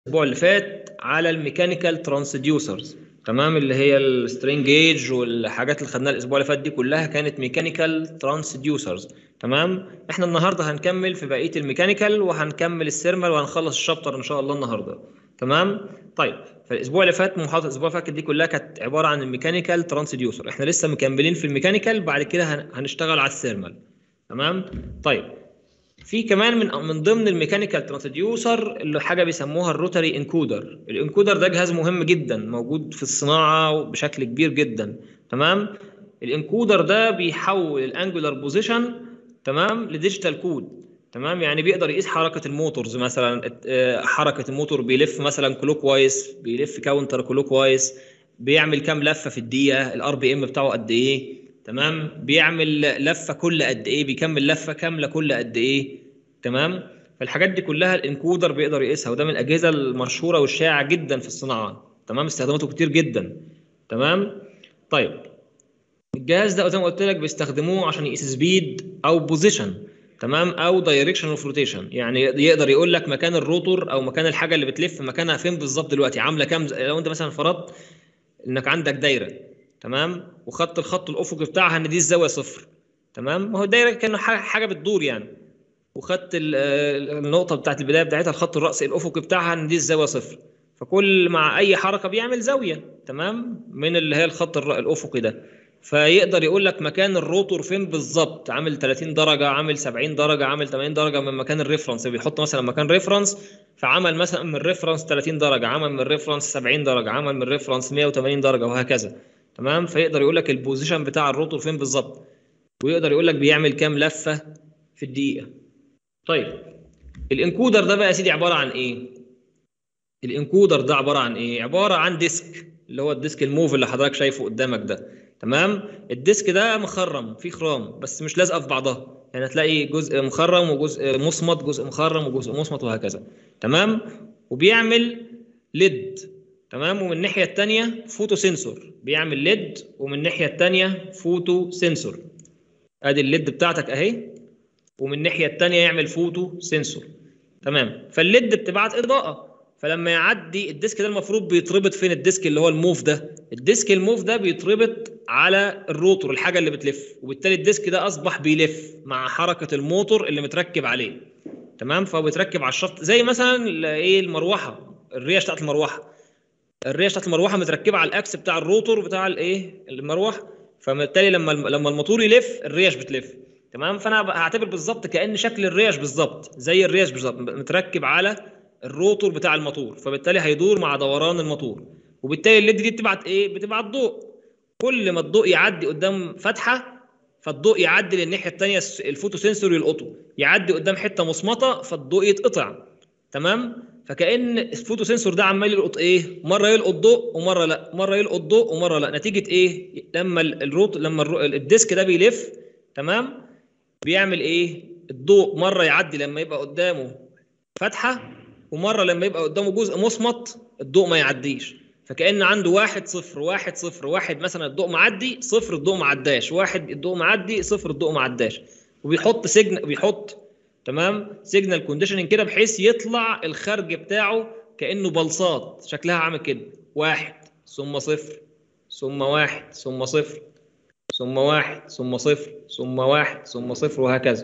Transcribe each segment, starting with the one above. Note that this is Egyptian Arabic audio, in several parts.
الاسبوع اللي فات على الميكانيكال ترانسديوسرز تمام اللي هي السترينج جيج والحاجات اللي خدناها الاسبوع اللي فات دي كلها كانت ميكانيكال ترانسديوسرز تمام احنا النهارده هنكمل في بقيه الميكانيكال وهنكمل السيرمال وهنخلص الشابتر ان شاء الله النهارده تمام طيب فالاسبوع اللي فات محاضره الاسبوع اللي فات دي كلها كانت عباره عن الميكانيكال ترانسديوسر احنا لسه مكملين في الميكانيكال بعد كده هن- هنشتغل على السيرمال تمام طيب في كمان من من ضمن الميكانيكال ترانسديوسر اللي حاجه بيسموها الروتري انكودر الانكودر ده جهاز مهم جدا موجود في الصناعه بشكل كبير جدا تمام الانكودر ده بيحول الانجولار بوزيشن تمام لديجيتال كود تمام يعني بيقدر يقيس حركه الموتورز مثلا ات- آه، حركه الموتور بيلف مثلا كلوك وايز بيلف كاونتر كلوك وايز بيعمل كام لفه في الدقيقه الار بي ام بتاعه قد ايه تمام بيعمل لفه كل قد ايه بيكمل لفه كامله كل قد ايه تمام فالحاجات دي كلها الانكودر بيقدر يقيسها وده من الاجهزه المشهوره والشائعه جدا في الصناعه تمام استخداماته كتير جدا تمام طيب الجهاز ده زي ما قلت لك بيستخدموه عشان يقيس سبيد او بوزيشن تمام او دايركشن اوف روتيشن يعني يقدر يقول لك مكان الروتور او مكان الحاجه اللي بتلف مكانها فين بالظبط دلوقتي عامله كام لو انت مثلا فرضت انك عندك دايره تمام وخط الخط الافقي بتاعها ان دي الزاويه صفر تمام ما هو الدايره كان حاجه بتدور يعني وخدت ال- آه، النقطه بتاعت البدايه بتاعتها الخط الرأسي الافقي بتاعها ان دي الزاويه صفر فكل مع اي حركه بيعمل زاويه تمام من اللي هي الخط الر- الافقي ده فيقدر يقول لك مكان الروتور فين بالظبط عامل 30 درجه عامل 70 درجه عامل 80 درجه من مكان الريفرنس بيحط مثلا مكان ريفرنس فعمل مثلا من الريفرنس 30 درجه عمل من الريفرنس 70 درجه عمل من الريفرنس 180 درجه وهكذا تمام فيقدر يقول لك البوزيشن بتاع الروتور فين بالظبط ويقدر يقول لك بيعمل كام لفه في الدقيقه طيب الانكودر ده بقى يا سيدي عباره عن ايه الانكودر ده عباره عن ايه عباره عن ديسك اللي هو الديسك الموف اللي حضرتك شايفه قدامك ده تمام الديسك ده مخرم فيه خرام بس مش لازقه في بعضها يعني هتلاقي جزء مخرم وجزء مصمت جزء مخرم وجزء مصمت وهكذا تمام وبيعمل ليد تمام ومن الناحيه الثانيه فوتو سنسور بيعمل ليد ومن الناحيه الثانيه فوتو سنسور ادي الليد بتاعتك اهي ومن الناحيه الثانيه يعمل فوتو سنسور تمام فالليد بتبعت اضاءه فلما يعدي الديسك ده المفروض بيتربط فين الديسك اللي هو الموف ده الديسك الموف ده بيتربط على الروتور الحاجه اللي بتلف وبالتالي الديسك ده اصبح بيلف مع حركه الموتور اللي متركب عليه تمام فهو بيتركب على الشفط زي مثلا ال- ايه المروحه الريش بتاعت المروحه الريش بتاعت المروحه متركبه على الاكس بتاع الروتور بتاع الايه المروحه فبالتالي لما الم- لما الموتور يلف الريش بتلف تمام فانا هعتبر بالظبط كان شكل الريش بالظبط زي الريش بالظبط متركب على الروتور بتاع الموتور فبالتالي هيدور مع دوران الموتور وبالتالي الليد دي بتبعت ايه بتبعت ضوء كل ما الضوء يعدي قدام فتحه فالضوء يعدي للناحيه الثانيه الفوتو سنسور يلقطه يعدي قدام حته مصمطه فالضوء يتقطع تمام فكان الفوتو سنسور ده عمال يلقط ايه مره يلقط ضوء ومره لا مره يلقط ضوء ومره لا نتيجه ايه لما ال- الروت لما الرو- الديسك ده بيلف تمام بيعمل ايه الضوء مره يعدي لما يبقى قدامه فتحه ومره لما يبقى قدامه جزء مصمت الضوء ما يعديش فكأن عنده واحد صفر واحد صفر واحد مثلا الضوء معدي صفر الضوء ما عداش واحد الضوء معدي صفر الضوء ما عداش وبيحط سجن بيحط تمام سيجنال كونديشننج كده بحيث يطلع الخرج بتاعه كأنه بلصات شكلها عامل كده واحد ثم صفر ثم واحد ثم صفر ثم واحد ثم صفر ثم واحد ثم صفر وهكذا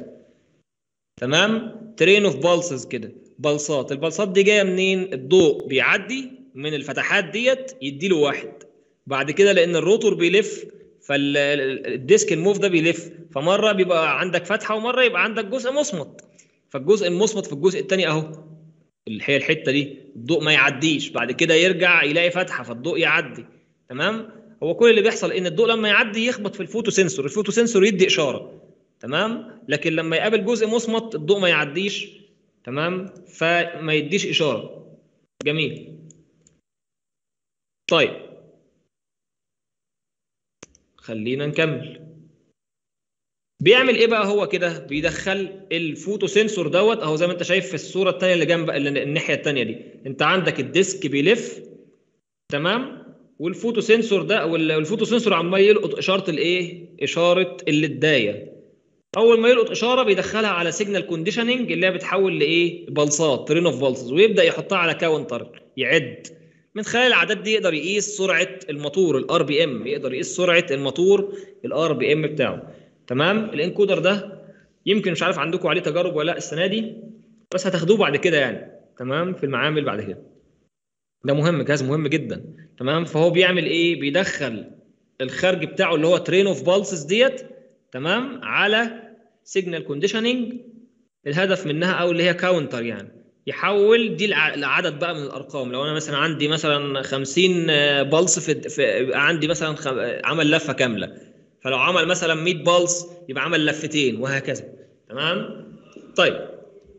تمام ترين اوف بالسز كده بلصات البلصات دي جايه منين الضوء بيعدي من الفتحات ديت يديله واحد بعد كده لان الروتور بيلف فالديسك الموف ده بيلف فمره بيبقى عندك فتحه ومره يبقى عندك جزء مصمت فالجزء المصمت في الجزء الثاني اهو اللي هي الحته دي الضوء ما يعديش بعد كده يرجع يلاقي فتحه فالضوء يعدي تمام هو كل اللي بيحصل ان الضوء لما يعدي يخبط في الفوتو سنسور الفوتو سنسور يدي اشاره تمام لكن لما يقابل جزء مصمت الضوء ما يعديش تمام فما يديش اشاره جميل طيب خلينا نكمل بيعمل ايه بقى هو كده بيدخل الفوتو سنسور دوت اهو زي ما انت شايف في الصوره الثانيه اللي جنب اللي الناحيه الثانيه دي انت عندك الديسك بيلف تمام والفوتو سنسور ده او ال- الفوتو سنسور عمال يلقط اشاره الايه اشاره الليدايه اول ما يلقط اشاره بيدخلها على سيجنال كونديشننج اللي هي بتحول لايه بلصات ترين اوف بلسز ويبدا يحطها على كاونتر يعد من خلال العدد دي يقدر يقيس سرعه الموتور الار بي ام يقدر يقيس سرعه الموتور الار بي ام بتاعه تمام الانكودر ده يمكن مش عارف عندكم عليه تجارب ولا لا السنه دي بس هتاخدوه بعد كده يعني تمام في المعامل بعد كده ده مهم جهاز مهم جدا تمام فهو بيعمل ايه بيدخل الخارج بتاعه اللي هو ترين اوف بالسز ديت تمام على سيجنال كونديشننج الهدف منها او اللي هي كاونتر يعني يحول دي الع- العدد بقى من الارقام لو انا مثلا عندي مثلا 50 آه، بلس في, في يبقى عندي مثلا خ... عمل لفه كامله فلو عمل مثلا 100 بلس يبقى عمل لفتين وهكذا تمام طيب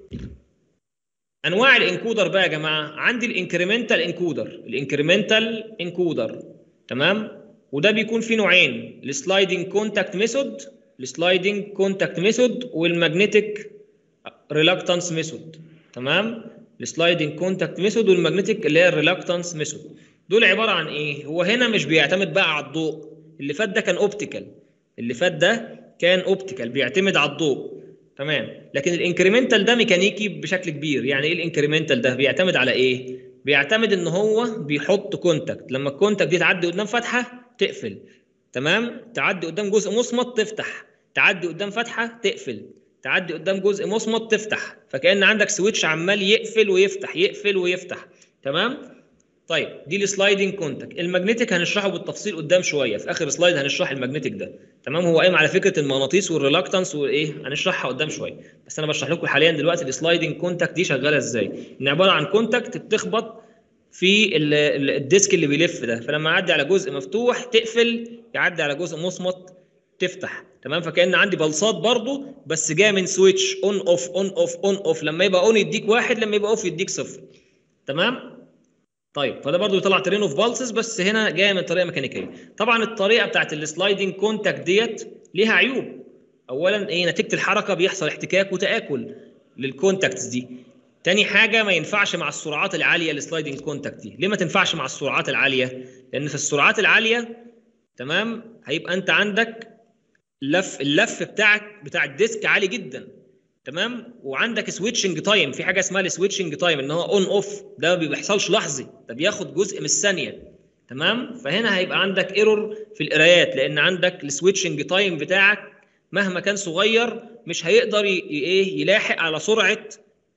انواع الانكودر بقى يا جماعه عندي الانكريمنتال انكودر الانكريمنتال انكودر تمام وده بيكون فيه نوعين السلايدنج كونتاكت ميثود السلايدنج كونتاكت ميثود والماجنتيك ريلاكتانس ميثود تمام السلايدنج كونتاكت ميثود والماجنتيك اللي هي الريلاكتانس ميثود دول عباره عن ايه هو هنا مش بيعتمد بقى على الضوء اللي فات ده كان اوبتيكال اللي فات ده كان اوبتيكال بيعتمد على الضوء تمام لكن الانكريمنتال ده ميكانيكي بشكل كبير يعني ايه الانكريمنتال ده بيعتمد على ايه بيعتمد ان هو بيحط كونتاكت لما الكونتاكت دي تعدي قدام فتحه تقفل تمام تعدي قدام جزء مصمت تفتح تعدي قدام فتحه تقفل تعدي قدام جزء مصمت تفتح فكأن عندك سويتش عمال يقفل ويفتح يقفل ويفتح تمام طيب دي السلايدنج كونتاكت الماجنتيك هنشرحه بالتفصيل قدام شويه في اخر سلايد هنشرح الماجنتيك ده تمام هو قايم على فكره المغناطيس والريلاكتنس وايه هنشرحها قدام شويه بس انا بشرح لكم حاليا دلوقتي السلايدنج كونتاكت دي شغاله ازاي ان عباره عن كونتاكت بتخبط في ال- ال- الديسك اللي بيلف ده فلما يعدي على جزء مفتوح تقفل يعدي على جزء مصمت تفتح تمام فكان عندي بلصات برضو بس جايه من سويتش اون اوف اون اوف اون اوف لما يبقى اون يديك واحد لما يبقى اوف يديك صفر تمام طيب فده برضو يطلع ترين اوف بالسز بس هنا جايه من طريقه ميكانيكيه طبعا الطريقه بتاعت السلايدنج كونتاكت ديت ليها عيوب اولا ايه نتيجه الحركه بيحصل احتكاك وتاكل للكونتاكتس دي تاني حاجه ما ينفعش مع السرعات العاليه السلايدنج كونتاكت دي ليه ما تنفعش مع السرعات العاليه لان في السرعات العاليه تمام هيبقى انت عندك لف اللف بتاعك بتاع الديسك عالي جدا تمام وعندك سويتشنج تايم في حاجه اسمها السويتشنج تايم ان هو اون اوف ده ما بيحصلش لحظي ده بياخد جزء من الثانيه تمام فهنا هيبقى عندك ايرور في القرايات لان عندك السويتشنج تايم بتاعك مهما كان صغير مش هيقدر ي- ي- ايه يلاحق على سرعه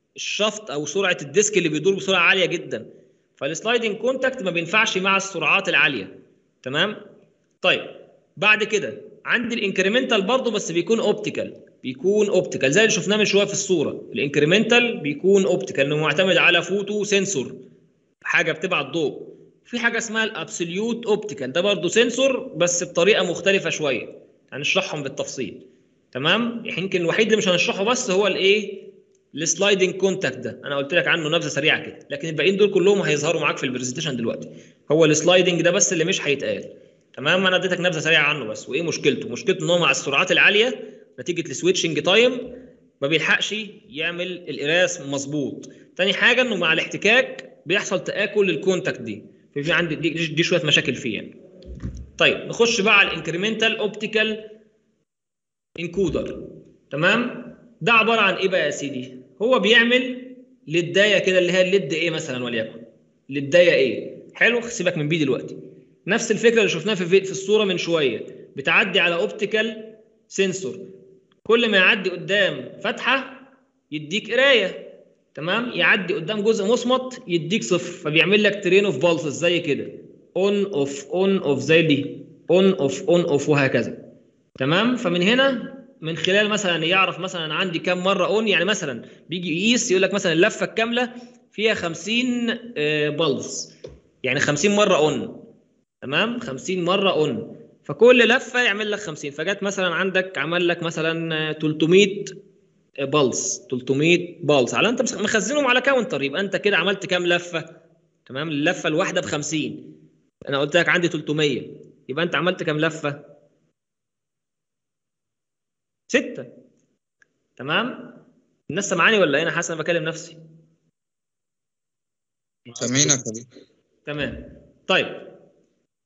الشفط او سرعه الديسك اللي بيدور بسرعه عاليه جدا فالسلايدنج كونتاكت ما بينفعش مع السرعات العاليه تمام طيب بعد كده عندي الانكريمنتال برضه بس بيكون اوبتيكال بيكون اوبتيكال زي اللي شفناه من شويه في الصوره الانكريمنتال بيكون اوبتيكال انه معتمد على فوتو سنسور حاجه بتبعت ضوء في حاجه اسمها الابسوليوت اوبتيكال ده برضه سنسور بس بطريقه مختلفه شويه هنشرحهم بالتفصيل تمام يمكن الوحيد اللي مش هنشرحه بس هو الايه السلايدنج كونتاكت ده انا قلت لك عنه نبذه سريعه كده لكن الباقيين دول كلهم هيظهروا معاك في البرزنتيشن دلوقتي هو السلايدنج ده بس اللي مش هيتقال تمام انا اديتك نبذه سريعه عنه بس وايه مشكلته مشكلته ان هو مع السرعات العاليه نتيجه السويتشنج تايم ما بيلحقش يعمل القراس مظبوط تاني حاجه انه مع الاحتكاك بيحصل تاكل للكونتاكت دي في في عندي دي, دي شويه مشاكل فيه يعني طيب نخش بقى على الانكريمنتال اوبتيكال انكودر تمام ده عباره عن ايه بقى يا سيدي هو بيعمل للدايه كده اللي هي الليد ايه مثلا وليكن للدايه ايه حلو سيبك من بي دلوقتي نفس الفكره اللي شفناها في في الصوره من شويه بتعدي على اوبتيكال سنسور كل ما يعدي قدام فتحه يديك قرايه تمام يعدي قدام جزء مصمت يديك صفر فبيعمل لك ترين اوف بالسز زي كده اون اوف اون اوف زي دي اون اوف اون اوف وهكذا تمام فمن هنا من خلال مثلا يعرف مثلا عندي كام مره اون يعني مثلا بيجي يقيس يقول لك مثلا اللفه الكامله فيها 50 بلس يعني 50 مره اون تمام 50 مره اون فكل لفه يعمل لك 50 فجت مثلا عندك عمل لك مثلا 300 بلس 300 بلس على انت مخزنهم على كاونتر يبقى انت كده عملت كام لفه تمام اللفه الواحده ب 50 انا قلت لك عندي 300 يبقى انت عملت كام لفه ستة تمام الناس سامعاني ولا ايه انا حاسس انا بكلم نفسي سامعينك يا دي. تمام طيب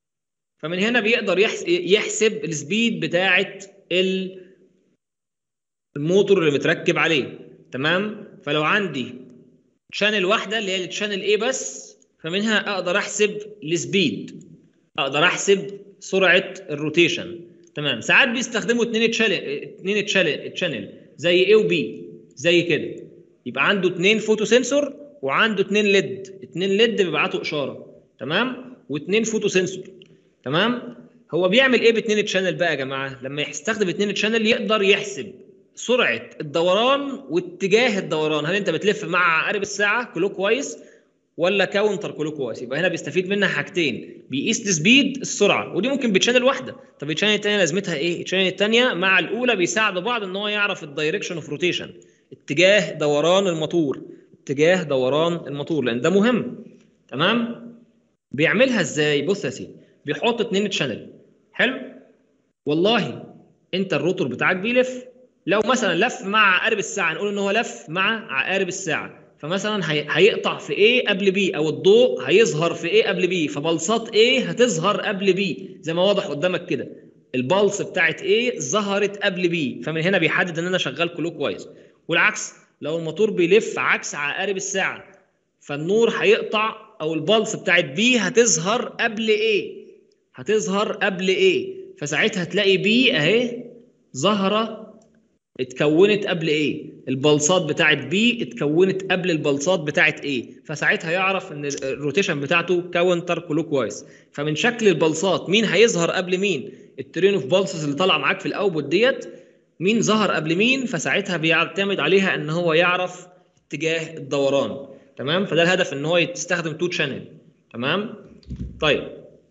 فمن هنا بيقدر يحس- يحسب السبيد بتاعه ال الموتور اللي متركب عليه تمام فلو عندي شانل واحده اللي هي الشانل ايه بس فمنها اقدر احسب السبيد اقدر احسب سرعه الروتيشن تمام ساعات بيستخدموا اثنين تشانل اثنين تشانل زي ايه وبي زي كده يبقى عنده اثنين فوتو سنسور وعنده اثنين ليد اثنين ليد بيبعتوا اشاره تمام واثنين فوتو سنسور تمام هو بيعمل ايه باثنين تشانل بقى يا جماعه لما يستخدم اثنين تشانل يقدر يحسب سرعه الدوران واتجاه الدوران هل انت بتلف مع عقارب الساعه كلوك وايز ولا كاونتر كلوك وايز يبقى هنا بيستفيد منها حاجتين بيقيس السبيد السرعه ودي ممكن بتشانل واحده طب الشانل الثانيه لازمتها ايه الشانل الثانيه مع الاولى بيساعدوا بعض ان هو يعرف الدايركشن اوف روتيشن اتجاه دوران الموتور اتجاه دوران الموتور لان ده مهم تمام بيعملها ازاي بص يا سيدي بيحط اتنين تشانل حلو والله انت الروتور بتاعك بيلف لو مثلا لف مع عقارب الساعه نقول ان هو لف مع عقارب الساعه فمثلا هي... هيقطع في ايه قبل بي او الضوء هيظهر في ايه قبل بي فبلصات ايه هتظهر قبل بي زي ما واضح قدامك كده البلص بتاعت ايه ظهرت قبل بي فمن هنا بيحدد ان انا شغال كلوك كويس والعكس لو الموتور بيلف عكس عقارب الساعه فالنور هيقطع او البلص بتاعت بي هتظهر قبل ايه هتظهر قبل ايه فساعتها تلاقي بي اهي ظاهره اتكونت قبل ايه البلصات بتاعت بي اتكونت قبل البلصات بتاعت ايه فساعتها يعرف ان الروتيشن بتاعته كاونتر كلوك وايز فمن شكل البلصات مين هيظهر قبل مين الترين اوف بلسز اللي طالعه معاك في الاوتبوت ديت مين ظهر قبل مين فساعتها بيعتمد عليها ان هو يعرف اتجاه الدوران تمام فده الهدف ان هو يستخدم تو شانل تمام طيب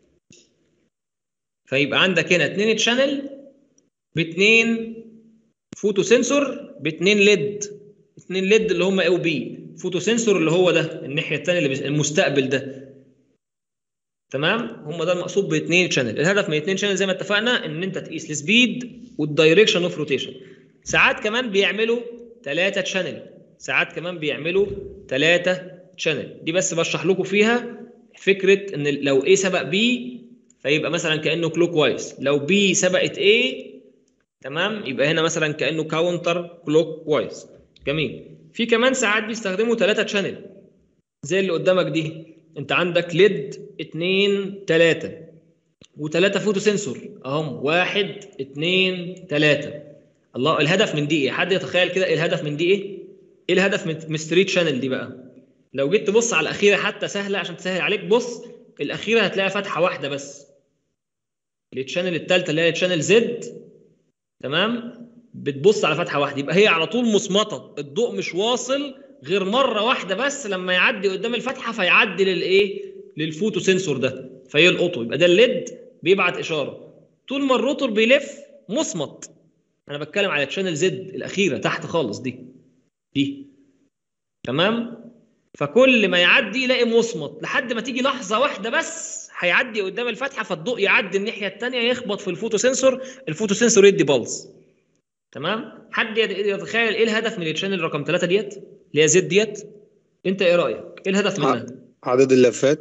فيبقى عندك هنا اتنين تشانل باتنين فوتو سنسور باتنين ليد اتنين ليد اللي هم اي وبي فوتو سنسور اللي هو ده الناحيه الثانيه اللي بس... المستقبل ده تمام هم ده المقصود باثنين شانل الهدف من اثنين شانل زي ما اتفقنا ان انت تقيس السبيد والدايركشن اوف روتيشن ساعات كمان بيعملوا ثلاثه شانل ساعات كمان بيعملوا ثلاثه شانل دي بس بشرح لكم فيها فكره ان لو ايه سبق بي فيبقى مثلا كانه كلوك وايز لو بي سبقت ايه تمام يبقى هنا مثلا كانه كاونتر كلوك وايز جميل في كمان ساعات بيستخدموا ثلاثه شانل زي اللي قدامك دي انت عندك ليد 2 3 وثلاثه فوتو سنسور اهم واحد اثنين ثلاثه الله الهدف من دي ايه؟ حد يتخيل كده ايه الهدف من دي ايه؟ ايه الهدف من ستريت شانل دي بقى؟ لو جيت تبص على الاخيره حتى سهله عشان تسهل عليك بص الاخيره هتلاقي فتحه واحده بس التشانل الثالثه اللي هي تشانل زد تمام بتبص على فتحه واحده يبقى هي على طول مصمطه الضوء مش واصل غير مره واحده بس لما يعدي قدام الفتحه فيعدي للايه للفوتو سنسور ده فيلقطه يبقى ده الليد بيبعت اشاره طول ما الروتور بيلف مصمت انا بتكلم على تشانل زد الاخيره تحت خالص دي دي تمام فكل ما يعدي يلاقي مصمت لحد ما تيجي لحظه واحده بس هيعدي قدام الفتحه فالضوء يعدي الناحيه الثانيه يخبط في الفوتو سنسور الفوتو سنسور يدي بلس تمام حد يتخيل ايه الهدف من التشانل رقم 3 ديت اللي هي زد ديت انت ايه رايك ايه الهدف منها عدد اللفات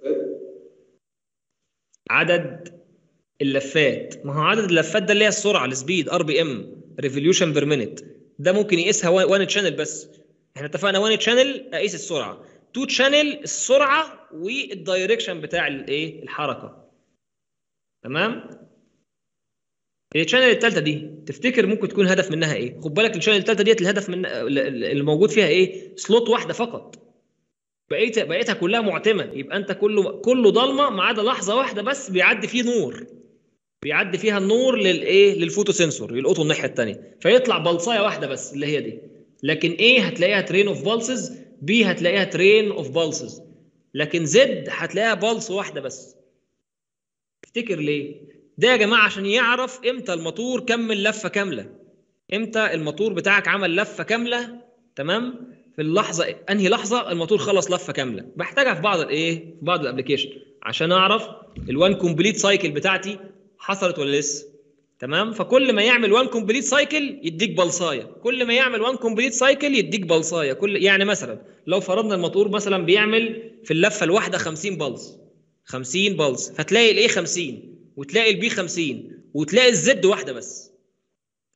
عدد اللفات ما هو عدد اللفات ده اللي هي السرعه السبيد ار بي ام ريفوليوشن بير مينيت ده ممكن يقيسها وان تشانل بس احنا اتفقنا وان تشانل اقيس السرعه تو تشانل السرعه والدايركشن بتاع الايه الحركه تمام الشانل الثالثه دي تفتكر ممكن تكون هدف منها ايه خد بالك الشانل الثالثه ديت الهدف من اللي موجود فيها ايه سلوت واحده فقط بقيت بقيتها كلها معتمه يبقى انت كله كله ضلمه ما عدا لحظه واحده بس بيعدي فيه نور بيعدي فيها النور للايه للفوتو سنسور يلقطه الناحيه الثانيه فيطلع بلصايه واحده بس اللي هي دي لكن ايه هتلاقيها ترين اوف بالسز بي هتلاقيها ترين اوف بالسز لكن زد هتلاقيها بالس واحده بس تفتكر ليه ده يا جماعه عشان يعرف امتى الموتور كمل لفه كامله امتى الموتور بتاعك عمل لفه كامله تمام في اللحظه انهي لحظه الموتور خلص لفه كامله بحتاجها في بعض الايه في بعض الابلكيشن عشان اعرف الوان كومبليت سايكل بتاعتي حصلت ولا لسه تمام فكل ما يعمل وان كومبليت سايكل يديك بلصايه كل ما يعمل وان كومبليت سايكل يديك بلصايه كل يعني مثلا لو فرضنا الموتور مثلا بيعمل في اللفه الواحده 50 بلص 50 بلص فتلاقي الايه 50 وتلاقي البي 50 وتلاقي الزد واحده بس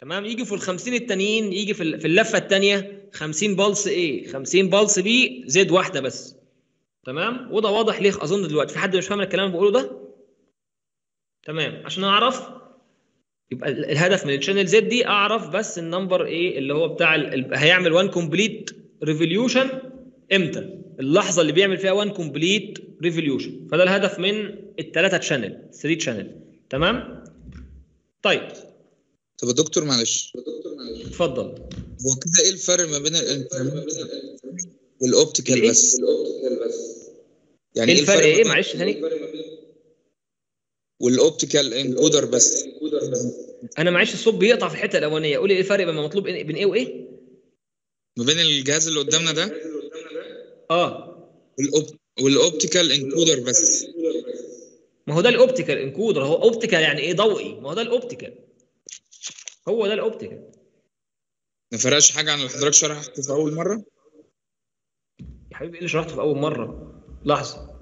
تمام يجي في ال 50 التانيين يجي في ال- في اللفه الثانيه 50 بلس ايه 50 بلس بي زد واحده بس تمام وده واضح ليه اظن دلوقتي في حد مش فاهم الكلام اللي بقوله ده تمام عشان اعرف يبقى ال- الهدف من الشانل زد دي اعرف بس النمبر ايه اللي هو بتاع ال- ال- هيعمل 1 كومبليت ريفوليوشن امتى اللحظه اللي بيعمل فيها 1 كومبليت ريفوليوشن فده الهدف من الثلاثه شانل 3 شانل تمام طيب طب يا دكتور معلش اتفضل هو كده ايه الفرق ما بين الانترميديت والاوبتيكال الإيه؟ بس يعني ايه الفرق ما ايه بين- معلش ثاني والاوبتيكال انكودر بس انا معلش الصوت بيقطع في الحته الاولانيه قولي ايه الفرق بين مطلوب إيه- بين ايه وايه ما بين الجهاز اللي قدامنا ده اه والأوب- والاوبتيكال انكودر بس ما هو ده الاوبتيكال انكودر هو اوبتيكال يعني ايه ضوئي ما هو ده الاوبتيكال هو ده الاوبتيكال ما فرقش حاجه عن اللي حضرتك شرحته في اول مره يا حبيبي ايه اللي شرحته في اول مره لحظه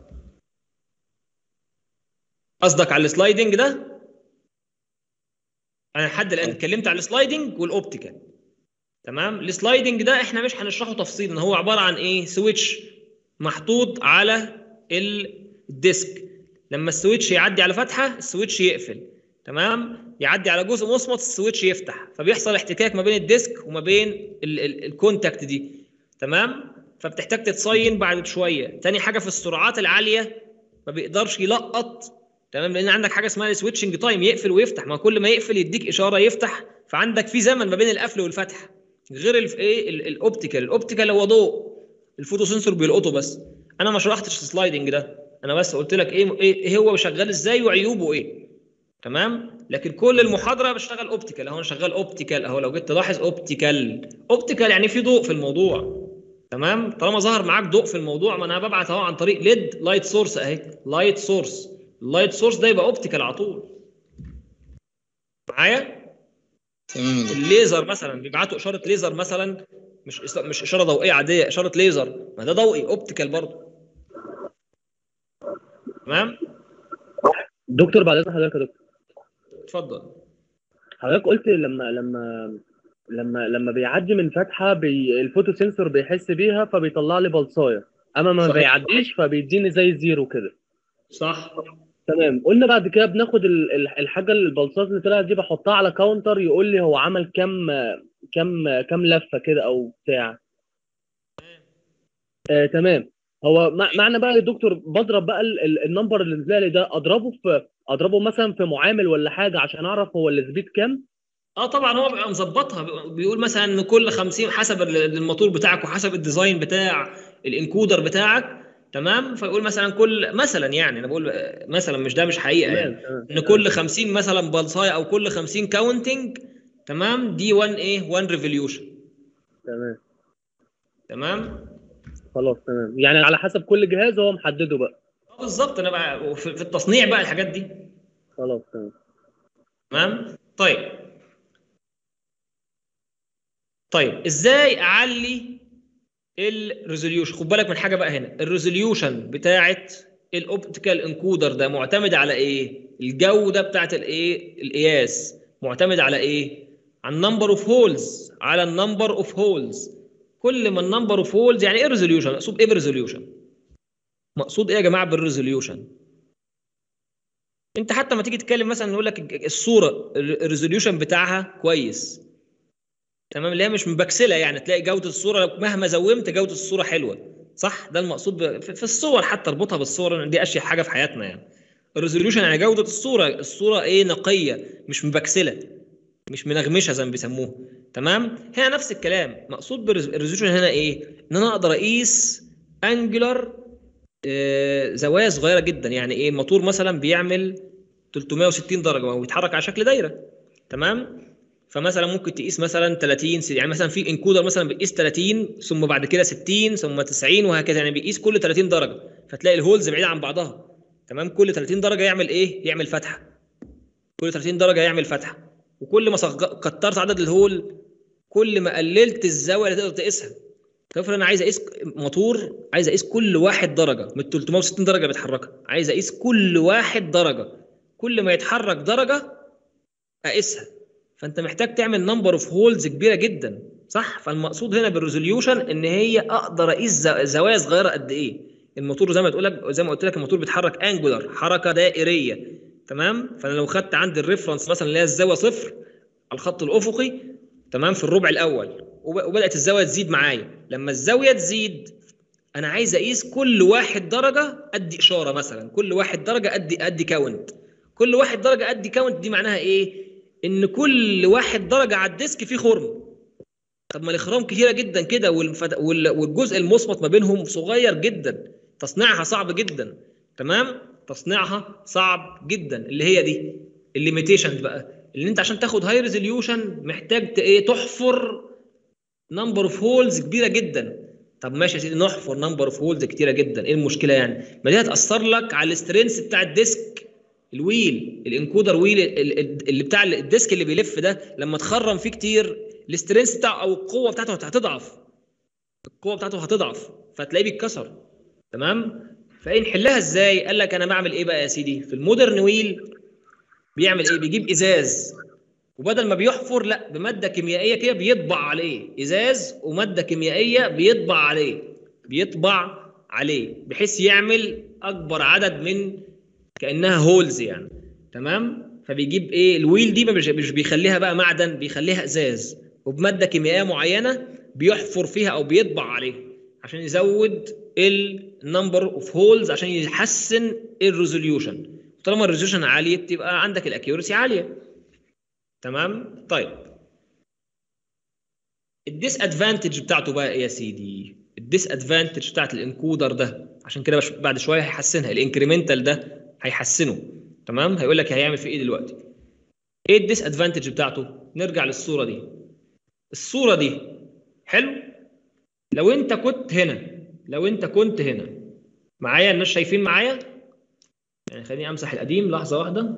قصدك على السلايدنج ده انا لحد الان اتكلمت على السلايدنج والاوبتيكال تمام السلايدنج ده احنا مش هنشرحه تفصيلا هو عباره عن ايه سويتش محطوط على الديسك لما السويتش يعدي على فتحه السويتش يقفل تمام يعدي على جزء مصمت السويتش يفتح فبيحصل احتكاك ما بين الديسك وما بين ال- ال- الكونتاكت دي تمام فبتحتاج تتصين بعد شويه تاني حاجه في السرعات العاليه ما بيقدرش يلقط تمام لان عندك حاجه اسمها السويتشنج تايم يقفل ويفتح ما كل ما يقفل يديك اشاره يفتح فعندك في زمن ما بين القفل والفتح غير الف- ايه ال- الاوبتيكال الاوبتيكال هو ضوء الفوتو سنسور بيلقطه بس انا ما شرحتش السلايدنج ده انا بس قلت لك ايه ايه إيه هو شغال ازاي وعيوبه ايه تمام لكن كل المحاضره بشتغل اوبتيكال اهو انا شغال اوبتيكال اهو لو جيت تلاحظ اوبتيكال اوبتيكال يعني في ضوء في الموضوع تمام طالما ظهر معاك ضوء في الموضوع ما انا ببعت اهو عن طريق ليد لايت سورس اهي لايت سورس اللايت سورس ده يبقى اوبتيكال على طول معايا تمام يا دكتور الليزر مثلا بيبعتوا اشاره ليزر مثلا مش إس- مش اشاره ضوئيه عاديه اشاره ليزر ما ده ضوئي اوبتيكال برضه تمام دكتور بعد اذن حضرتك يا دكتور اتفضل حضرتك قلت لما لما لما لما بيعدي من فتحه بي الفوتو سنسور بيحس بيها فبيطلع لي بلصايه اما ما صحيح. بيعديش فبيديني زي الزيرو كده صح تمام قلنا بعد كده بناخد ال- ال- الحاجه اللي البلصات اللي طلعت دي بحطها على كاونتر يقول لي هو عمل كام كام كام لفه كده او بتاع آه تمام هو مع- معنى بقى يا دكتور بضرب بقى ال- ال- النمبر اللي نزل لي ده اضربه في اضربه مثلا في معامل ولا حاجه عشان اعرف هو السبيد كام اه طبعا هو بيبقى مظبطها بيبقى- بيقول مثلا ان كل 50 حسب ال- الموتور بتاعك وحسب الديزاين بتاع الانكودر بتاعك تمام فيقول مثلا كل مثلا يعني انا بقول آه، مثلا مش ده مش حقيقه يعني تمام تمام ان كل 50 مثلا بلصايه او كل 50 كاونتنج تمام دي 1 ايه 1 ريفوليوشن تمام تمام خلاص تمام يعني على حسب كل جهاز هو محدده بقى آه، بالظبط انا بقى وفي في التصنيع بقى الحاجات دي خلاص تمام تمام طيب طيب ازاي اعلي الريزوليوشن خد بالك من حاجه بقى هنا الريزوليوشن بتاعت الاوبتيكال انكودر ده معتمد على ايه الجوده بتاعت الايه القياس معتمد على ايه على النمبر اوف هولز على النمبر اوف هولز كل ما النمبر اوف هولز يعني ايه ريزوليوشن مقصود ايه بالريزوليوشن مقصود ايه يا جماعه بالريزوليوشن انت حتى ما تيجي تتكلم مثلا يقول لك الصوره الريزوليوشن بتاعها كويس تمام اللي هي مش مبكسله يعني تلاقي جوده الصوره مهما زومت جوده الصوره حلوه صح ده المقصود ب... في في الصور حتى اربطها بالصور دي اشياء حاجه في حياتنا يعني الريزوليوشن يعني جوده الصوره الصوره ايه نقيه مش مبكسله مش منغمشه زي ما بيسموها تمام هنا نفس الكلام مقصود بالريزوليوشن هنا ايه ان انا اقدر اقيس انجلر زوايا صغيره جدا يعني ايه الموتور مثلا بيعمل 360 درجه وهو بيتحرك على شكل دايره تمام فمثلا ممكن تقيس مثلا 30 س- يعني مثلا في انكودر مثلا بيقيس 30 ثم بعد كده 60 ثم 90 وهكذا يعني بيقيس كل 30 درجه فتلاقي الهولز بعيده عن بعضها تمام كل 30 درجه يعمل ايه يعمل فتحه كل 30 درجه يعمل فتحه وكل ما صغ... كترت عدد الهول كل ما قللت الزاويه اللي تقدر تقيسها فافرض انا عايز اقيس موتور عايز اقيس كل واحد درجه من 360 درجه اللي بيتحركها عايز اقيس كل واحد درجه كل ما يتحرك درجه اقيسها فانت محتاج تعمل نمبر اوف هولز كبيره جدا صح فالمقصود هنا بالريزوليوشن ان هي اقدر اقيس ز- زوايا صغيره قد ايه الموتور زي ما تقول لك زي ما قلت لك الموتور بيتحرك انجولار حركه دائريه تمام فانا لو خدت عندي الريفرنس مثلا اللي هي الزاويه صفر على الخط الافقي تمام في الربع الاول وب- وبدات الزاويه تزيد معايا لما الزاويه تزيد انا عايز اقيس كل واحد درجه ادي اشاره مثلا كل واحد درجه ادي ادي كاونت كل واحد درجه ادي كاونت دي معناها ايه ان كل واحد درجه على الديسك فيه خرم طب ما الاخرام كتيره جدا كده والفد... وال... والجزء المصمت ما بينهم صغير جدا تصنيعها صعب جدا تمام تصنيعها صعب جدا اللي هي دي الليميتيشن بقى اللي انت عشان تاخد هاي ريزوليوشن محتاج ت- ايه تحفر نمبر اوف هولز كبيره جدا طب ماشي يا سيدي نحفر نمبر اوف هولز كتيره جدا ايه المشكله يعني ما دي هتاثر لك على الاسترينس بتاع الديسك الويل الانكودر ويل ال- ال- اللي بتاع الديسك اللي بيلف ده لما تخرم فيه كتير الاسترينس بتاعه او القوه بتاعته هت- هتضعف القوه بتاعته هتضعف فتلاقيه بيتكسر تمام فايه نحلها ازاي قال لك انا بعمل ايه بقى يا سيدي في المودرن ويل بيعمل ايه بيجيب ازاز وبدل ما بيحفر لا بماده كيميائيه كده بيطبع عليه ازاز وماده كيميائيه بيطبع عليه بيطبع عليه بحيث يعمل اكبر عدد من كانها هولز يعني تمام فبيجيب ايه الويل دي مش مش بيخليها بقى معدن بيخليها ازاز وبماده كيميائيه معينه بيحفر فيها او بيطبع عليها عشان يزود النمبر اوف هولز عشان يحسن الريزوليوشن طالما الريزوليوشن عاليه بتبقى عندك الاكيورسي عاليه تمام طيب الديس ادفانتج بتاعته بقى ايه يا سيدي الديس ادفانتج بتاعت الانكودر ده عشان كده بش- بعد شويه هيحسنها الانكريمنتال ده هيحسنه تمام هيقول لك هيعمل في ايه دلوقتي ايه الديس ادفانتج بتاعته نرجع للصوره دي الصوره دي حلو لو انت كنت هنا لو انت كنت هنا معايا الناس شايفين معايا يعني خليني امسح القديم لحظه واحده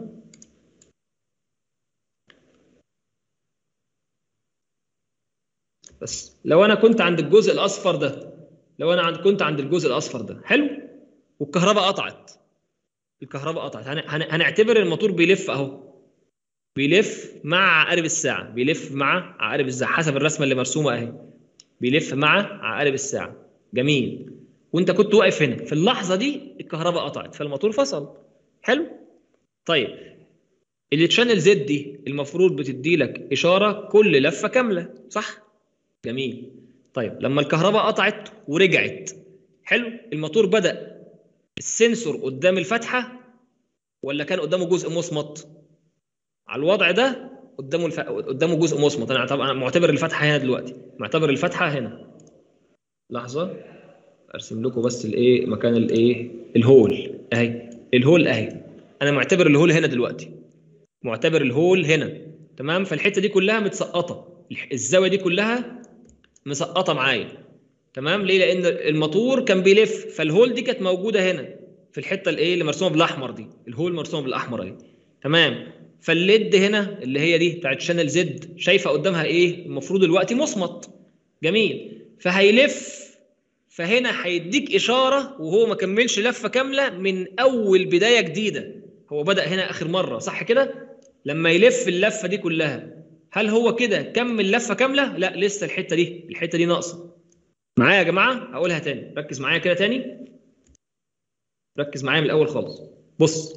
بس لو انا كنت عند الجزء الاصفر ده لو انا عند كنت عند الجزء الاصفر ده حلو والكهرباء قطعت الكهرباء قطعت هن... هن... هنعتبر الموتور بيلف اهو بيلف مع عقارب الساعه بيلف مع عقارب الساعه حسب الرسمه اللي مرسومه اهي بيلف مع عقارب الساعه جميل وانت كنت واقف هنا في اللحظه دي الكهرباء قطعت فالموتور فصل حلو طيب التشانل زد دي المفروض بتدي لك اشاره كل لفه كامله صح جميل طيب لما الكهرباء قطعت ورجعت حلو الموتور بدا السنسور قدام الفتحه ولا كان قدامه جزء مصمت على الوضع ده قدامه الف... قدامه جزء مصمت انا طبعا معتبر الفتحه هنا دلوقتي معتبر الفتحه هنا لحظه ارسم لكم بس الايه مكان الايه الهول اهي الهول اهي انا معتبر الهول هنا دلوقتي معتبر الهول هنا تمام فالحته دي كلها متسقطه الزاويه دي كلها مسقطه معايا تمام ليه لان الموتور كان بيلف فالهول دي كانت موجوده هنا في الحته الايه اللي مرسومه بالاحمر دي الهول مرسومه بالاحمر اهي تمام فالليد هنا اللي هي دي بتاعت شانل زد شايفه قدامها ايه المفروض دلوقتي مصمت جميل فهيلف فهنا هيديك اشاره وهو ما كملش لفه كامله من اول بدايه جديده هو بدا هنا اخر مره صح كده لما يلف اللفه دي كلها هل هو كده كمل لفه كامله لا لسه الحته دي الحته دي ناقصه معايا يا جماعه هقولها تاني ركز معايا كده تاني ركز معايا من الاول خالص بص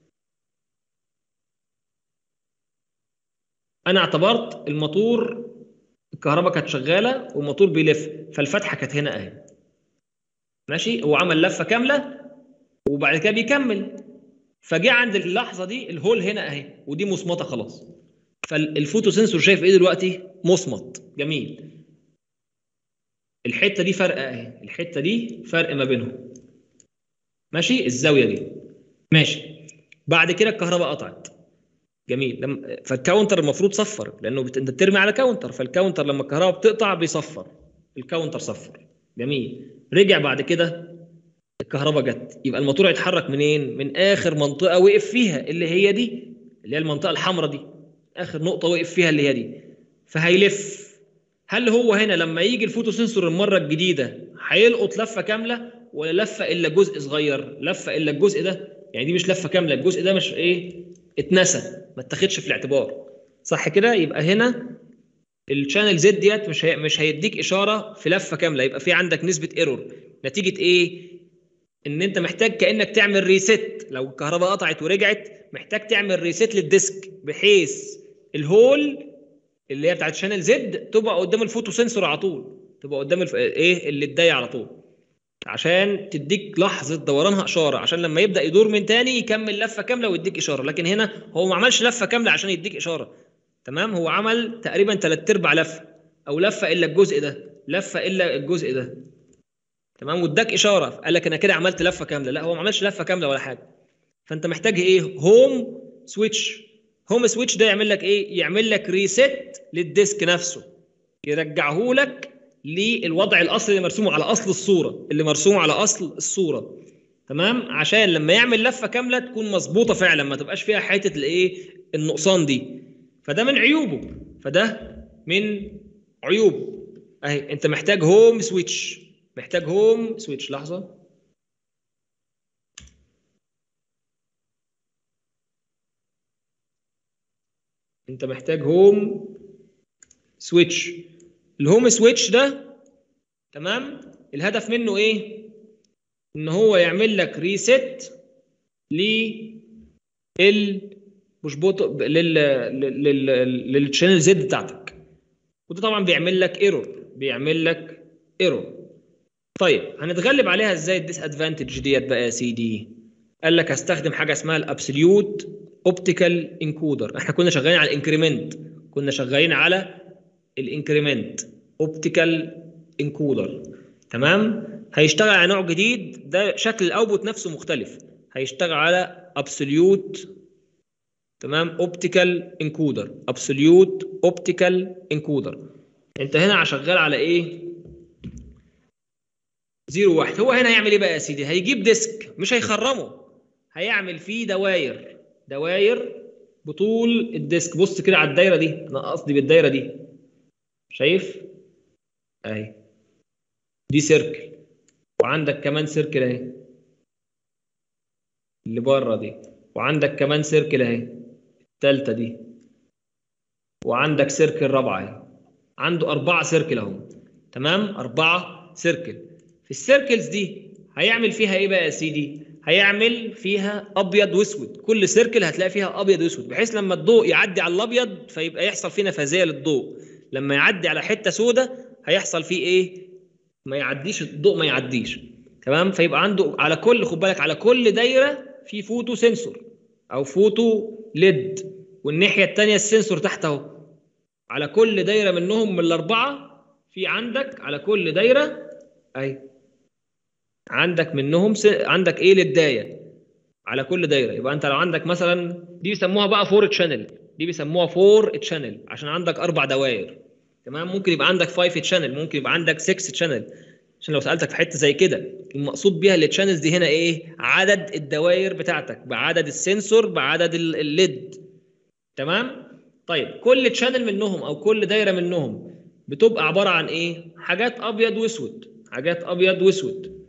انا اعتبرت الموتور الكهرباء كانت شغاله والموتور بيلف فالفتحه كانت هنا اهي ماشي هو عمل لفه كامله وبعد كده بيكمل فجه عند اللحظه دي الهول هنا اهي ودي مصمته خلاص فالفوتو سنسور شايف ايه دلوقتي مصمت جميل الحته دي فرق اهي الحته دي فرق ما بينهم ماشي الزاويه دي ماشي بعد كده الكهرباء قطعت جميل لما فالكاونتر المفروض صفر لانه بت... انت بترمي على كاونتر فالكاونتر لما الكهرباء بتقطع بيصفر الكاونتر صفر جميل رجع بعد كده الكهرباء جت يبقى الموتور هيتحرك منين من اخر منطقه وقف فيها اللي هي دي اللي هي المنطقه الحمراء دي اخر نقطه وقف فيها اللي هي دي فهيلف هل هو هنا لما يجي الفوتو سنسور المره الجديده هيلقط لفه كامله ولا لفه الا جزء صغير لفه الا الجزء ده يعني دي مش لفه كامله الجزء ده مش ايه اتنسى ما اتاخدش في الاعتبار صح كده يبقى هنا الشانل زد ديت مش هي... مش هيديك اشاره في لفه كامله يبقى في عندك نسبه ايرور نتيجه ايه ان انت محتاج كانك تعمل ريست لو الكهرباء قطعت ورجعت محتاج تعمل ريست للديسك بحيث الهول اللي هي بتاعت شانل زد تبقى قدام الفوتو سنسور على طول تبقى قدام الف... ايه اللي اتضايق على طول عشان تديك لحظه دورانها اشاره عشان لما يبدا يدور من تاني يكمل لفه كامله ويديك اشاره لكن هنا هو ما عملش لفه كامله عشان يديك اشاره تمام هو عمل تقريبا ثلاث ارباع لفه او لفه الا الجزء ده لفه الا الجزء ده تمام واداك اشاره قال لك انا كده عملت لفه كامله لا هو ما عملش لفه كامله ولا حاجه فانت محتاج ايه هوم سويتش هوم سويتش ده يعمل لك ايه يعمل لك ريست للديسك نفسه يرجعه لك للوضع الاصلي اللي مرسوم على اصل الصوره اللي مرسوم على اصل الصوره تمام عشان لما يعمل لفه كامله تكون مظبوطه فعلا ما تبقاش فيها حته الايه النقصان دي فده من عيوبه فده من عيوبه اهي انت محتاج هوم سويتش محتاج هوم سويتش لحظه انت محتاج هوم سويتش الهوم سويتش ده تمام الهدف منه ايه ان هو يعمل لك ريست لل مش بوت لل لل للشانل زد بتاعتك وده طبعا بيعمل لك ايرور بيعمل لك ايرور طيب هنتغلب عليها ازاي الديس ادفانتج ديت بقى يا سيدي قال لك هستخدم حاجه اسمها الابسوليوت اوبتيكال انكودر احنا كنا شغالين على الانكريمنت كنا شغالين على الانكريمنت اوبتيكال انكودر تمام هيشتغل على نوع جديد ده شكل الاوتبوت نفسه مختلف هيشتغل على ابسوليوت تمام اوبتيكال انكودر ابسوليوت اوبتيكال انكودر انت هنا شغال على ايه زيرو واحد هو هنا هيعمل ايه بقى يا سيدي هيجيب ديسك مش هيخرمه هيعمل فيه دواير دواير بطول الديسك بص كده على الدايره دي انا قصدي بالدايره دي شايف اهي دي سيركل وعندك كمان سيركل اهي اللي بره دي وعندك كمان سيركل اهي الثالثه دي وعندك سيركل رابعه اهي عنده اربعه سيركل اهو تمام اربعه سيركل في السيركلز دي هيعمل فيها ايه بقى يا سيدي هيعمل فيها ابيض واسود كل سيركل هتلاقي فيها ابيض واسود بحيث لما الضوء يعدي على الابيض فيبقى يحصل فيه نفاذيه للضوء لما يعدي على حته سودة هيحصل فيه ايه ما يعديش الضوء ما يعديش تمام فيبقى عنده على كل خد بالك على كل دايره في فوتو سنسور او فوتو ليد والناحيه الثانيه السنسور تحت اهو على كل دايره منهم من الاربعه في عندك على كل دايره اهي عندك منهم س... عندك ايه للدايه على كل دايره يبقى انت لو عندك مثلا دي بيسموها بقى فور تشانل دي بيسموها فور تشانل عشان عندك اربع دوائر تمام ممكن يبقى عندك 5 تشانل ممكن يبقى عندك 6 تشانل عشان لو سالتك في حته زي كده المقصود بيها التشانلز دي هنا ايه عدد الدوائر بتاعتك بعدد السنسور بعدد الليد تمام طيب كل تشانل منهم او كل دايره منهم بتبقى عباره عن ايه حاجات ابيض واسود حاجات ابيض واسود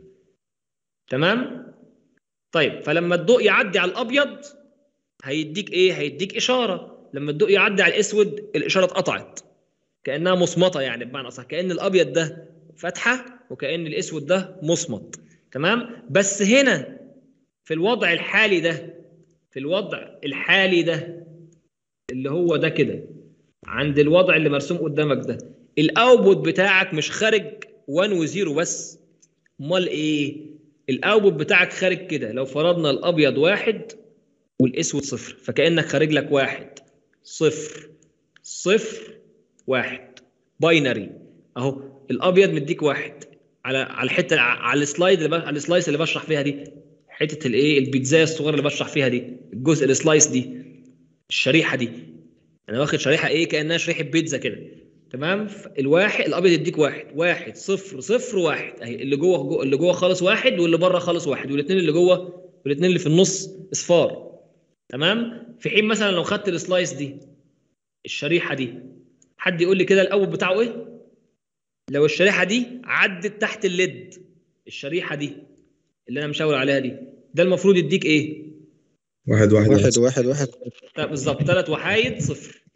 تمام طيب فلما الضوء يعدي على الابيض هيديك ايه هيديك اشاره لما الضوء يعدي على الاسود الاشاره اتقطعت كانها مصمطه يعني بمعنى اصح كان الابيض ده فتحه وكان الاسود ده مصمت تمام بس هنا في الوضع الحالي ده في الوضع الحالي ده اللي هو ده كده عند الوضع اللي مرسوم قدامك ده الاوتبوت بتاعك مش خارج 1 و0 بس امال ايه الاوتبوت بتاعك خارج كده لو فرضنا الابيض واحد والاسود صفر فكانك خارج لك واحد صفر صفر واحد باينري اهو الابيض مديك واحد على على الحته على السلايد اللي على السلايس اللي بشرح فيها دي حته الايه البيتزايه الصغيره اللي بشرح فيها دي الجزء السلايس دي الشريحه دي انا واخد شريحه ايه كانها شريحه بيتزا كده تمام الواحد الابيض يديك واحد واحد صفر صفر واحد اهي اللي جوه جو اللي جوه خالص واحد واللي بره خالص واحد والاثنين اللي جوه والاثنين اللي في النص اصفار تمام في حين مثلا لو خدت السلايس دي الشريحه دي حد يقول لي كده الاول بتاعه ايه لو الشريحه دي عدت تحت الليد الشريحه دي اللي انا مشاور عليها دي ده المفروض يديك ايه واحد واحد واحد واحد واحد طيب بالظبط ثلاث وحايد صفر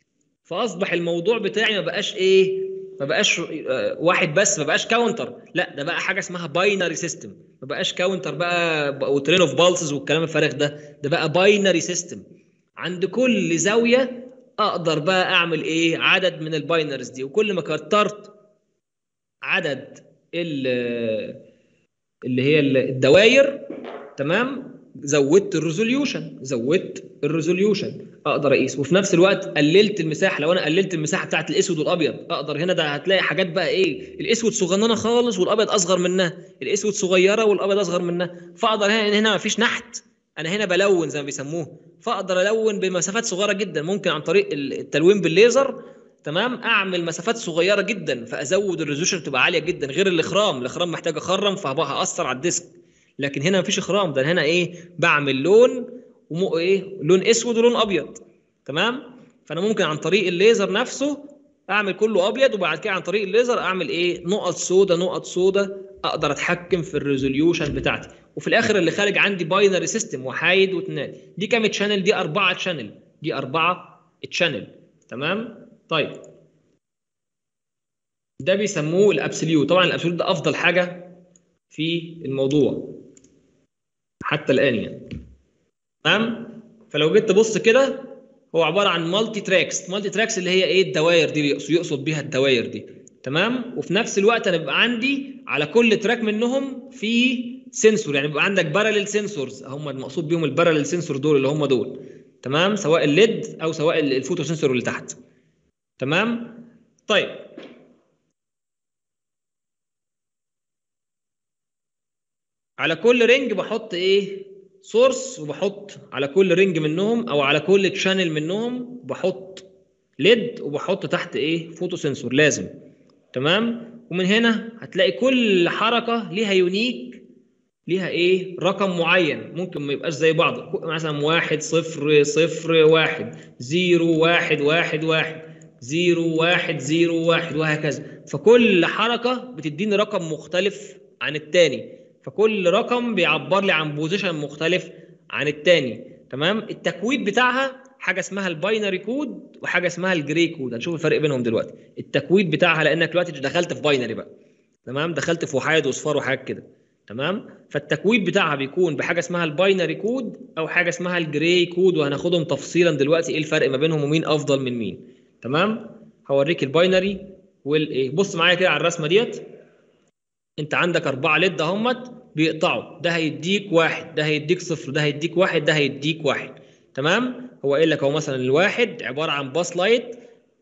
فاصبح الموضوع بتاعي ما بقاش ايه ما بقاش آه، واحد بس ما بقاش كاونتر لا ده بقى حاجه اسمها باينري سيستم ما بقاش كاونتر بقى وترين اوف بالسز والكلام الفارغ ده ده بقى باينري سيستم عند كل زاويه اقدر بقى اعمل ايه عدد من الباينرز دي وكل ما كترت عدد ال- اللي هي الدوائر تمام زودت الريزوليوشن زودت الريزوليوشن اقدر اقيس وفي نفس الوقت قللت المساحه لو انا قللت المساحه بتاعت الاسود والابيض اقدر هنا ده هتلاقي حاجات بقى ايه الاسود صغننه خالص والابيض اصغر منها الاسود صغيره والابيض اصغر منها فاقدر هنا هنا مفيش نحت انا هنا بلون زي ما بيسموه فاقدر الون بمسافات صغيره جدا ممكن عن طريق التلوين بالليزر تمام اعمل مسافات صغيره جدا فازود الريزولوشن تبقى عاليه جدا غير الاخرام الاخرام محتاج اخرم فهبقى هاثر على الديسك لكن هنا مفيش اخرام ده هنا ايه بعمل لون ومو ايه لون اسود ولون ابيض تمام فانا ممكن عن طريق الليزر نفسه اعمل كله ابيض وبعد كده عن طريق الليزر اعمل ايه نقط سودا نقط سودا اقدر اتحكم في الريزوليوشن بتاعتي وفي الاخر اللي خارج عندي باينري سيستم وحايد واثنين دي كام تشانل دي أربعة تشانل دي أربعة تشانل تمام طيب ده بيسموه الابسوليوت طبعا الابسوليوت ده افضل حاجه في الموضوع حتى الان يعني تمام فلو جيت تبص كده هو عباره عن مالتي تراكس مالتي تراكس اللي هي ايه الدوائر دي يقصد يقصد بيها الدوائر دي تمام وفي نفس الوقت انا بيبقى عندي على كل تراك منهم في سنسور يعني بيبقى عندك باراليل سنسورز هم المقصود بيهم الباراليل سنسور دول اللي هم دول تمام سواء الليد او سواء الفوتو سنسور اللي تحت تمام طيب على كل رينج بحط ايه سورس وبحط على كل رينج منهم او على كل تشانل منهم بحط ليد وبحط تحت ايه فوتو سنسور لازم تمام ومن هنا هتلاقي كل حركه ليها يونيك ليها ايه رقم معين ممكن ما يبقاش زي بعض مثلا واحد صفر صفر واحد زيرو واحد واحد واحد زيرو واحد زيرو واحد وهكذا فكل حركه بتديني رقم مختلف عن التاني فكل رقم بيعبر لي عن بوزيشن مختلف عن التاني تمام التكويد بتاعها حاجه اسمها الباينري كود وحاجه اسمها الجري كود هنشوف الفرق بينهم دلوقتي التكويد بتاعها لانك دلوقتي دخلت في باينري بقى تمام دخلت في وحايد واصفار وحاجات كده تمام فالتكويد بتاعها بيكون بحاجه اسمها الباينري كود او حاجه اسمها الجري كود وهناخدهم تفصيلا دلوقتي ايه الفرق ما بينهم ومين افضل من مين تمام هوريك الباينري والايه بص معايا كده على الرسمه ديت انت عندك اربعه ليد اهمت بيقطعوا ده هيديك واحد ده هيديك صفر ده هيديك واحد ده هيديك واحد تمام هو قايل لك اهو مثلا الواحد عباره عن باس لايت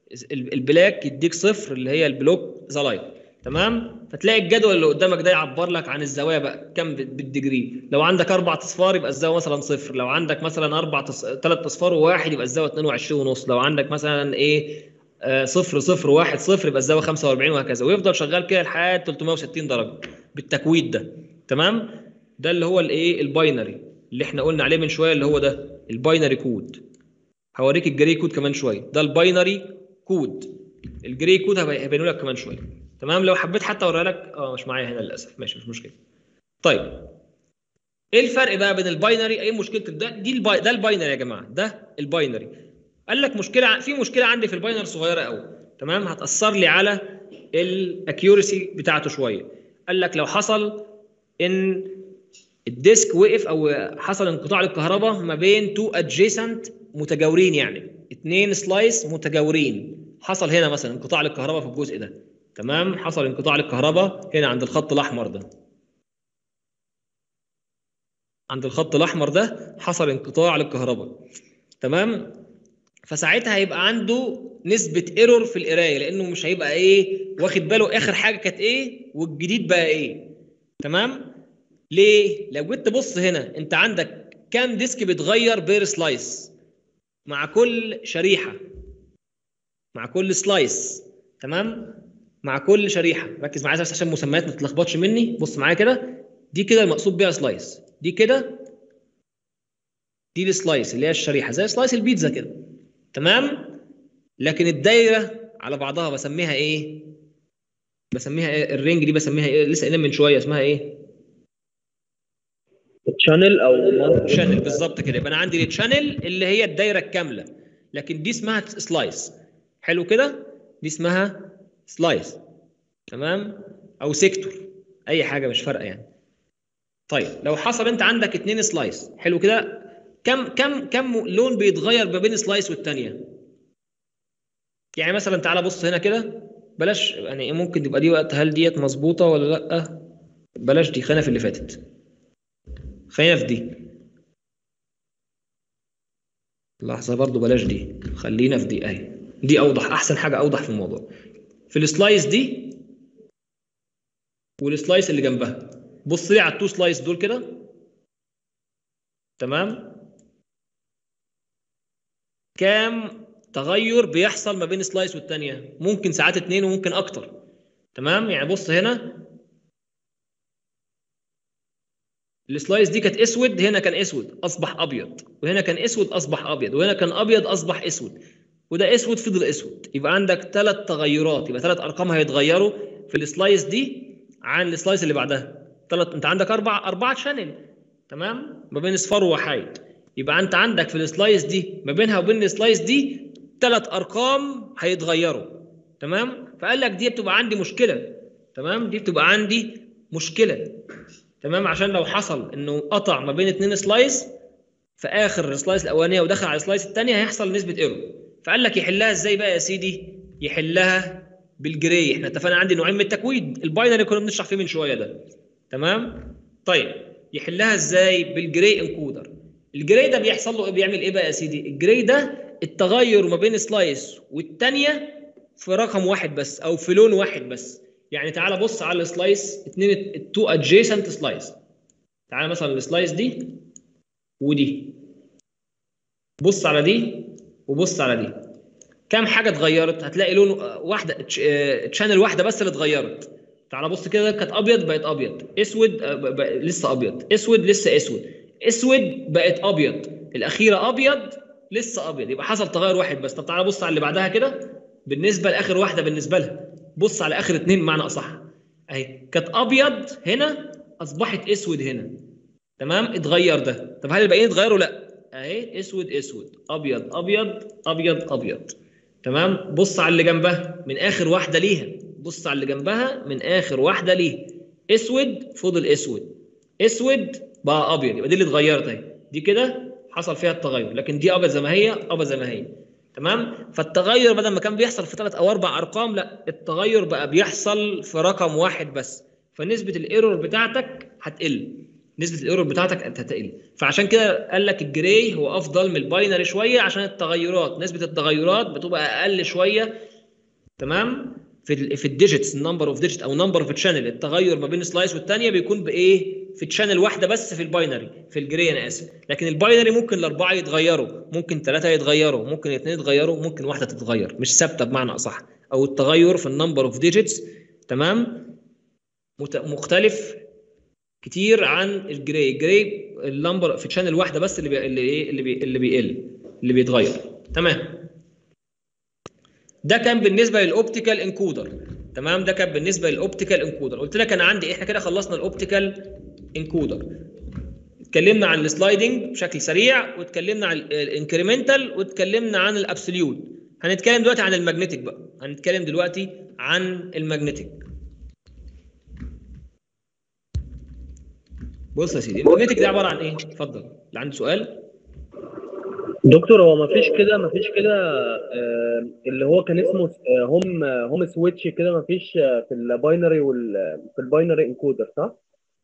البلاك يديك صفر اللي هي البلوك ذا لايت تمام فتلاقي الجدول اللي قدامك ده يعبر لك عن الزوايا بقى كم بالديجري لو عندك اربع اصفار يبقى الزاويه مثلا صفر لو عندك مثلا اربع تص... ثلاث اصفار وواحد يبقى الزاويه 22 ونص لو عندك مثلا ايه آه صفر صفر واحد صفر يبقى الزاويه 45 وهكذا ويفضل شغال كده لحد 360 درجه بالتكويد ده تمام ده اللي هو الايه الباينري اللي احنا قلنا عليه من شويه اللي هو ده الباينري كود هوريك الجري كود كمان شويه ده الباينري كود الجري كود هبينه لك كمان شويه تمام لو حبيت حتى اوريها لك اه مش معايا هنا للاسف ماشي مش مشكله طيب ايه الفرق بقى بين الباينري ايه مشكله ده دي الباي ده الباينري يا جماعه ده الباينري قال لك مشكله في مشكله عندي في الباينري صغيره قوي تمام هتاثر لي على الاكيورسي بتاعته شويه قال لك لو حصل ان الديسك وقف او حصل انقطاع للكهرباء ما بين تو ادجيسنت متجاورين يعني اثنين سلايس متجاورين حصل هنا مثلا انقطاع للكهرباء في الجزء ده تمام حصل انقطاع للكهرباء هنا عند الخط الاحمر ده عند الخط الاحمر ده حصل انقطاع للكهرباء تمام فساعتها هيبقى عنده نسبة ايرور في القراية لأنه مش هيبقى إيه واخد باله آخر حاجة كانت إيه والجديد بقى إيه تمام ليه؟ لو جيت تبص هنا أنت عندك كام ديسك بيتغير بير سلايس مع كل شريحة مع كل سلايس تمام مع كل شريحة ركز معايا بس عشان المسميات ما تتلخبطش مني بص معايا كده دي كده المقصود بيها سلايس دي كده دي السلايس اللي هي الشريحة زي سلايس البيتزا كده تمام لكن الدايره على بعضها بسميها ايه بسميها إيه؟ الرينج دي بسميها ايه لسه قايلين من شويه اسمها ايه تشانل او شانل بالظبط كده يبقى انا عندي التشانل اللي هي الدايره الكامله لكن دي اسمها سلايس حلو كده دي اسمها سلايس تمام او سيكتور اي حاجه مش فارقه يعني طيب لو حصل انت عندك اتنين سلايس حلو كده كم كم كم لون بيتغير ما بين سلايس والتانيه يعني مثلا تعالى بص هنا كده بلاش يعني إيه ممكن تبقى دي وقت هل ديت مظبوطه ولا لا بلاش دي خلينا في اللي فاتت خلينا في دي لحظه برضو بلاش دي خلينا في دي اهي دي اوضح احسن حاجه اوضح في الموضوع في السلايس دي والسلايس اللي جنبها بص لي على التو سلايس دول كده تمام كام تغير بيحصل ما بين سلايس والتانية ممكن ساعات اتنين وممكن اكتر تمام يعني بص هنا السلايس دي كانت اسود هنا كان اسود اصبح ابيض وهنا كان اسود اصبح ابيض وهنا كان ابيض اصبح اسود وده اسود فضل اسود يبقى عندك ثلاث تغيرات يبقى ثلاث ارقام هيتغيروا في السلايس دي عن السلايس اللي بعدها ثلاث انت عندك اربع اربعه شانل تمام ما بين اصفار وحيد يبقى انت عندك في السلايس دي ما بينها وبين السلايس دي ثلاث ارقام هيتغيروا تمام فقال لك دي بتبقى عندي مشكله تمام دي بتبقى عندي مشكله تمام عشان لو حصل انه قطع ما بين اتنين سلايس في اخر السلايس الاولانيه ودخل على السلايس الثانيه هيحصل نسبه ايرور فقال لك يحلها ازاي بقى يا سيدي يحلها بالجراي احنا اتفقنا عندي نوعين من التكويد الباينري كنا بنشرح فيه من شويه ده تمام طيب يحلها ازاي بالجراي انكودر الجراي ده بيحصل له ايه بيعمل ايه بقى يا سيدي الجراي ده التغير ما بين سلايس والثانيه في رقم واحد بس او في لون واحد بس يعني تعال بص على السلايس اثنين التو ادجيسنت سلايس تعال مثلا السلايس دي ودي بص على دي وبص على دي كام حاجه اتغيرت هتلاقي لون واحده تشانل واحده بس اللي اتغيرت تعال بص كده كانت ابيض بقت ابيض اسود آه، ب- ب- لسه ابيض اسود لسه اسود اسود بقت ابيض الاخيره ابيض لسه ابيض يبقى حصل تغير واحد بس طب تعالى بص على اللي بعدها كده بالنسبه لاخر واحده بالنسبه لها بص على اخر اتنين بمعنى اصح اهي كانت ابيض هنا اصبحت اسود هنا تمام اتغير ده طب هل الباقيين اتغيروا لا اهي اسود اسود ابيض ابيض ابيض ابيض تمام بص على اللي جنبها من اخر واحده ليها بص على اللي جنبها من اخر واحده ليها اسود فضل اسود اسود بقى ابيض يبقى دي اللي اتغيرت اهي دي كده حصل فيها التغير لكن دي ابيض زي ما هي ابيض زي ما هي تمام فالتغير بدل ما كان بيحصل في ثلاث او اربع ارقام لا التغير بقى بيحصل في رقم واحد بس فنسبه الايرور بتاعتك هتقل نسبه الايرور بتاعتك هتقل فعشان كده قال لك الجراي هو افضل من الباينري شويه عشان التغيرات نسبه التغيرات بتبقى اقل شويه تمام في ال في الديجيتس النمبر اوف ديجيت او نمبر اوف تشانل التغير ما بين سلايس والثانيه بيكون بايه في تشانل واحده بس في الباينري في الجراي انا اسف لكن الباينري ممكن الاربعه يتغيروا ممكن ثلاثه يتغيروا ممكن اثنين يتغيروا ممكن واحده تتغير مش ثابته بمعنى اصح او التغير في النمبر اوف ديجيتس تمام مت- مختلف كتير عن الجراي الجراي النمبر في تشانل واحده بس اللي بي... اللي ايه اللي بي... اللي بيقل اللي بيتغير تمام ده كان بالنسبه للاوبتيكال انكودر تمام ده كان بالنسبه للاوبتيكال انكودر قلت لك انا عندي احنا كده خلصنا الاوبتيكال انكودر اتكلمنا عن السلايدنج بشكل سريع واتكلمنا عن الانكريمنتال واتكلمنا عن الابسوليوت هنتكلم دلوقتي عن الماجنتيك بقى هنتكلم دلوقتي عن الماجنتيك بص يا سيدي الماجنتيك ده عباره عن ايه اتفضل اللي عنده سؤال دكتور هو ما فيش كده ما فيش كده آه، اللي هو كان اسمه آه، هوم آه، هوم سويتش كده ما فيش آه، في الباينري وال في الباينري انكودر صح؟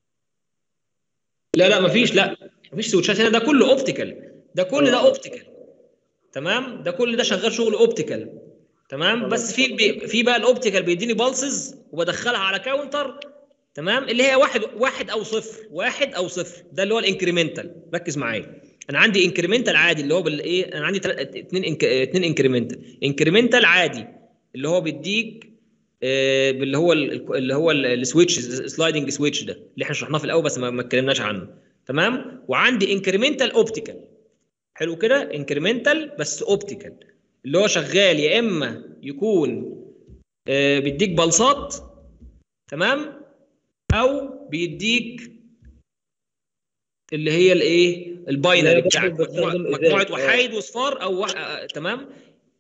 لا لا مفيش لا مفيش سويتشات هنا ده كله اوبتيكال ده كل ده اوبتيكال تمام ده كل ده شغال شغل اوبتيكال تمام بس في بي في بقى الاوبتيكال بيديني بالسز وبدخلها على كاونتر تمام اللي هي واحد واحد او صفر واحد او صفر ده اللي هو الانكريمنتال ركز معايا انا عندي انكريمنتال عادي اللي هو بالايه انا عندي تل- اتنين إنك... اتنين انكريمنتال انكريمنتال عادي اللي هو بيديك آه، باللي هو ال- اللي هو ال- السويتش سلايدنج سويتش ده اللي احنا شرحناه في الاول بس ما ما اتكلمناش عنه تمام وعندي انكريمنتال اوبتيكال حلو كده انكريمنتال بس اوبتيكال اللي هو شغال يا اما يكون آه، بيديك بلصات تمام او بيديك اللي هي الايه الباينري اللي هي بتاعك برضه مجموعه بتستخدم مجموعه إزاز. آه. وحايد وصفار او وح... آه، تمام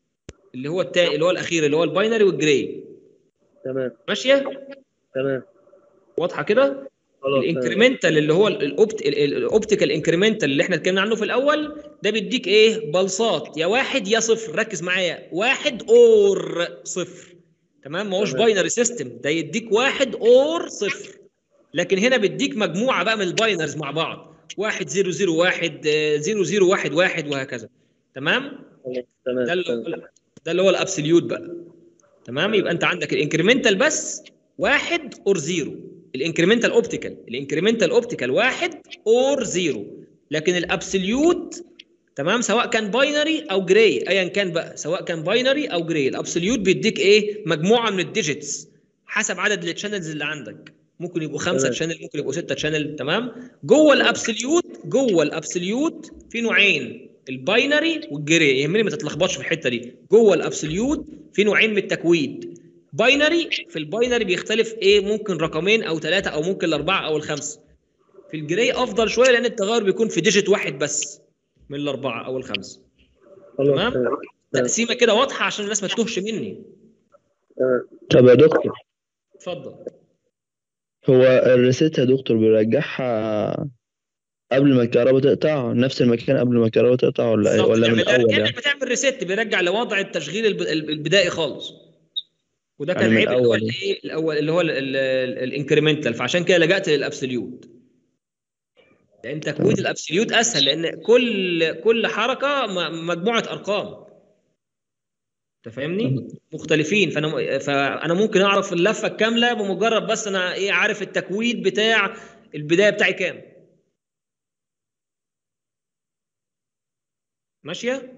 اللي هو التا... اللي هو الاخير اللي هو الباينري والجراي تمام ماشيه تمام واضحه كده خلاص تمام. الانكريمنتال اللي هو الاوبت الاوبتيكال انكريمنتال اللي احنا اتكلمنا عنه في الاول ده بيديك ايه بلصات يا واحد يا صفر ركز معايا واحد اور صفر تمام ما هوش تمام. باينري سيستم ده يديك واحد اور صفر لكن هنا بيديك مجموعه بقى من الباينرز مع بعض واحد زيرو زيرو واحد آه، زيرو زيرو واحد واحد وهكذا تمام خلاص تمام ده اللي تمام. هو ده اللي هو الابسوليوت بقى تمام يبقى انت عندك الانكريمنتال بس واحد اور زيرو الانكريمنتال اوبتيكال الانكريمنتال اوبتيكال واحد اور زيرو لكن الابسوليوت تمام سواء كان باينري او جراي ايا كان بقى سواء كان باينري او جراي الابسوليوت بيديك ايه مجموعه من الديجيتس حسب عدد التشانلز اللي عندك ممكن يبقوا خمسه تمام. تشانل ممكن يبقوا سته تشانل تمام جوه الابسوليوت جوه الابسوليوت في نوعين الباينري والجراي يهمني ما تتلخبطش في الحته دي جوه الابسوليوت في نوعين من التكويد باينري في الباينري بيختلف ايه ممكن رقمين او ثلاثه او ممكن الاربعه او الخمسه في الجراي افضل شويه لان التغير بيكون في ديجيت واحد بس من الاربعه او الخمسه خلاص تمام. تمام تقسيمه كده واضحه عشان الناس ما تتوهش مني تمام. طب يا دكتور اتفضل هو الريسيت يا دكتور بيرجعها قبل ما الكهرباء تقطع نفس المكان قبل ما الكهرباء تقطع ولا إيه؟ بالظبط ولا من بيعمل- الأول كانك يعني بتعمل ريست بيرجع لوضع التشغيل الب- البدائي خالص وده كان يعني من عيب اللي هو الأول. الايه الاول اللي هو الانكريمنتال فعشان كده لجأت للابسوليوت لان تكوين الابسوليوت اسهل لان كل كل حركه م- مجموعه ارقام انت فاهمني مختلفين فانا فانا ممكن اعرف اللفه الكامله بمجرد بس انا ايه عارف التكوين بتاع البدايه بتاعي كام ماشيه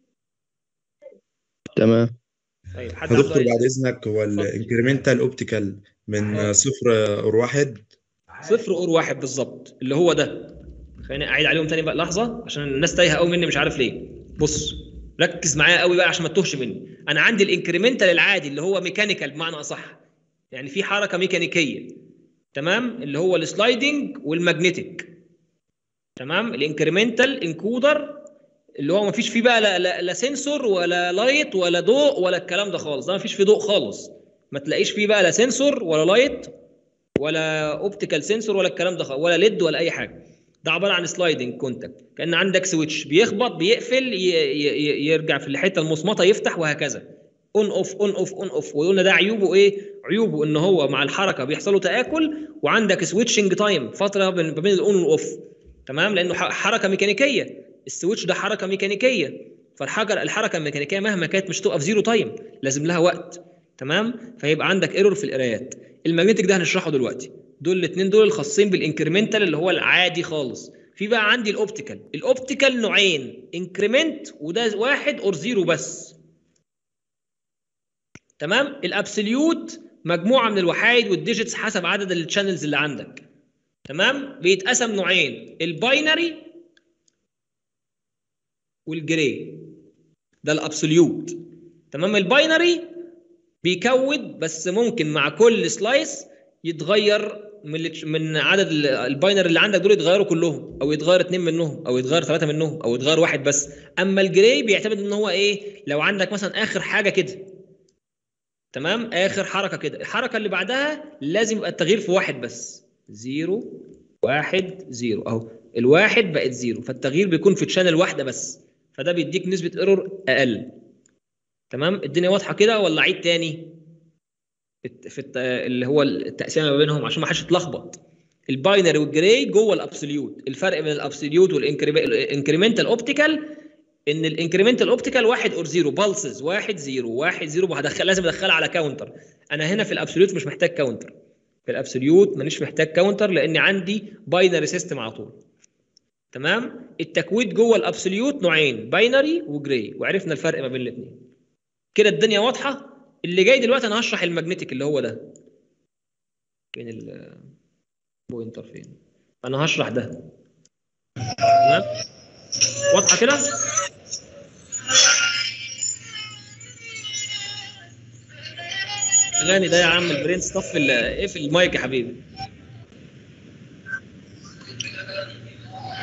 تمام طيب حد يا عنده دكتور أي- بعد اذنك هو اتفضل. الانكريمنتال اوبتيكال من آه. صفر اور واحد صفر اور واحد بالظبط اللي هو ده خليني اعيد عليهم تاني بقى لحظه عشان الناس تايهه قوي مني مش عارف ليه بص ركز معايا قوي بقى عشان ما تتوهش مني انا عندي الانكريمنتال العادي اللي هو ميكانيكال بمعنى اصح يعني في حركه ميكانيكيه تمام اللي هو السلايدنج والماجنتيك تمام الانكريمنتال انكودر اللي هو ما فيش فيه بقى لا, لا, لا سنسور ولا لايت ولا ضوء ولا الكلام ده خالص ده ما فيش فيه ضوء خالص ما تلاقيش فيه بقى لا سنسور ولا لايت ولا اوبتيكال سنسور ولا الكلام ده خالص ولا ليد ولا اي حاجه ده عباره عن سلايدنج كونتاكت كان عندك سويتش بيخبط بيقفل ي- ي- ي- يرجع في الحته المصمطه يفتح وهكذا اون اوف اون اوف اون اوف وقلنا ده عيوبه ايه عيوبه ان هو مع الحركه بيحصل له تاكل وعندك سويتشنج تايم فتره بين ما بين الاون والاوف تمام لانه ح- حركه ميكانيكيه السويتش ده حركه ميكانيكيه فالحركه الحركه الميكانيكيه مهما كانت مش تقف زيرو تايم لازم لها وقت تمام فيبقى عندك ايرور في القرايات الماجنتيك ده هنشرحه دلوقتي دول الاثنين دول الخاصين بالانكريمنتال اللي هو العادي خالص في بقى عندي الاوبتيكال الاوبتيكال نوعين انكريمنت وده واحد اور زيرو بس تمام الابسوليوت مجموعه من الوحايد والديجيتس حسب عدد الشانلز اللي عندك تمام بيتقسم نوعين الباينري والجراي ده الابسوليوت تمام الباينري بيكود بس ممكن مع كل سلايس يتغير من التش- من عدد ال- الباينر اللي عندك دول يتغيروا كلهم او يتغير اتنين منهم او يتغير ثلاثه منهم او يتغير واحد بس اما الجراي بيعتمد ان هو ايه لو عندك مثلا اخر حاجه كده تمام اخر حركه كده الحركه اللي بعدها لازم يبقى التغيير في واحد بس زيرو واحد زيرو اهو الواحد بقت زيرو فالتغيير بيكون في تشانل واحده بس فده بيديك نسبه ايرور اقل تمام الدنيا واضحه كده ولا عيد تاني الت- في الت- اللي هو التقسيمه ما بينهم عشان ما حدش يتلخبط الباينري والجراي جوه الابسوليوت الفرق بين الابسوليوت والانكريمنتال اوبتيكال ان الانكريمنتال اوبتيكال واحد اور زيرو بالسز واحد زيرو واحد زيرو هدخل لازم ادخلها على كاونتر انا هنا في الابسوليوت مش محتاج كاونتر في الابسوليوت مانيش محتاج كاونتر لان عندي باينري سيستم على طول تمام التكويد جوه الابسوليوت نوعين باينري وجراي وعرفنا الفرق ما بين الاثنين كده الدنيا واضحه اللي جاي دلوقتي انا هشرح الماجنتيك اللي هو ده فين البوينتر فين انا هشرح ده تمام واضحه كده اغاني ده يا عم البرين ستاف ايه في المايك يا حبيبي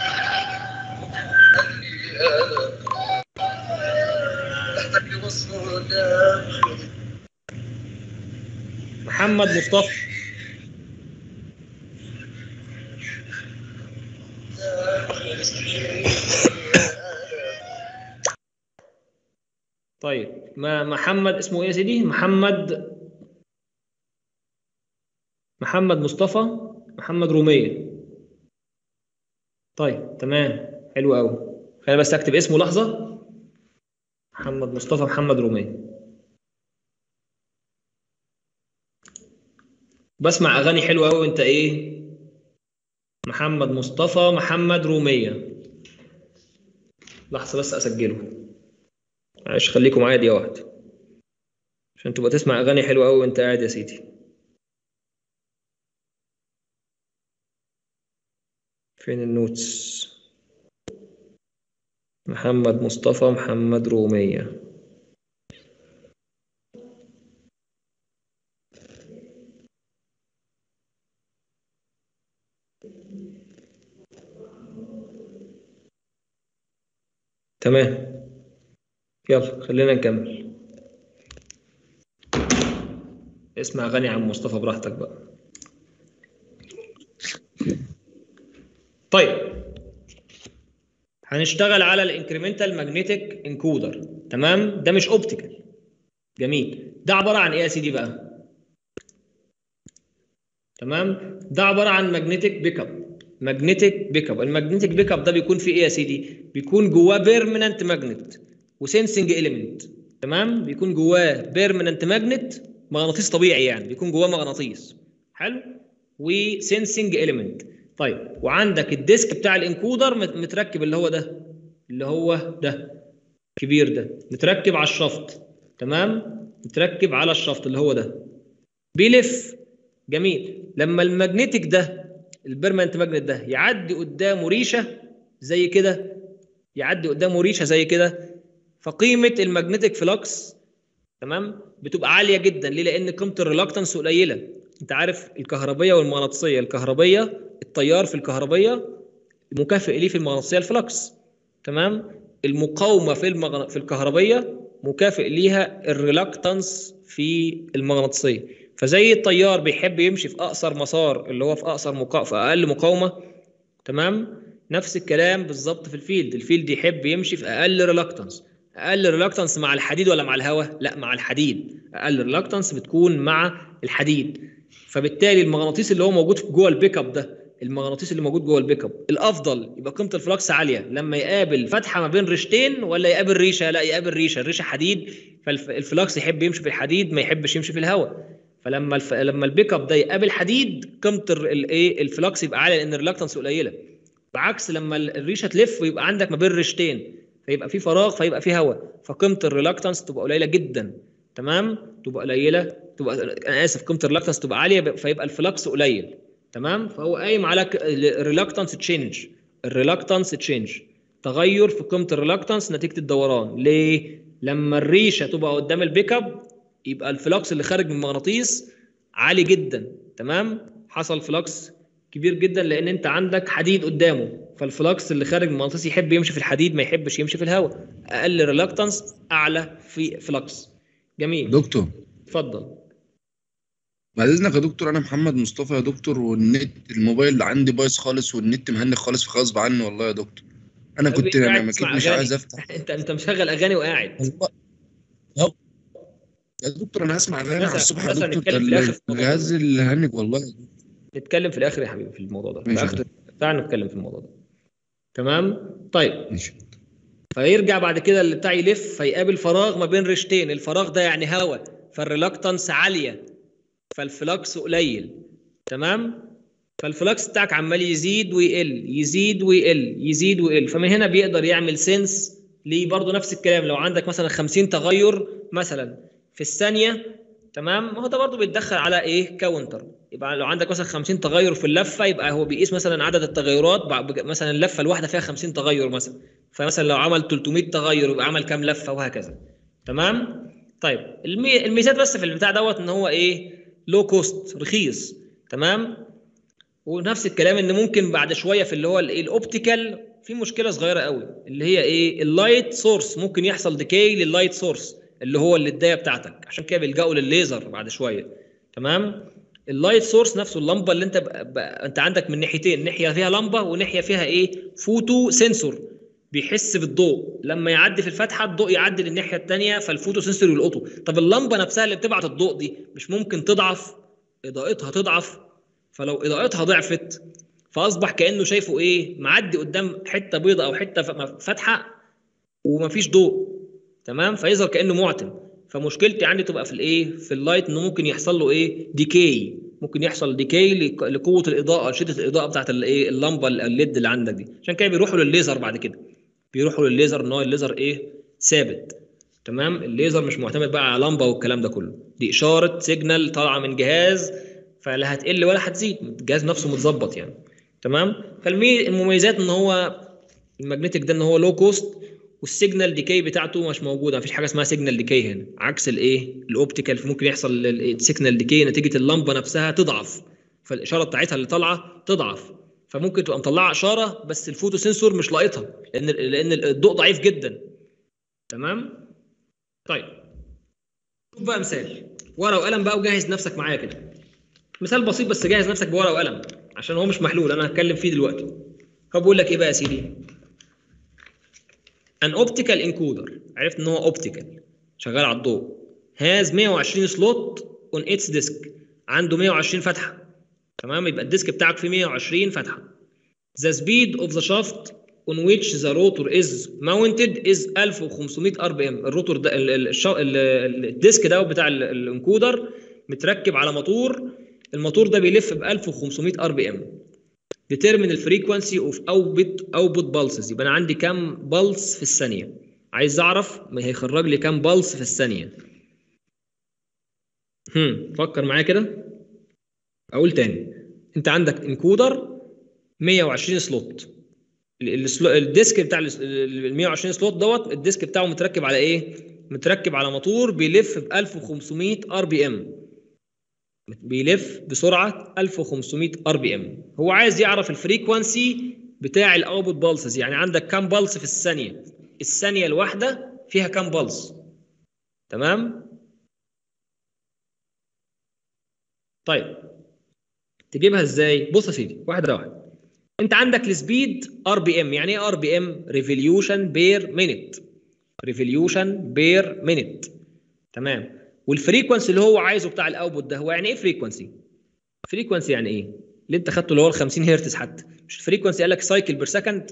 تحتاج لوصف محمد مصطفى طيب ما محمد اسمه ايه يا سيدي محمد محمد مصطفى محمد رومية طيب تمام حلو قوي خلينا بس اكتب اسمه لحظة محمد مصطفى محمد رومية بسمع اغاني حلوه قوي وانت ايه محمد مصطفى محمد رومية لحظة بس اسجله معلش خليكم معايا دقيقة واحدة عشان تبقى تسمع اغاني حلوه قوي وانت قاعد يا سيدي فين النوتس محمد مصطفى محمد رومية تمام يلا خلينا نكمل اسمع اغاني عم مصطفى براحتك بقى طيب هنشتغل على الانكريمنتال ماجنتيك انكودر تمام ده مش اوبتيكال جميل ده عباره عن ايه يا سيدي بقى تمام ده عباره عن ماجنتيك بيك اب ماجنتيك بيك اب الماجنتيك بيك اب ده بيكون فيه ايه يا سيدي بيكون جواه بيرمننت ماجنت وسنسنج اليمنت تمام بيكون جواه بيرمننت ماجنت مغناطيس طبيعي يعني بيكون جواه مغناطيس حلو وسنسنج اليمنت طيب وعندك الديسك بتاع الانكودر مت- متركب اللي هو ده اللي هو ده كبير ده متركب على الشفط تمام متركب على الشفط اللي هو ده بيلف جميل لما المagnetic ده البيرمنت ماجنت ده يعدي قدامه ريشه زي كده يعدي قدامه ريشه زي كده فقيمه المagnetic فلكس تمام بتبقى عاليه جدا ليه لان قيمه الريلاكتنس قليله انت عارف الكهربيه والمغناطيسيه الكهربيه التيار في الكهربيه مكافئ ليه في المغناطيسيه الفلكس تمام المقاومه في المغن... في الكهربيه مكافئ ليها الريلاكتنس في المغناطيسيه فزي التيار بيحب يمشي في اقصر مسار اللي هو في اقصر مقا... في اقل مقاومه تمام نفس الكلام بالظبط في الفيلد الفيلد يحب يمشي في اقل ريلاكتنس اقل ريلاكتنس مع الحديد ولا مع الهواء لا مع الحديد اقل ريلاكتنس بتكون مع الحديد فبالتالي المغناطيس اللي هو موجود في جوه البيك اب ده المغناطيس اللي موجود جوه البيك اب الافضل يبقى قيمه الفلكس عاليه لما يقابل فتحه ما بين ريشتين ولا يقابل ريشه لا يقابل ريشه الريشه حديد فالفلكس يحب يمشي في الحديد ما يحبش يمشي في الهواء فلما الف... لما البيك اب ده يقابل حديد قيمه الايه الفلكس يبقى عاليه لان الريلاكتنس قليله بعكس لما الريشه تلف ويبقى عندك ما بين ريشتين فيبقى في فراغ فيبقى في هواء فقيمه الريلاكتنس تبقى قليله جدا تمام تبقى قليله تبقى انا اسف قيمه الريلاكتنس تبقى عاليه فيبقى الفلكس قليل تمام فهو قايم على الريلاكتنس تشينج الريلاكتنس تشينج تغير في قيمه الريلاكتنس نتيجه الدوران ليه لما الريشه تبقى قدام البيك اب يبقى الفلكس اللي خارج من المغناطيس عالي جدا تمام حصل فلكس كبير جدا لان انت عندك حديد قدامه فالفلكس اللي خارج من المغناطيس يحب يمشي في الحديد ما يحبش يمشي في الهواء اقل ريلاكتنس اعلى في فلكس جميل دكتور اتفضل بعد اذنك يا دكتور انا محمد مصطفى يا دكتور والنت الموبايل اللي عندي بايظ خالص والنت مهنج خالص فغصب عني والله يا دكتور انا قلبي كنت قاعد يعني اكيد تسمع مش أغاني. عايز افتح انت انت مشغل اغاني وقاعد والله يا- يا دكتور انا هسمع اغاني على مثلا- الصبح يا مثلا دكتور نتكلم في ده الآخر في الموضوع الجهاز اللي هنج والله نتكلم في الاخر يا حبيبي في الموضوع ده في ماشي. اخر تعال نتكلم في الموضوع ده تمام طيب ماشي فيرجع بعد كده اللي بتاع يلف فيقابل فراغ ما بين ريشتين الفراغ ده يعني هواء فالريلاكتنس عاليه فالفلكس قليل تمام فالفلكس بتاعك عمال يزيد ويقل يزيد ويقل يزيد ويقل فمن هنا بيقدر يعمل سنس ليه برضه نفس الكلام لو عندك مثلا 50 تغير مثلا في الثانيه تمام ما هو ده برضه بيتدخل على ايه كاونتر يبقى لو عندك مثلا 50 تغير في اللفه يبقى هو بيقيس مثلا عدد التغيرات بع- مثلا اللفه الواحده فيها 50 تغير مثلا فمثلا لو عمل 300 تغير يبقى عمل كام لفه وهكذا تمام طيب المي... الميزات بس في البتاع دوت ان هو ايه لو كوست رخيص تمام ونفس الكلام ان ممكن بعد شويه في اللي هو الايه الاوبتيكال في مشكله صغيره قوي اللي هي ايه اللايت سورس ممكن يحصل ديكاي لللايت سورس اللي هو الليدايه بتاعتك عشان كده بيلجأوا للليزر بعد شويه تمام اللايت سورس نفسه اللمبه اللي انت ب... ب... انت عندك من ناحيتين ناحيه فيها لمبه وناحيه فيها ايه فوتو سنسور بيحس بالضوء لما يعدي في الفتحه الضوء يعدي للناحيه الثانيه فالفوتو سنسور يلقطه طب اللمبه نفسها اللي بتبعت الضوء دي مش ممكن تضعف اضاءتها تضعف فلو اضاءتها ضعفت فاصبح كانه شايفه ايه معدي قدام حته بيضاء او حته ف- فاتحه ومفيش ضوء تمام فيظهر كانه معتم فمشكلتي عندي تبقى في الايه في اللايت انه ممكن يحصل له ايه ديكي ممكن يحصل ديكي لق- لقوه الاضاءه شده الاضاءه بتاعت الايه اللمبه ال- الليد اللي عندك دي عشان كده بيروحوا للليزر بعد كده بيروحوا للليزر ان هو الليزر ايه ثابت تمام الليزر مش معتمد بقى على لمبه والكلام ده كله دي اشاره سيجنال طالعه من جهاز فلا هتقل ولا هتزيد الجهاز نفسه متظبط يعني تمام فالمميزات ان هو الماجنتيك ده ان هو لو كوست والسيجنال ديكي بتاعته مش موجوده مفيش حاجه اسمها سيجنال ديكي هنا عكس الايه الاوبتيكال ممكن يحصل السيجنال ديكي نتيجه اللمبه نفسها تضعف فالاشاره بتاعتها اللي طالعه تضعف فممكن تبقى مطلعه اشاره بس الفوتو سنسور مش لاقطها لان لان الضوء ضعيف جدا تمام طيب شوف بقى مثال ورقه وقلم بقى وجهز نفسك معايا كده مثال بسيط بس جهز نفسك بورقه وقلم عشان هو مش محلول انا هتكلم فيه دلوقتي هو بيقول لك ايه بقى يا سيدي ان اوبتيكال انكودر عرفت ان هو اوبتيكال شغال على الضوء هاز 120 سلوت اون اتس ديسك عنده 120 فتحه تمام يبقى الديسك بتاعك فيه 120 فتحه the speed of the shaft on which the rotor is mounted is 1500 ار بي ام الروتور ده ال- ال- الشا- ال- ال- الديسك ده بتاع ال- الانكودر متركب على موتور الموتور ده بيلف ب 1500 ار بي ام determine الفريكونسي اوف اوتبوت اوتبوت بالسز يبقى انا عندي كام بلس في الثانيه عايز اعرف ما هيخرج لي كام بلس في الثانيه هم فكر معايا كده اقول تاني انت عندك انكودر 120 سلوت ال- السلو- الديسك بتاع ال 120 سلوت دوت الديسك بتاعه متركب على ايه متركب على موتور بيلف ب 1500 ار بي ام بيلف بسرعه 1500 ار بي ام هو عايز يعرف الفريكوانسي بتاع الاوتبوت بالسز يعني عندك كام بلس في الثانيه الثانيه الواحده فيها كام بلس تمام طيب تجيبها ازاي بص يا سيدي واحده واحده انت عندك السبيد ار بي ام يعني ايه ار بي ام ريفوليوشن بير مينيت ريفوليوشن بير مينيت تمام والفريكونسي اللي هو عايزه بتاع الاوتبوت ده هو يعني ايه فريكونسي فريكونسي يعني ايه اللي انت خدته اللي هو ال 50 هرتز حتى مش الفريكونسي قال لك سايكل بير سكند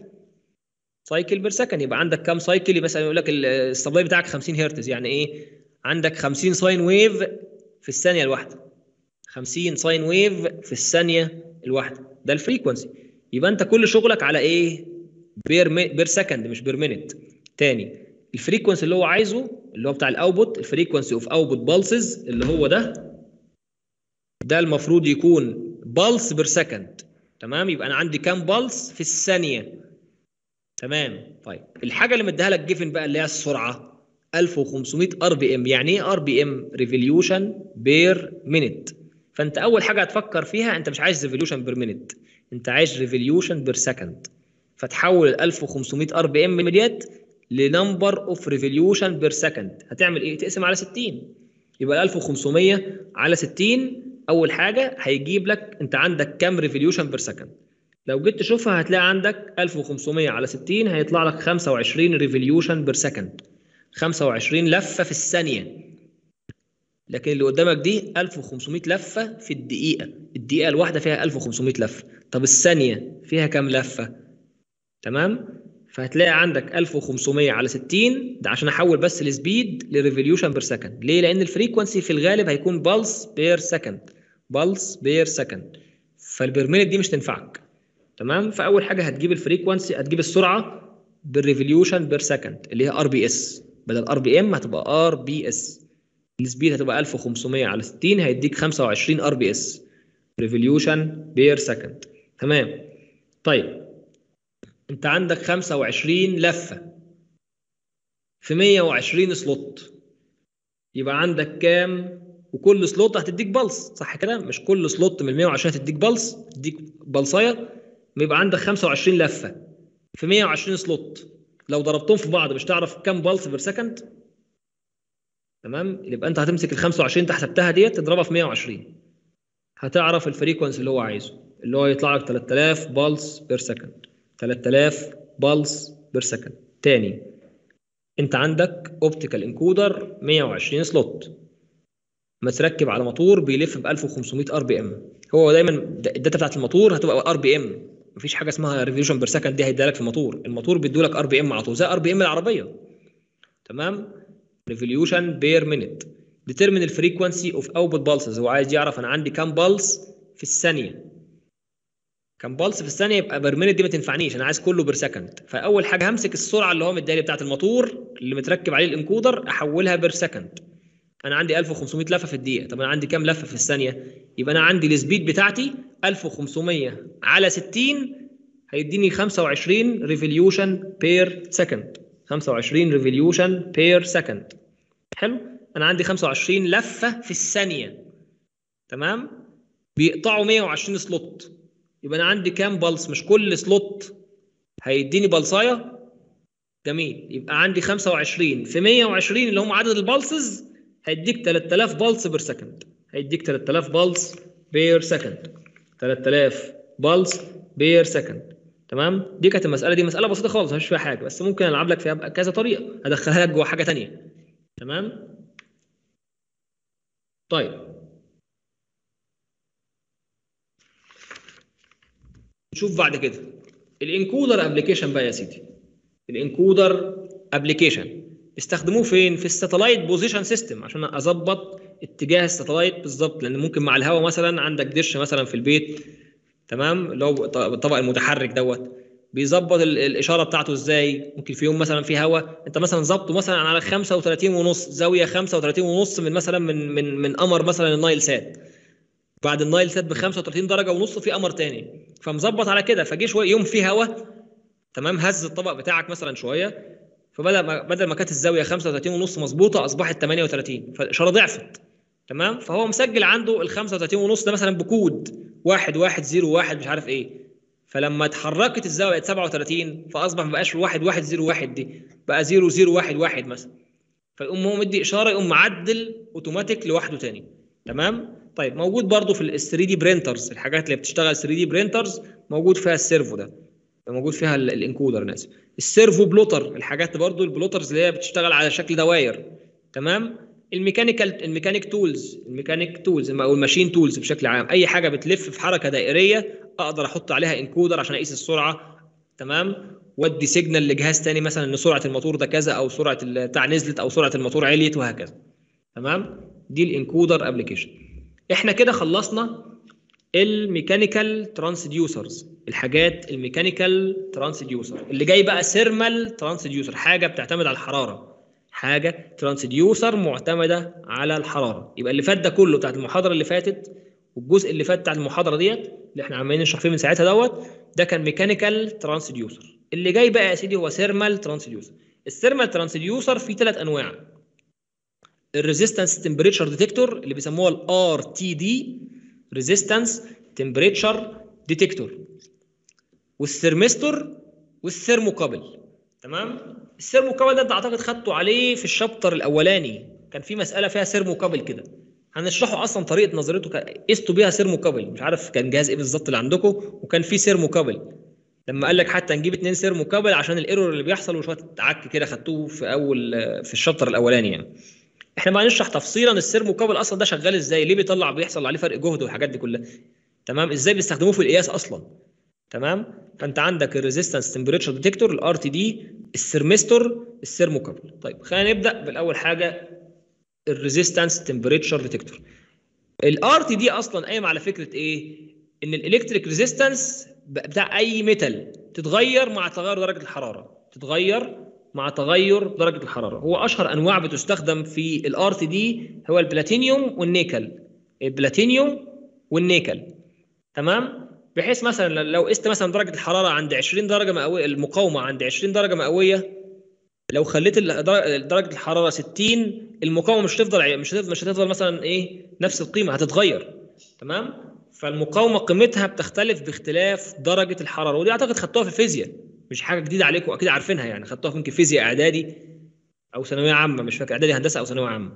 سايكل بير سكند يبقى عندك كام سايكل مثلا يقول لك ال- السبلاي بتاعك 50 هرتز يعني ايه عندك 50 ساين ويف في الثانيه الواحده 50 ساين ويف في الثانيه الواحده ده الفريكونسي يبقى انت كل شغلك على ايه بير مي... بير سكند مش بير مينيت تاني الفريكونسي اللي هو عايزه اللي هو بتاع الاوتبوت الفريكونسي اوف اوتبوت بالسز اللي هو ده ده المفروض يكون بالس بير سكند تمام يبقى انا عندي كام بالس في الثانيه تمام طيب الحاجه اللي مديها لك جيفن بقى اللي هي السرعه 1500 ار بي ام يعني ايه ار بي ام ريفوليوشن بير مينيت فانت اول حاجه هتفكر فيها انت مش عايز ريفوليوشن بير مينيت انت عايز ريفوليوشن بير سكند فتحول ال 1500 ار بي ام ديت لنمبر اوف ريفوليوشن بير سكند هتعمل ايه تقسم على 60 يبقى ال 1500 على 60 اول حاجه هيجيب لك انت عندك كام ريفوليوشن بير سكند لو جيت تشوفها هتلاقي عندك 1500 على 60 هيطلع لك 25 ريفوليوشن بير سكند 25 لفه في الثانيه لكن اللي قدامك دي 1500 لفه في الدقيقه الدقيقه الواحده فيها 1500 لفه طب الثانيه فيها كام لفه تمام فهتلاقي عندك 1500 على 60 ده عشان احول بس السبيد لريفوليوشن بير سكند ليه لان الفريكونسي في الغالب هيكون بالس بير سكند بالس بير سكند فالبرمينت دي مش تنفعك تمام فاول حاجه هتجيب الفريكونسي هتجيب السرعه بالريفوليوشن بير سكند اللي هي ار بي اس بدل ار بي ام هتبقى ار بي اس السبيد هتبقى 1500 على 60 هيديك 25 ار بي اس ريفوليوشن بير سكند تمام طيب انت عندك 25 لفه في 120 سلوت يبقى عندك كام وكل سلوت هتديك بلس صح كده مش كل سلوت من 120 هتديك بلس تديك بلصايه يبقى عندك 25 لفه في 120 سلوت لو ضربتهم في بعض مش تعرف كام بلس بير سكند تمام يبقى انت هتمسك ال 25 انت حسبتها ديت تضربها في 120 هتعرف الفريكونسي اللي هو عايزه اللي هو يطلع لك 3000 بالس بير سكند 3000 بالس بير سكند تاني انت عندك اوبتيكال انكودر 120 سلوت متركب على موتور بيلف ب 1500 ار بي ام هو دايما الداتا بتاعت الموتور هتبقى ار بي ام مفيش حاجه اسمها ريفوليوشن بير سكند دي هيديها لك في الموتور الموتور بيدولك ار بي ام على طول زي ار بي ام العربيه تمام ريفوليوشن بير مينيت ديترمين الفريكونسي اوف اوتبوت بالسز هو عايز يعرف انا عندي كام بالس في الثانيه كام بالس في الثانيه يبقى بير مينيت دي ما تنفعنيش انا عايز كله بير سكند فاول حاجه همسك السرعه اللي هو مديها لي بتاعت الموتور اللي متركب عليه الانكودر احولها بير سكند انا عندي 1500 لفه في الدقيقه طب انا عندي كام لفه في الثانيه يبقى انا عندي السبيد بتاعتي 1500 على 60 هيديني 25 ريفوليوشن بير سكند 25 ريفوليوشن بير سكند حلو انا عندي 25 لفه في الثانيه تمام بيقطعوا 120 سلوت يبقى انا عندي كام بلس مش كل سلوت هيديني بلصايه جميل يبقى عندي 25 في 120 اللي هم عدد البلسز هيديك 3000 بلس بير سكند هيديك 3000 بلس بير سكند 3000 بلس بير سكند تمام دي كانت المساله دي مساله بسيطه خالص مش فيها حاجه بس ممكن العب لك فيها بكذا طريقه ادخلها لك جوه حاجه ثانيه تمام طيب نشوف بعد كده الانكودر ابلكيشن بقى يا سيدي الانكودر ابلكيشن استخدموه فين في الساتلايت بوزيشن سيستم عشان اظبط اتجاه الساتلايت بالظبط لان ممكن مع الهواء مثلا عندك دش مثلا في البيت تمام اللي هو الطبق المتحرك دوت بيظبط ال- الاشاره بتاعته ازاي ممكن في يوم مثلا في هواء انت مثلا ظبطه مثلا على 35 ونص زاويه 35 ونص من مثلا من من من قمر مثلا النايل سات بعد النايل سات ب 35 درجه ونص في قمر تاني فمظبط على كده فجه شويه يوم في هواء تمام هز الطبق بتاعك مثلا شويه فبدل ما بدل ما كانت الزاويه 35 ونص مظبوطه اصبحت 38 فالاشاره ضعفت تمام فهو مسجل عنده ال 35 ونص ده مثلا بكود 1 1 0 1 مش عارف ايه فلما اتحركت الزاويه بقت 37 فاصبح ما بقاش 1 1 0 1 دي بقى 0 0 1 1 مثلا فيقوم هو مدي اشاره يقوم معدل اوتوماتيك لوحده تاني تمام طيب موجود برضو في ال 3 دي برينترز الحاجات اللي بتشتغل 3 دي برينترز موجود فيها السيرفو ده موجود فيها ال- الانكودر ناس السيرفو بلوتر الحاجات برضو البلوترز اللي هي بتشتغل على شكل دواير تمام الميكانيكال الميكانيك تولز الميكانيك تولز او الماشين تولز بشكل عام اي حاجه بتلف في حركه دائريه اقدر احط عليها انكودر عشان اقيس السرعه تمام وادي سيجنال لجهاز تاني مثلا ان سرعه الموتور ده كذا او سرعه ال- بتاع نزلت او سرعه الموتور عليت وهكذا تمام دي الانكودر ابلكيشن احنا كده خلصنا الميكانيكال ترانسديوسرز الحاجات الميكانيكال ترانسديوسر اللي جاي بقى سيرمال ترانسديوسر حاجه بتعتمد على الحراره حاجه ترانسديوسر معتمده على الحراره يبقى اللي فات ده كله بتاعت المحاضره اللي فاتت والجزء اللي فات بتاع المحاضره ديت اللي احنا عمالين نشرح فيه من ساعتها دوت ده كان ميكانيكال ترانسديوسر اللي جاي بقى يا سيدي هو سيرمال ترانسديوسر السيرمال ترانسديوسر فيه ثلاث انواع الريزيستنس تمبريتشر ديتكتور اللي بيسموها الار تي دي ريزيستنس تمبريتشر ديتكتور والثرمستور والثيرموكابل تمام الثيرموكابل ده انت اعتقد خدته عليه في الشابتر الاولاني كان في مساله فيها ثيرموكابل كده هنشرحه اصلا طريقه نظريته كان- قستوا بيها ثيرموكابل مش عارف كان جهاز ايه بالظبط اللي عندكم وكان في ثيرموكابل لما قال لك حتى نجيب اتنين ثيرموكابل عشان الايرور اللي بيحصل وشويه عك كده خدتوه في اول في الشابتر الاولاني يعني احنا بقى نشرح تفصيلا الثيرموكابل اصلا ده شغال ازاي ليه بيطلع بيحصل عليه فرق جهد والحاجات دي كلها تمام ازاي بيستخدموه في القياس اصلا تمام فانت عندك الريزيستنس تمبريتشر ديتكتور الار تي دي الثرمستور الثيرموكابل طيب خلينا نبدا بالاول حاجه الريزيستنس تمبريتشر ديتكتور الار تي دي اصلا قايم على فكره ايه ان الالكتريك ريزيستنس بتاع اي ميتال تتغير مع تغير درجه الحراره تتغير مع تغير درجه الحراره هو اشهر انواع بتستخدم في الار تي دي هو البلاتينيوم والنيكل البلاتينيوم والنيكل تمام بحيث مثلا لو قست مثلا درجه الحراره عند 20 درجه مئويه المقاومه عند 20 درجه مئويه لو خليت ال- در- درجه الحراره 60 المقاومه مش هتفضل مش هتفضل مش هتفضل مثلا ايه نفس القيمه هتتغير تمام فالمقاومه قيمتها بتختلف باختلاف درجه الحراره ودي اعتقد خدتوها في الفيزياء مش حاجه جديده عليكم اكيد عارفينها يعني خدتوها في يمكن فيزياء اعدادي او ثانويه عامه مش فاكر اعدادي هندسه او ثانويه عامه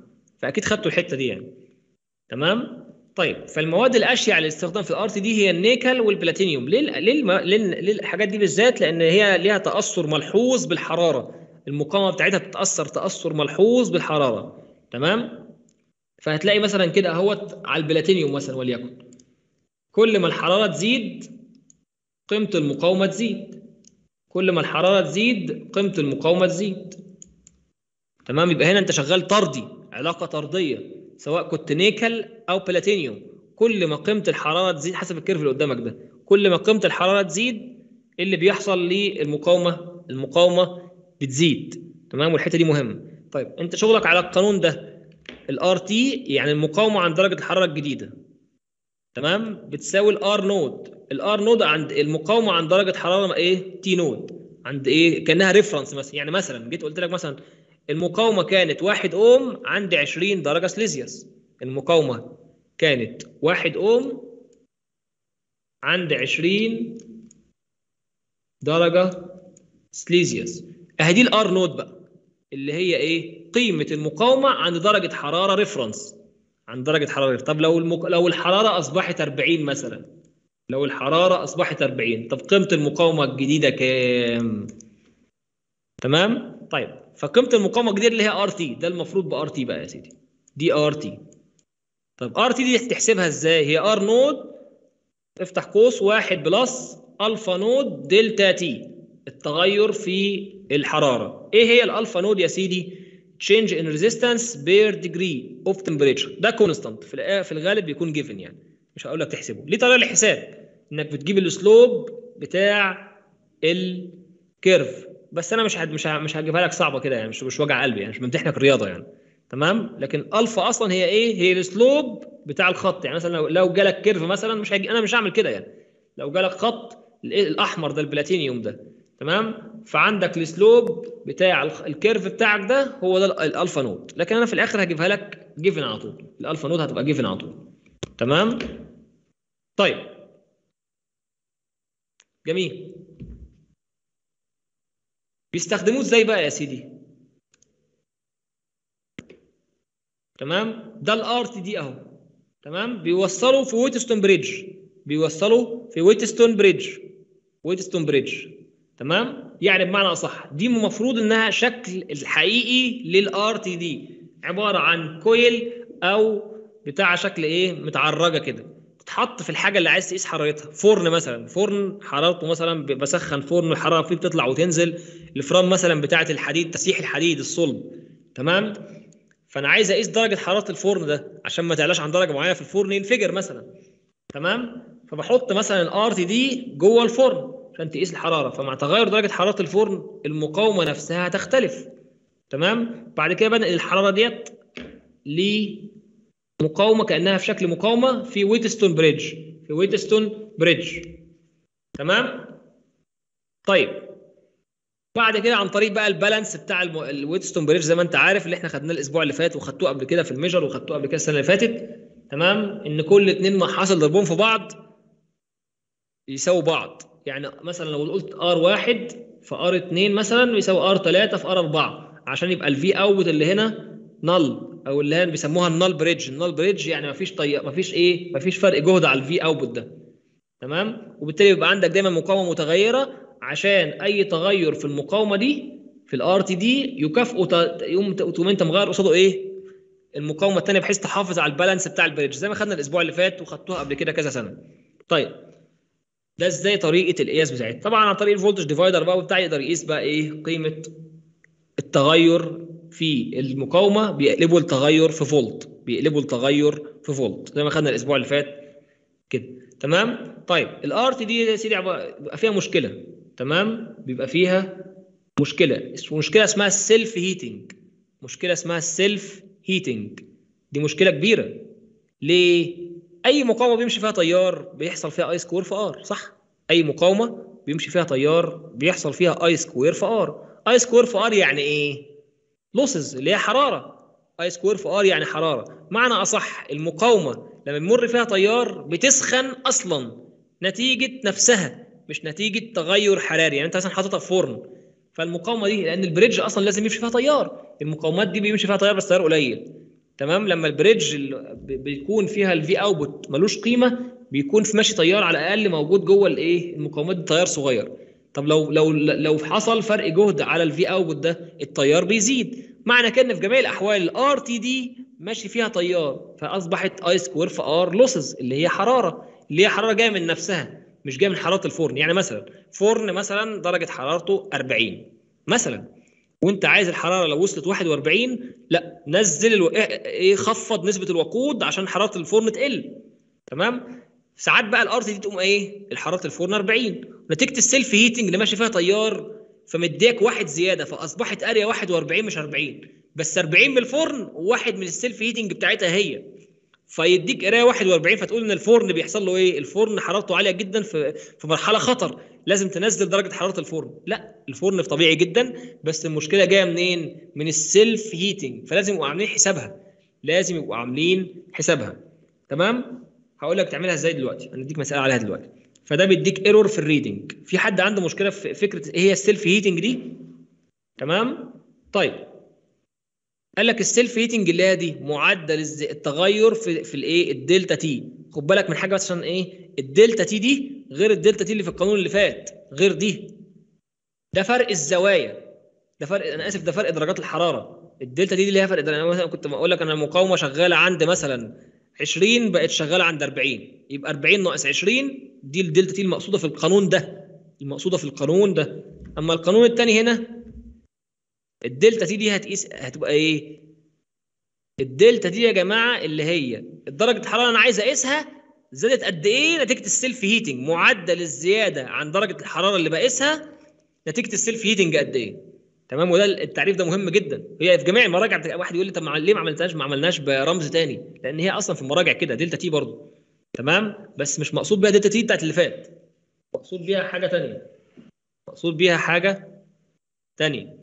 فاكيد خدتوا الحته دي يعني تمام طيب فالمواد الاشيع للاستخدام في الار تي دي هي النيكل والبلاتينيوم ليه ليه الم- ليه للحاجات دي بالذات لان هي ليها تاثر ملحوظ بالحراره المقاومه بتاعتها بتتاثر تاثر ملحوظ بالحراره تمام فهتلاقي مثلا كده اهوت على البلاتينيوم مثلا وليكن كل ما الحراره تزيد قيمه المقاومه تزيد كل ما الحراره تزيد قيمه المقاومه تزيد تمام يبقى هنا انت شغال طردي علاقه طرديه سواء كنت نيكل او بلاتينيوم كل ما قيمه الحراره تزيد حسب الكيرف اللي قدامك ده كل ما قيمه الحراره تزيد إيه اللي بيحصل للمقاومه المقاومه بتزيد تمام والحته دي مهمه طيب انت شغلك على القانون ده الار تي يعني المقاومه عند درجه الحراره الجديده تمام بتساوي الار نود الار نود عند المقاومه عند درجه حراره ايه تي نود عند ايه كانها ريفرنس مثلا يعني مثلا جيت قلت لك مثلا المقاومه كانت 1 اوم عند 20 درجه سليزيوس المقاومه كانت 1 اوم عند 20 درجه سليزيوس اهي دي الار نود بقى اللي هي ايه قيمه المقاومه عند درجه حراره ريفرنس عند درجه حراره طب لو المك... لو الحراره اصبحت 40 مثلا لو الحراره اصبحت 40 طب قيمه المقاومه الجديده كام تمام طيب فقيمه المقاومه الجديده اللي هي ار تي ده المفروض بار تي بقى يا سيدي دي ار تي طب ار تي دي تحسبها ازاي هي ار نود افتح قوس واحد بلس الفا نود دلتا تي التغير في الحراره ايه هي الالفا نود يا سيدي change in resistance per degree of temperature ده كونستانت في الآ- في الغالب بيكون جيفن يعني مش هقول لك تحسبه ليه طريقه للحساب انك بتجيب الاسلوب بتاع الكيرف بس انا مش هد- مش ه- مش هجيبها لك صعبه كده يعني مش مش وجع قلبي يعني مش بمتحنك الرياضه يعني تمام لكن الفا اصلا هي ايه هي الاسلوب بتاع الخط يعني مثلا لو لو جالك كيرف مثلا مش هيجي انا مش هعمل كده يعني لو جالك خط الإيه الاحمر ده البلاتينيوم ده تمام فعندك السلوب بتاع الخ- الكيرف بتاعك ده هو ده ال- الالفا نود لكن انا في الاخر هجيبها لك جيفن على طول الالفا نود هتبقى جيفن على طول تمام طيب جميل بيستخدموه ازاي بقى يا سيدي تمام ده الار تي دي اهو تمام بيوصلوا في ويتستون بريدج بيوصلوا في ويتستون بريدج ويتستون بريدج تمام يعني بمعنى اصح دي المفروض انها شكل الحقيقي للار تي دي عباره عن كويل او بتاع شكل ايه متعرجه كده تتحط في الحاجه اللي عايز تقيس حرارتها فرن مثلا فرن حرارته مثلا ب- بسخن فرن الحراره فيه بتطلع وتنزل الفران مثلا بتاعه الحديد تسيح الحديد الصلب تمام فانا عايز اقيس درجه حراره الفرن ده عشان ما تعلاش عن درجه معينه في الفرن ينفجر مثلا تمام فبحط مثلا الار تي دي جوه الفرن عشان تقيس الحراره فمع تغير درجه حراره الفرن المقاومه نفسها هتختلف تمام بعد كده بنقل الحراره ديت لمقاومه كانها في شكل مقاومه في ويتستون بريدج في ويتستون بريدج تمام طيب بعد كده عن طريق بقى البالانس بتاع الم... الويتستون بريدج زي ما انت عارف اللي احنا خدناه الاسبوع اللي فات وخدتوه قبل كده في الميجر وخدتوه قبل كده السنه اللي فاتت تمام ان كل اتنين ما حصل ضربهم في بعض يساووا بعض يعني مثلا لو قلت ار واحد في ار 2 مثلا يساوي ار 3 في ار 4 عشان يبقى الفي اوت اللي هنا نل او اللي هي بيسموها النل بريدج النل بريدج يعني مفيش طي... مفيش ايه مفيش فرق جهد على الفي اوت ده تمام وبالتالي يبقى عندك دايما مقاومه متغيره عشان اي تغير في المقاومه دي في الار تي دي يكافئه ت- يقوم تقوم انت مغير قصاده ايه المقاومه الثانيه بحيث تحافظ على البالانس بتاع البريدج زي ما خدنا الاسبوع اللي فات وخدتوها قبل كده كذا سنه طيب ده ازاي طريقه القياس بتاعتها طبعا عن طريق الفولتج ديفايدر بقى وبتاع يقدر يقيس بقى ايه قيمه التغير في المقاومه بيقلبوا التغير في فولت بيقلبوا التغير في فولت زي ما خدنا الاسبوع اللي فات كده تمام طيب الار تي دي يا سيدي عبارة- بيبقى فيها مشكله تمام بيبقى فيها مشكله مشكله اسمها السيلف هيتنج مشكله اسمها السيلف هيتنج دي مشكله كبيره ليه اي مقاومه بيمشي فيها تيار بيحصل فيها اي سكوير في ار صح اي مقاومه بيمشي فيها تيار بيحصل فيها اي سكوير في ار اي سكوير في ار يعني ايه لوسز اللي هي حراره اي سكوير في ار يعني حراره معنى اصح المقاومه لما بيمر فيها تيار بتسخن اصلا نتيجه نفسها مش نتيجه تغير حراري يعني انت مثلا حاططها في فرن فالمقاومه دي لان البريدج اصلا لازم يمشي فيها تيار المقاومات دي بيمشي فيها تيار بس تيار قليل تمام لما البريدج ال- ب- بيكون فيها الفي اوتبوت ملوش قيمه بيكون في ماشي تيار على الاقل موجود جوه الايه المقاومات دي تيار صغير طب لو لو لو حصل فرق جهد على الفي اوتبوت ده التيار بيزيد معنى كده ان في جميع الاحوال الار تي دي ماشي فيها تيار فاصبحت اي سكوير في ار لوسز اللي هي حراره اللي هي حراره جايه من نفسها مش جايه من حراره الفرن يعني مثلا فرن مثلا درجه حرارته 40 مثلا وانت عايز الحراره لو وصلت 41 لا نزل الو... ايه خفض نسبه الوقود عشان حراره الفرن تقل تمام ساعات بقى الارض دي تقوم ايه الحراره الفرن 40 نتيجه السيلف هيتنج اللي ماشي فيها تيار فمديك واحد زياده فاصبحت اريا 41 مش 40 بس 40 من الفرن وواحد من السيلف هيتنج بتاعتها هي فيديك قرايه 41 فتقول ان الفرن بيحصل له ايه؟ الفرن حرارته عاليه جدا في في مرحله خطر لازم تنزل درجه حراره الفرن، لا الفرن في طبيعي جدا بس المشكله جايه منين؟ من السيلف هيتنج فلازم يبقوا عاملين حسابها لازم يبقوا عاملين حسابها تمام؟ هقول لك تعملها ازاي دلوقتي انا اديك مساله عليها دلوقتي فده بيديك ايرور في الريدنج في حد عنده مشكله في فكره ايه هي السيلف هيتنج دي؟ تمام؟ طيب قال لك السيلف هيتنج اللي هي دي معدل الز- التغير في في الايه الدلتا تي خد بالك من حاجه بس عشان ايه الدلتا تي دي غير الدلتا تي اللي في القانون اللي فات غير دي ده فرق الزوايا ده فرق انا اسف ده فرق درجات الحراره الدلتا دي اللي هي فرق در- انا مثلا كنت بقول لك انا المقاومه شغاله عند مثلا 20 بقت شغاله عند 40 يبقى 40 ناقص 20 دي الدلتا تي المقصوده في القانون ده المقصوده في القانون ده اما القانون الثاني هنا الدلتا تي دي هتقيس هتبقى ايه الدلتا دي يا جماعه اللي هي درجه الحراره انا عايز اقيسها زادت قد ايه نتيجه السيلف هيتنج معدل الزياده عن درجه الحراره اللي بقيسها نتيجه السيلف هيتنج قد ايه تمام وده التعريف ده مهم جدا هي في جميع المراجع بتبقى واحد يقول لي طب ما- ليه ما عملتهاش ما عملناش برمز تاني لان هي اصلا في المراجع كده دلتا تي برضه تمام بس مش مقصود بيها دلتا تي بتاعت اللي فات مقصود بيها حاجه تانية مقصود بيها حاجه تانية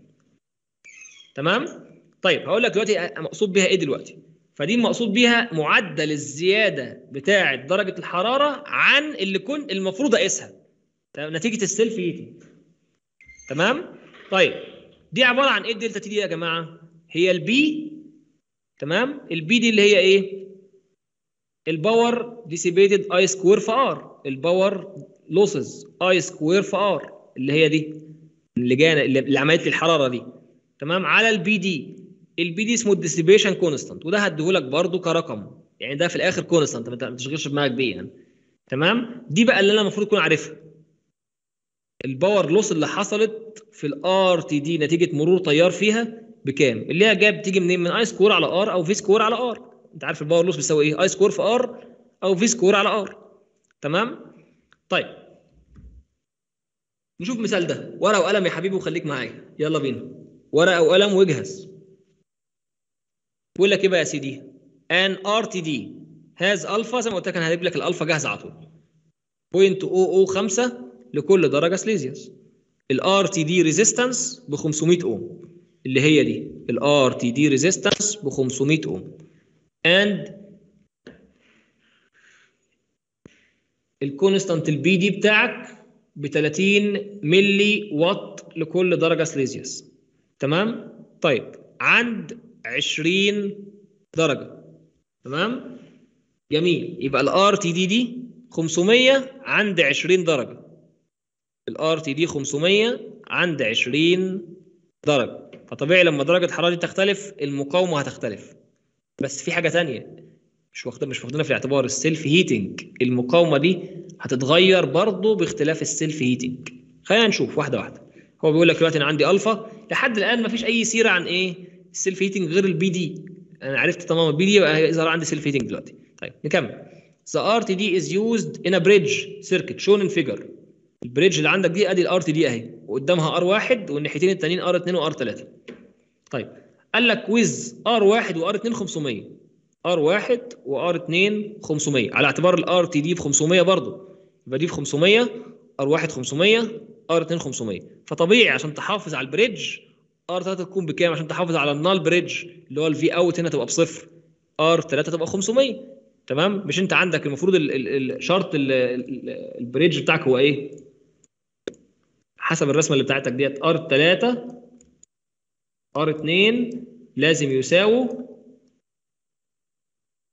تمام طيب هقول لك دلوقتي مقصود بيها ايه دلوقتي فدي المقصود بيها معدل الزياده بتاعه درجه الحراره عن اللي كنت المفروض اقيسها تمام؟ نتيجه السيلف هيتنج تمام طيب دي عباره عن ايه الدلتا تي دي يا جماعه هي البي تمام البي دي اللي هي ايه الباور ديسيبيتد اي سكوير في ار الباور لوسز اي سكوير في ار اللي هي دي اللي جايه اللي اللي عملت لي الحراره دي تمام على البي دي البي دي اسمه الديستريبيوشن كونستانت وده هديهولك برده كرقم يعني ده في الاخر كونستانت ما ت- ما تشغلش دماغك بيه يعني تمام دي بقى اللي انا المفروض اكون عارفها الباور لوس اللي حصلت في الار تي دي نتيجه مرور تيار فيها بكام اللي هي جاب بتيجي منين من اي سكور على ار او في سكور على ار انت عارف الباور لوس بيساوي ايه اي سكور في ار او في سكور على ار تمام طيب نشوف مثال ده ورقه وقلم يا حبيبي وخليك معايا يلا بينا ورقه وقلم واجهز بيقول لك ايه بقى يا سيدي ان ار تي دي هاز الفا زي ما قلت لك انا هجيب لك الالفا جاهزه على طول 0.005 لكل درجه سليزيوس الار تي دي ريزيستنس ب 500 اوم اللي هي دي الار تي دي ريزيستنس ب 500 اوم اند الكونستانت البي دي بتاعك ب 30 ملي وات لكل درجه سليزيوس تمام طيب عند 20 درجه تمام جميل يبقى الار تي دي دي 500 عند 20 درجه الار تي دي 500 عند 20 درجه فطبيعي لما درجه الحراره دي تختلف المقاومه هتختلف بس في حاجه تانية مش واخد مش واخدينها في الاعتبار السيلف هيتنج المقاومه دي هتتغير برضه باختلاف السيلف هيتنج خلينا نشوف واحده واحده هو بيقول لك دلوقتي انا عندي الفا لحد الان ما فيش اي سيره عن ايه السيلف هيتنج غير البي دي انا عرفت تمام البي دي يبقى يظهر عندي سيلف هيتنج دلوقتي طيب نكمل The RTD is used in a bridge circuit shown in figure البريدج اللي عندك دي ادي الار تي دي اهي وقدامها ار واحد والناحيتين التانيين ار 2 وار 3 طيب قال لك ويز ار واحد وار 2 500 ار واحد وار 2 500 على اعتبار الار تي دي ب 500 برضه يبقى دي ب 500 ار واحد 500 ار 2 500 فطبيعي عشان تحافظ على البريدج ار 3 تكون بكام عشان تحافظ على النال بريدج اللي هو الفي اوت هنا تبقى بصفر ار 3 تبقى 500 تمام مش انت عندك المفروض ال- ال- الشرط ال- ال- البريدج بتاعك هو ايه حسب الرسمه اللي بتاعتك ديت ار 3 ار 2 لازم يساووا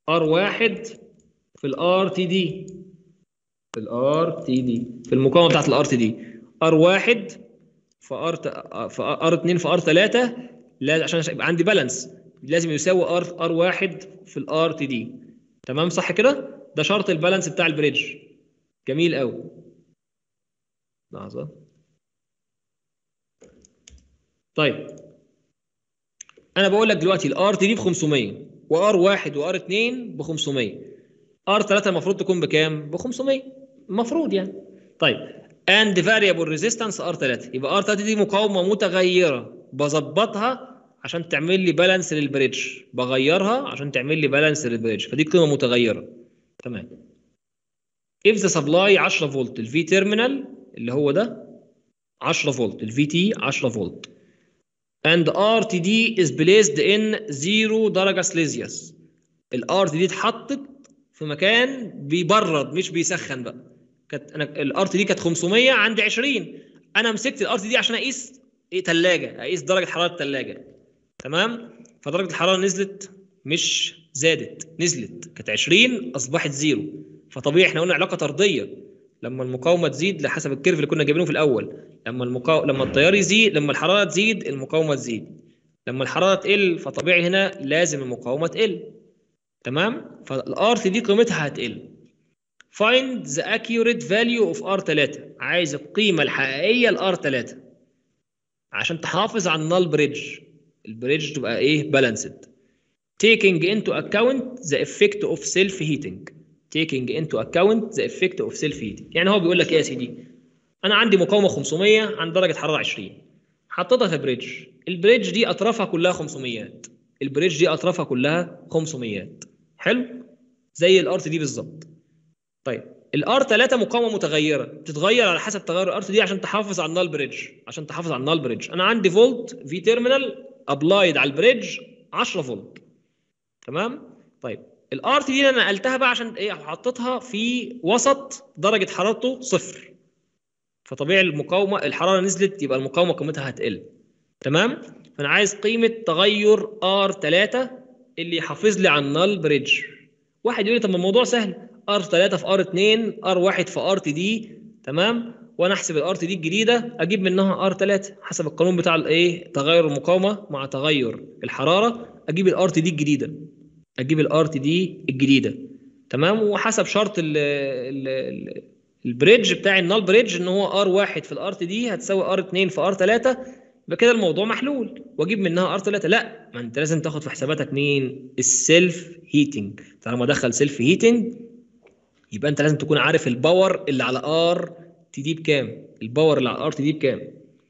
R1 في الار تي دي في الار تي دي في المقاومه بتاعت الار تي دي R1 في ار في ار 2 في ار 3 لازم عشان يبقى عندي بالانس لازم يساوي ار ار 1 في الار تي دي تمام صح كده ده شرط البالانس بتاع البريدج جميل قوي لحظه طيب انا بقول لك دلوقتي الار تي دي ب 500 وار 1 وار 2 ب 500 ار 3 المفروض تكون بكام ب 500 المفروض يعني طيب and variable resistance ار 3 يبقى ار 3 دي مقاومه متغيره بظبطها عشان تعمل لي بالانس للبريدج بغيرها عشان تعمل لي بالانس للبريدج فدي قيمه متغيره تمام if the supply 10 فولت الفي تيرمينال اللي هو ده 10 فولت الفي تي 10 فولت and RTD is placed in 0 درجة سليزيوس ال RTD اتحطت في مكان بيبرد مش بيسخن بقى كانت انا ال RTD كانت 500 عندي 20 انا مسكت ال RTD عشان اقيس ايه ثلاجه اقيس درجه حراره الثلاجه تمام فدرجه الحراره نزلت مش زادت نزلت كانت 20 اصبحت زيرو فطبيعي احنا قلنا علاقه طرديه لما المقاومه تزيد لحسب الكيرف اللي كنا جايبينه في الاول لما المقاو... لما التيار يزيد لما الحراره تزيد المقاومه تزيد لما الحراره تقل فطبيعي هنا لازم المقاومه تقل تمام فالار تي دي قيمتها هتقل find the accurate value of R3 عايز القيمه الحقيقيه ل R3 عشان تحافظ على النال بريدج البريدج تبقى ايه بالانسد taking into account the effect of self heating taking into account the effect of self heating يعني هو بيقول لك ايه يا سيدي انا عندي مقاومه 500 عند درجه حراره 20 حطيتها في بريدج البريدج دي اطرافها كلها 500 البريدج دي اطرافها كلها 500 حلو زي الار دي بالظبط طيب الار 3 مقاومه متغيره بتتغير على حسب تغير الار دي عشان تحافظ على النال بريدج عشان تحافظ على النال بريدج انا عندي فولت في تيرمينال ابلايد على البريدج 10 فولت تمام طيب الار تي دي انا نقلتها بقى عشان ايه حطيتها في وسط درجه حرارته صفر فطبيعي المقاومه الحراره نزلت يبقى المقاومه قيمتها هتقل تمام فانا عايز قيمه تغير ار 3 اللي يحافظ لي على النال بريدج واحد يقول لي طب ما الموضوع سهل ار 3 في ار 2 ار 1 في ار تي دي تمام وانا احسب الار تي دي الجديده اجيب منها ار 3 حسب القانون بتاع الايه تغير المقاومه مع تغير الحراره اجيب الار تي دي الجديده اجيب الار تي دي الجديده تمام وحسب شرط ال ال البريدج بتاع النال بريدج ان هو ار 1 في الار تي دي هتساوي ار 2 في ار 3 يبقى كده الموضوع محلول واجيب منها ار 3 لا ما انت لازم تاخد في حساباتك مين السيلف هيتنج طالما دخل سيلف هيتنج يبقى انت لازم تكون عارف الباور اللي على ار تي دي بكام الباور اللي على الار تي دي بكام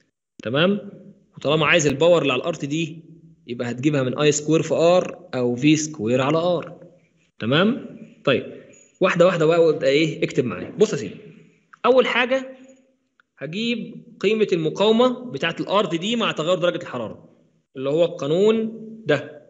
تمام وطالما عايز الباور اللي على الار تي دي يبقى هتجيبها من اي سكوير في ار او في سكوير على ار تمام طيب واحده واحده بقى وابدا ايه اكتب معايا بص يا سيدي اول حاجه هجيب قيمه المقاومه بتاعه الار تي دي مع تغير درجه الحراره اللي هو القانون ده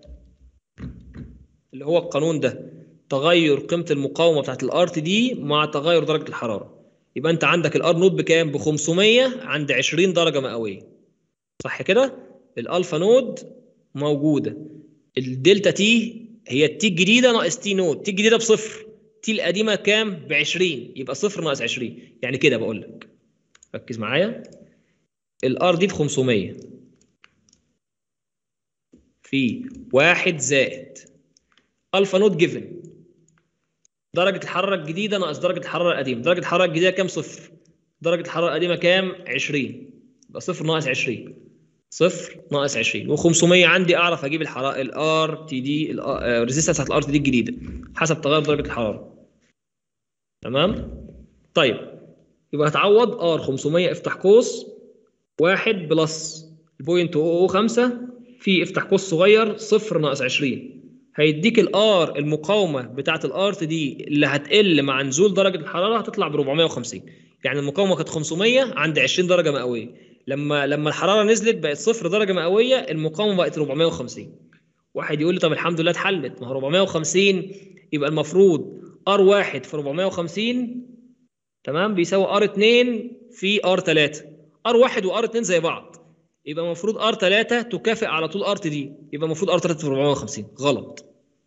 اللي هو القانون ده تغير قيمه المقاومه بتاعه الار تي دي مع تغير درجه الحراره يبقى انت عندك الار نود بكام ب 500 عند 20 درجه مئويه صح كده الالفا نود موجوده الدلتا تي هي التي الجديده ناقص تي نود تي الجديده بصفر تي القديمه كام ب 20 يبقى صفر ناقص 20 يعني كده بقول لك ركز معايا الار دي ب 500 في واحد زائد الفا نود جيفن درجه الحراره الجديده ناقص درجه الحراره القديمه درجه الحراره الجديده كام صفر درجه الحراره القديمه كام 20 يبقى صفر ناقص 20 صفر ناقص 20 و500 عندي اعرف اجيب الحراره الار تي دي الريزيستنس بتاعت الار تي دي الجديده حسب تغير درجه الحراره تمام طيب يبقى هتعوض ار 500 افتح قوس 1 بلس البوينت او 5 في افتح قوس صغير صفر ناقص 20 هيديك الار المقاومه بتاعت الار تي دي اللي هتقل مع نزول درجه الحراره هتطلع ب 450 يعني المقاومه كانت 500 عند 20 درجه مئويه لما لما الحراره نزلت بقت صفر درجه مئويه المقاومه بقت 450 واحد يقول لي طب الحمد لله اتحلت ما هو 450 يبقى المفروض ار 1 في 450 تمام بيساوي ار 2 في ار 3 ار 1 وار 2 زي بعض يبقى المفروض ار 3 تكافئ على طول ار تي دي يبقى المفروض ار 3 في 450 غلط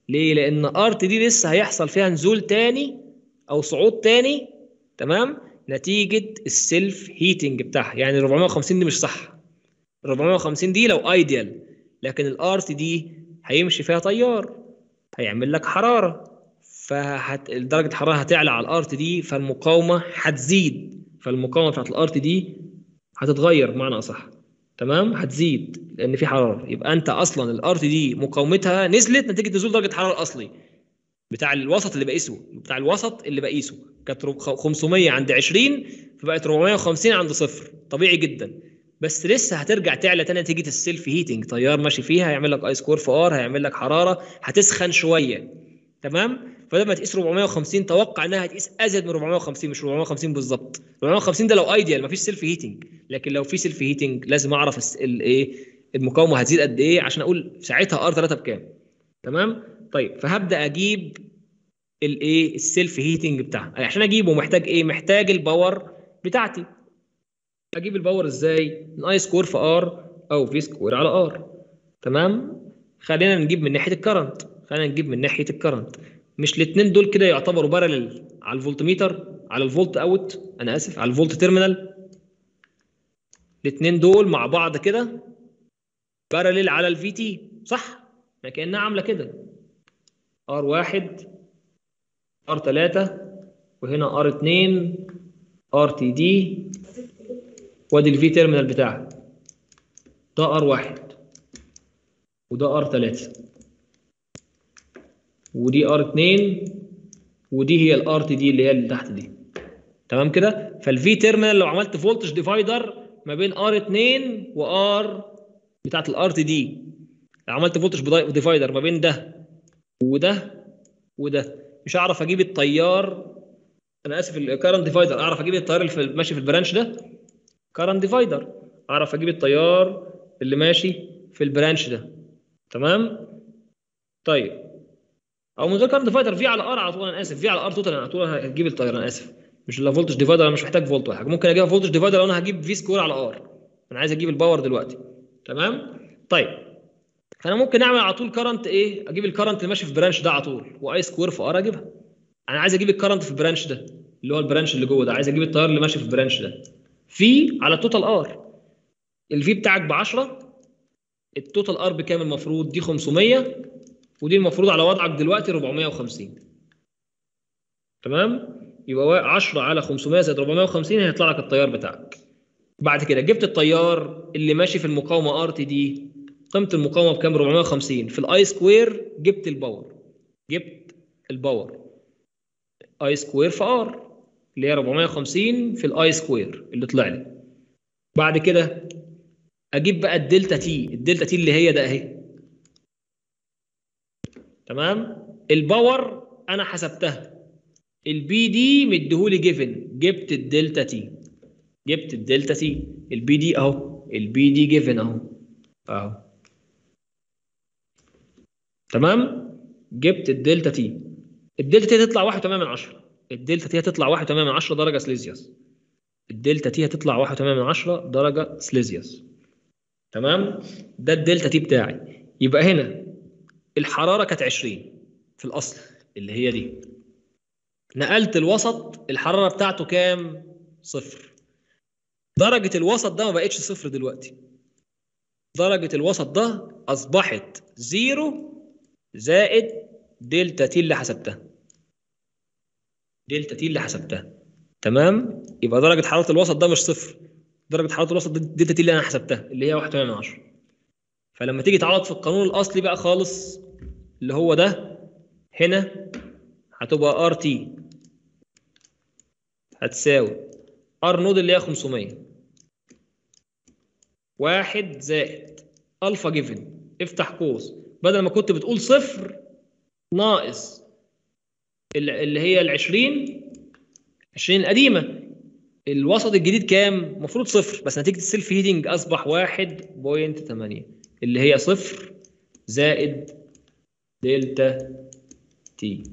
ليه لان ار تي دي لسه هيحصل فيها نزول تاني او صعود تاني تمام نتيجه السيلف هيتنج بتاعها يعني 450 دي مش صح 450 دي لو ايديال لكن الار تي دي هيمشي فيها تيار هيعمل لك حراره فهت... درجه الحراره هتعلى على الار تي دي فالمقاومه هتزيد فالمقاومه بتاعت الار تي دي هتتغير بمعنى اصح تمام هتزيد لان في حراره يبقى انت اصلا الار تي دي مقاومتها نزلت نتيجه نزول درجه الحراره الاصلي بتاع الوسط اللي بقيسه بتاع الوسط اللي بقيسه كانت رب- 500 عند 20 فبقت 450 عند صفر طبيعي جدا بس لسه هترجع تعلى تاني نتيجه السيلف هيتنج تيار ماشي فيها هيعمل لك ايس كور في ار هيعمل لك حراره هتسخن شويه تمام فلما تقيس 450 توقع انها هتقيس ازيد من 450 مش 450 بالظبط 450 ده لو ايديال مفيش سيلف هيتنج لكن لو في سيلف هيتنج لازم اعرف الس- ال- ايه المقاومه هتزيد قد ايه عشان اقول ساعتها ار 3 بكام تمام طيب فهبدا اجيب الايه السيلف هيتنج بتاعها عشان اجيبه محتاج ايه محتاج الباور بتاعتي اجيب الباور ازاي من اي سكوير في ار او في سكوير على ار تمام خلينا نجيب من ناحيه الكرنت خلينا نجيب من ناحيه الكرنت مش الاثنين دول كده يعتبروا بارلل على الفولتميتر على الفولت اوت انا اسف على الفولت تيرمينال الاثنين دول مع بعض كده بارلل على الفي تي صح ما كانها عامله كده ار واحد ار 3 وهنا ار 2 ار تي دي وادي الفي تيرمينال بتاعها ده ار واحد وده ار 3 ودي ار 2 ودي هي الار تي دي اللي هي اللي تحت دي تمام كده فالفي تيرمينال لو عملت فولتج ديفايدر ما بين ار 2 وار بتاعت الار تي دي لو عملت فولتج ديفايدر ما بين ده وده وده مش هعرف اجيب التيار انا اسف الكارنت ديفايدر اعرف اجيب التيار اللي في ماشي في البرانش ده كارنت ديفايدر اعرف اجيب التيار اللي ماشي في البرانش ده تمام طيب او من غير كارنت ديفايدر في على ار على طول انا اسف في على ار توتال انا على طول هجيب التيار انا اسف مش الا فولتج ديفايدر انا مش محتاج فولت ولا حاجه ممكن اجيبها فولتج ديفايدر لو انا هجيب في سكوير على ار انا عايز اجيب الباور دلوقتي تمام طيب فانا ممكن اعمل على طول كرنت ايه اجيب الكرنت اللي ماشي في البرانش ده على طول واي سكوير في ار اجيبها انا عايز اجيب الكرنت في البرانش ده اللي هو البرانش اللي جوه ده عايز اجيب التيار اللي ماشي في البرانش ده في على توتال ار الفي بتاعك ب 10 التوتال ار بكام المفروض دي 500 ودي المفروض على وضعك دلوقتي 450 تمام يبقى 10 على 500 زائد 450 هيطلع لك التيار بتاعك بعد كده جبت التيار اللي ماشي في المقاومه ار تي دي قيمه المقاومه بكام 450 في الاي سكوير جبت الباور جبت الباور اي سكوير في ار اللي هي 450 في الاي سكوير اللي طلع لي بعد كده اجيب بقى الدلتا تي الدلتا تي اللي هي ده اهي تمام الباور انا حسبتها البي دي مديهولي جيفن جبت الدلتا تي جبت الدلتا تي البي دي اهو البي دي جيفن اهو اهو تمام جبت الدلتا تي الدلتا تي هتطلع 1.8 من 10 الدلتا تي هتطلع 1.8 من 10 درجه سليزيوس الدلتا تي هتطلع 1.8 من 10 درجه سليزيوس تمام ده الدلتا تي بتاعي يبقى هنا الحراره كانت 20 في الاصل اللي هي دي نقلت الوسط الحراره بتاعته كام صفر درجه الوسط ده ما بقتش صفر دلوقتي درجه الوسط ده اصبحت زيرو زائد دلتا تي اللي حسبتها دلتا تي اللي حسبتها تمام يبقى درجه حراره الوسط ده مش صفر درجه حراره الوسط دي دلتا تي اللي انا حسبتها اللي هي 1.8 من 10 فلما تيجي تعوض في القانون الاصلي بقى خالص اللي هو ده هنا هتبقى ار تي هتساوي ار نود اللي هي 500 واحد زائد الفا جيفن افتح قوس بدل ما كنت بتقول صفر ناقص ال- اللي هي ال 20 20 القديمه الوسط الجديد كام؟ المفروض صفر بس نتيجه السيلف هيتنج اصبح 1.8 اللي هي صفر زائد دلتا تي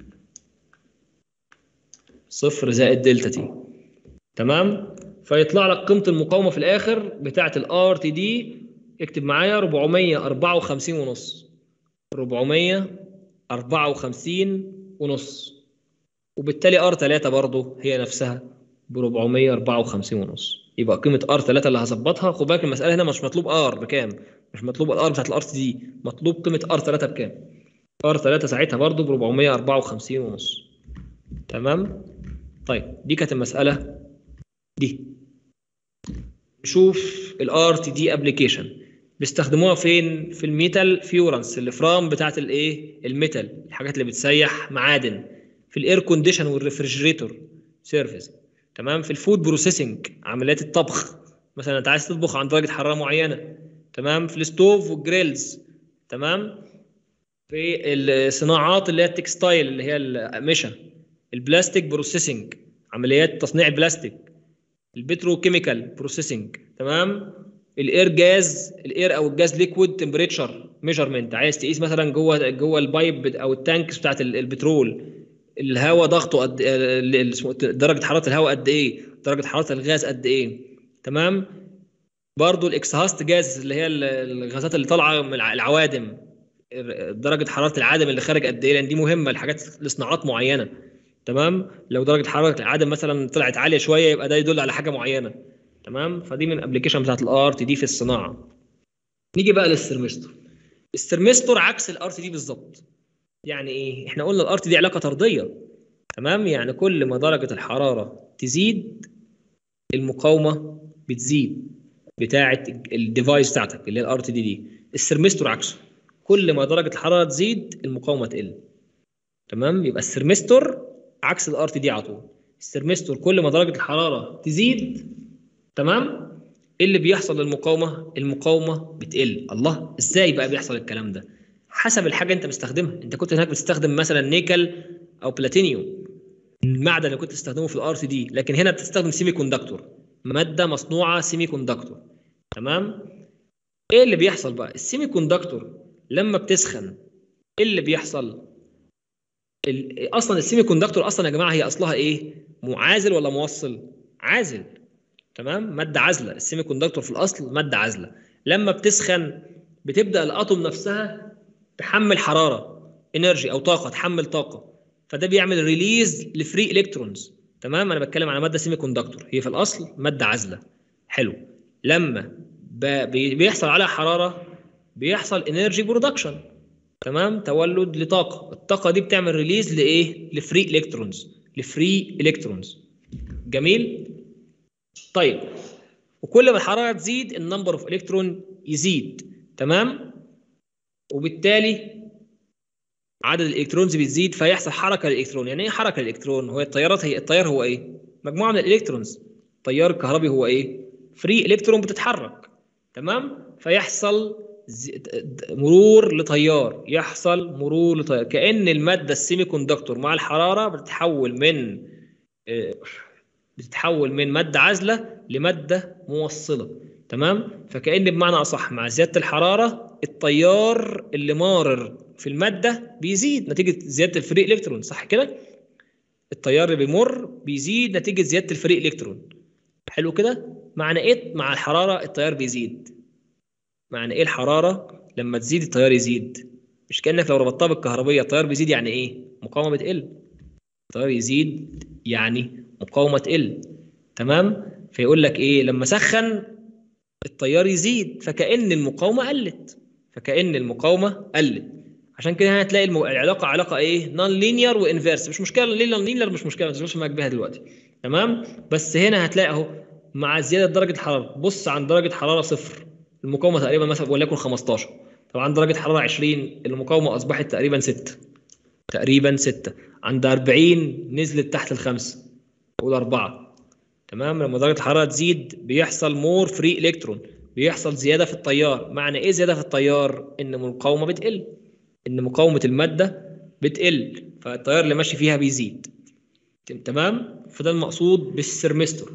صفر زائد دلتا تي تمام فيطلع لك قيمه المقاومه في الاخر بتاعه الار تي دي اكتب معايا 454 ونص 54 ونص وبالتالي ار 3 برضه هي نفسها ب 454 ونص يبقى قيمه ار 3 اللي هظبطها خد بالك المساله هنا مش مطلوب ار بكام مش مطلوب الار بتاعت الار تي دي مطلوب قيمه ار 3 بكام ار 3 ساعتها برضه ب 454 ونص تمام طيب دي كانت المساله دي نشوف الار تي دي ابلكيشن بيستخدموها فين في الميتال فيورنس الافرام بتاعت الايه الميتال الحاجات اللي بتسيح معادن في الاير كونديشن والريفرجريتور سيرفيس تمام في الفود بروسيسنج عمليات الطبخ مثلا انت عايز تطبخ عند درجه حراره معينه تمام في الستوف والجريلز تمام في الصناعات اللي هي التكستايل اللي هي الاقمشه البلاستيك بروسيسنج عمليات تصنيع البلاستيك البتروكيميكال بروسيسنج تمام الاير جاز الاير او الجاز ليكويد تمبريتشر ميجرمنت عايز تقيس مثلا جوه جوه البايب او التانكس بتاعت ال- البترول الهواء ضغطه قد ال- ال- اسمه- درجه حراره الهواء قد ايه درجه حراره الغاز قد ايه تمام برضو الاكسهاست جاز اللي هي ال- الغازات اللي طالعه من الع- العوادم درجه حراره العدم اللي خارج قد ايه لان دي مهمه لحاجات لصناعات معينه تمام لو درجه حراره العدم مثلا طلعت عاليه شويه يبقى ده يدل على حاجه معينه تمام فدي من الابلكيشن بتاعت الار تي دي في الصناعه نيجي بقى للسرمستر السرمستر عكس الار تي دي بالظبط يعني ايه احنا قلنا الار تي دي علاقه طرديه تمام يعني كل ما درجه الحراره تزيد المقاومه بتزيد بتاعه الديفايس بتاعتك اللي هي الار تي دي دي السرمستر عكسه كل ما درجه الحراره تزيد المقاومه تقل تمام يبقى السرمستر عكس الار تي دي على طول السرمستر كل ما درجه الحراره تزيد تمام ايه اللي بيحصل للمقاومه المقاومه بتقل الله ازاي بقى بيحصل الكلام ده حسب الحاجه انت مستخدمها انت كنت هناك بتستخدم مثلا نيكل او بلاتينيوم المعدن اللي كنت تستخدمه في الار تي دي لكن هنا بتستخدم سيمي كوندكتور ماده مصنوعه سيمي كوندكتور تمام ايه اللي بيحصل بقى السيمي كوندكتور لما بتسخن ايه اللي بيحصل ال- اصلا السيمي كوندكتور اصلا يا جماعه هي اصلها ايه معازل ولا موصل عازل تمام ماده عازله السيمي كوندكتور في الاصل ماده عازله لما بتسخن بتبدا الاتوم نفسها تحمل حراره انرجي او طاقه تحمل طاقه فده بيعمل ريليز لفري الكترونز تمام انا بتكلم على ماده سيمي كوندكتور هي في الاصل ماده عازله حلو لما ب- بي- بيحصل عليها حراره بيحصل انرجي برودكشن تمام تولد لطاقه الطاقه دي بتعمل ريليز لايه لفري الكترونز لفري الكترونز جميل طيب وكل ما الحراره تزيد النمبر اوف الكترون يزيد تمام وبالتالي عدد الالكترونز بيزيد فيحصل حركه للالكترون يعني ايه حركه للالكترون هو التيارات هي التيار هو ايه مجموعه من الالكترونز التيار الكهربي هو ايه فري الكترون بتتحرك تمام فيحصل زي- د- مرور لتيار يحصل مرور لتيار كأن المادة السيمي كوندكتور مع الحرارة بتتحول من آه، بتتحول من مادة عازلة لمادة موصلة تمام فكأن بمعنى أصح مع زيادة الحرارة التيار اللي مارر في المادة بيزيد نتيجة زيادة الفري إلكترون صح كده التيار اللي بيمر بيزيد نتيجة زيادة الفري إلكترون حلو كده معنى ايه مع الحرارة التيار بيزيد معنى ايه الحرارة لما تزيد التيار يزيد مش كأنك لو ربطتها بالكهربية التيار بيزيد يعني ايه مقاومة بتقل التيار يزيد يعني مقاومة تقل تمام فيقول لك ايه لما سخن التيار يزيد فكأن المقاومة قلت فكأن المقاومة قلت عشان كده هنا هتلاقي المو... العلاقة علاقة ايه نون لينير وانفيرس مش مشكلة ليه نون لينير مش مشكلة ما تشغلش معاك بيها دلوقتي تمام بس هنا هتلاقي اهو مع زيادة درجة الحرارة بص عن درجة حرارة صفر المقاومة تقريبا مثلا وليكن 15 طبعا درجة حرارة 20 المقاومة أصبحت تقريبا 6 تقريبا 6 عند 40 نزلت تحت الخمسة قول 4 تمام لما درجة الحرارة تزيد بيحصل مور فري الكترون بيحصل زيادة في التيار معنى ايه زيادة في التيار ان المقاومة بتقل ان مقاومة المادة بتقل فالتيار اللي ماشي فيها بيزيد تمام فده المقصود بالسرمستر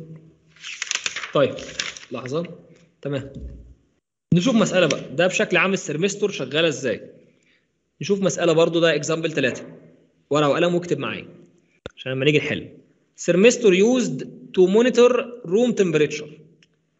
طيب لحظة تمام نشوف مسألة بقى ده بشكل عام السرمستر شغالة ازاي نشوف مسألة برضو ده اكزامبل 3 ورقة وقلم واكتب معايا عشان لما نيجي نحل thermistor used to monitor room temperature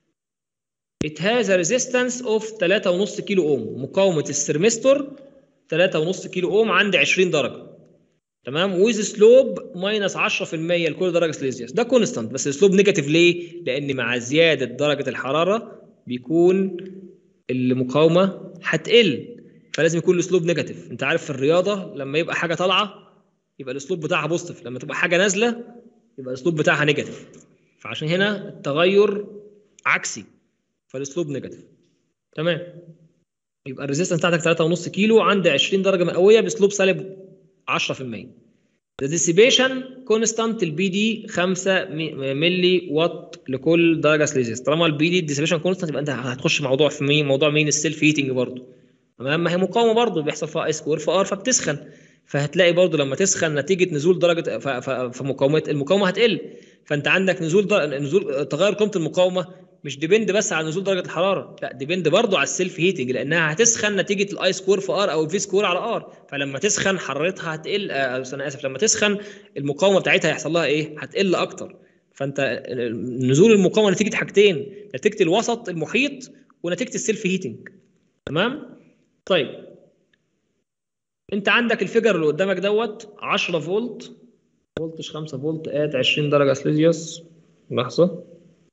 it has a resistance of 3.5 كيلو اوم مقاومة الثرمستور 3.5 كيلو اوم عند 20 درجه تمام ويز سلوب ماينس 10% لكل درجه سليزيوس ده كونستانت بس السلوب نيجاتيف ليه؟ لان مع زياده درجه الحراره بيكون المقاومه هتقل فلازم يكون الاسلوب نيجاتيف انت عارف في الرياضه لما يبقى حاجه طالعه يبقى الاسلوب بتاعها بوزيتيف لما تبقى حاجه نازله يبقى الاسلوب بتاعها نيجاتيف فعشان هنا التغير عكسي فالاسلوب نيجاتيف تمام يبقى الريزيستنس بتاعتك 3.5 كيلو عند 20 درجه مئويه باسلوب سالب 10% The dissipation constant البي دي 5 ملي وات لكل درجه سليزيوس طالما البي دي الديسيبيشن كونستانت يبقى انت هتخش موضوع في مين موضوع مين السيلف هيتنج برضه تمام ما هي مقاومه برضه بيحصل فيها اي سكوير في ار فبتسخن فهتلاقي برضه لما تسخن نتيجه نزول درجه ف- ف- فمقاومه المقاومه هتقل فانت عندك نزول در... نزول تغير قيمه المقاومه مش ديبند بس على نزول درجه الحراره لا ديبند برضه على السيلف هيتنج لانها هتسخن نتيجه الاي سكوير في ار او الفي سكوير على ار فلما تسخن حرارتها هتقل آه انا اسف لما تسخن المقاومه بتاعتها هيحصل لها ايه هتقل اكتر فانت نزول المقاومه نتيجه حاجتين نتيجه الوسط المحيط ونتيجه السيلف هيتنج تمام طيب انت عندك الفيجر اللي قدامك دوت 10 فولت فولتج 5 فولت ات 20 درجه سليزيوس لحظه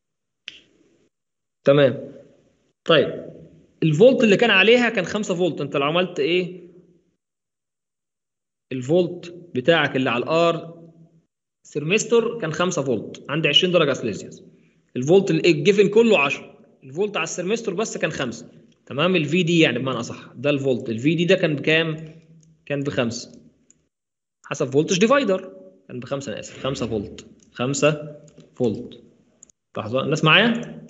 تمام طيب الفولت اللي كان عليها كان 5 فولت انت لو عملت ايه الفولت بتاعك اللي على الار ثرمستور كان 5 فولت عند 20 درجه سليزيوس الفولت الجيفن كله 10 الفولت على الثرمستور بس كان 5 تمام الفي دي يعني بمعنى اصح ده الفولت الفي دي ده كان بكام كان بخمسة حسب فولتج ديفايدر كان بخمسة انا اسف 5 فولت 5 فولت لحظه الناس معايا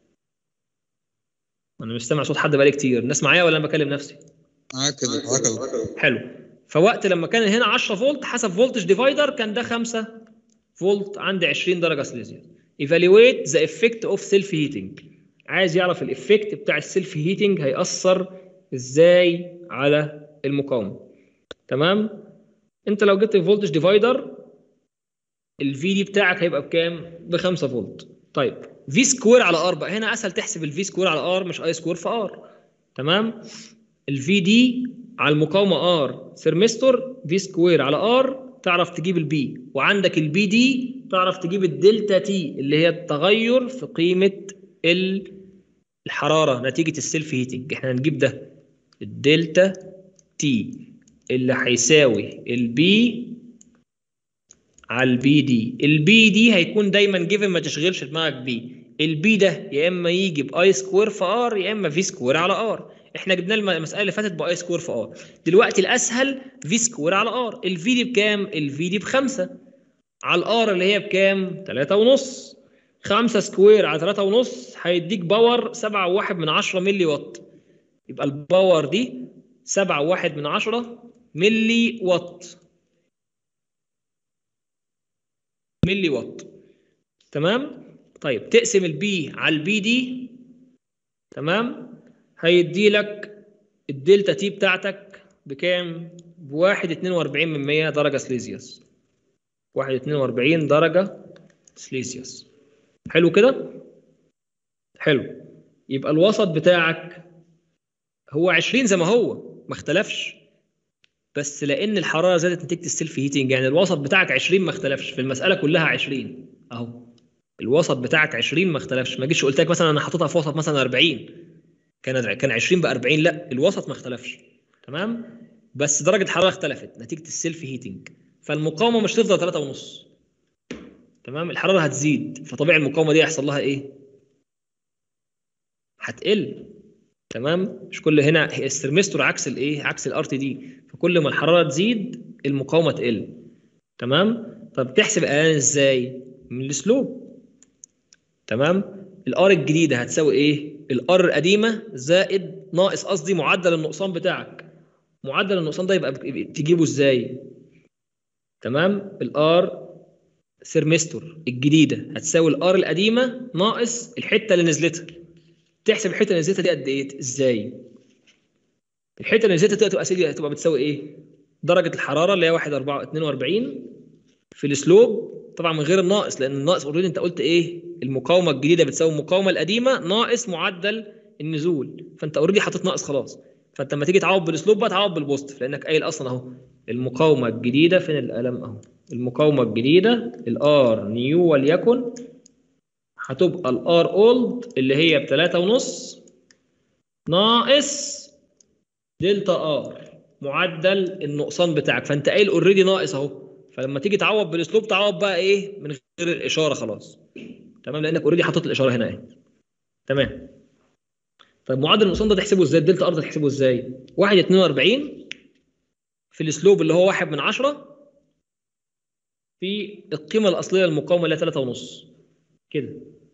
انا مش سامع صوت حد بقالي كتير الناس معايا ولا انا بكلم نفسي معاك كده معاك كده حلو فوقت لما كان هنا 10 فولت حسب فولتج ديفايدر كان ده 5 فولت عند 20 درجه سليزيوس ايفالويت ذا افكت اوف سيلف هيتنج عايز يعرف الافكت بتاع السيلف هيتنج هيأثر ازاي على المقاومه تمام انت لو جبت الفولتج ديفايدر الفي دي بتاعك هيبقى بكام ب 5 فولت طيب في سكوير على ار بقى هنا اسهل تحسب الفي سكوير على ار مش اي سكوير في ار تمام الفي دي على المقاومه ار ثرمستور في سكوير على ار تعرف تجيب البي وعندك البي دي تعرف تجيب الدلتا تي اللي هي التغير في قيمه ال- الحراره نتيجه السيلف هيتنج احنا هنجيب ده الدلتا تي اللي هيساوي البي على البي دي البي دي هيكون دايما جيفن ما تشغلش دماغك بيه البي ده يا اما يجي باي سكوير في ار يا اما في سكوير على ار احنا جبنا الم- المساله اللي فاتت باي سكوير في ار دلوقتي الاسهل في سكوير على ار الفي دي بكام الفي دي بخمسة على الار اللي هي بكام 3 ونص 5 سكوير على 3 ونص هيديك باور 7.1 من 10 ملي وات يبقى الباور دي 7.1 من 10 ملي وات ملي وات تمام طيب تقسم البي على البي دي تمام هيدي لك الدلتا تي بتاعتك بكام بواحد اتنين واربعين من مية درجة سليزيوس واحد اتنين واربعين درجة سليزيوس حلو كده حلو يبقى الوسط بتاعك هو 20 زي ما هو ما اختلفش بس لان الحراره زادت نتيجه السيلف هيتنج يعني الوسط بتاعك 20 ما اختلفش في المساله كلها 20 اهو الوسط بتاعك 20 ما اختلفش ما جيتش قلت لك مثلا انا حاططها في وسط مثلا 40 كان كان 20 ب 40 لا الوسط ما اختلفش تمام بس درجه الحراره اختلفت نتيجه السيلف هيتنج فالمقاومه مش تفضل 3 ونص تمام الحراره هتزيد فطبيعي المقاومه دي هيحصل لها ايه هتقل تمام مش كل هنا هي الثرمستور عكس الايه عكس الار تي دي فكل ما الحراره تزيد المقاومه تقل تمام طب تحسب الاعلان ازاي من السلوب تمام الار الجديده هتساوي ايه الار القديمه زائد ناقص قصدي معدل النقصان بتاعك معدل النقصان ده يبقى بك- تجيبه ازاي تمام الار ثرمستور الجديده هتساوي الار القديمه ناقص الحته اللي نزلتها تحسب الحته اللي نزلتها دي قد ايه ازاي الحته اللي نزلتها دي تبقى سيدي هتبقى بتساوي ايه درجه الحراره اللي هي 1 4 42 في السلوب طبعا من غير الناقص لان الناقص اوريدي انت قلت ايه المقاومه الجديده بتساوي المقاومه القديمه ناقص معدل النزول فانت اوريدي حاطط ناقص خلاص فانت لما تيجي تعوض بالاسلوب بقى تعوض بالبوزيتيف لانك قايل اصلا اهو المقاومه الجديده فين القلم اهو المقاومه الجديده الار نيو وليكن هتبقى الار اولد اللي هي بتلاتة ونص ناقص دلتا ار معدل النقصان بتاعك فانت قايل اوريدي ناقص اهو فلما تيجي تعوض بالاسلوب تعوض بقى ايه من غير الاشاره خلاص تمام لانك اوريدي حاطط الاشاره هنا اهي تمام طيب معدل النقصان ده تحسبه ازاي الدلتا ار ده تحسبه ازاي 1 42 في الاسلوب اللي هو 1 من 10 في القيمه الاصليه للمقاومه اللي هي 3 ونص كده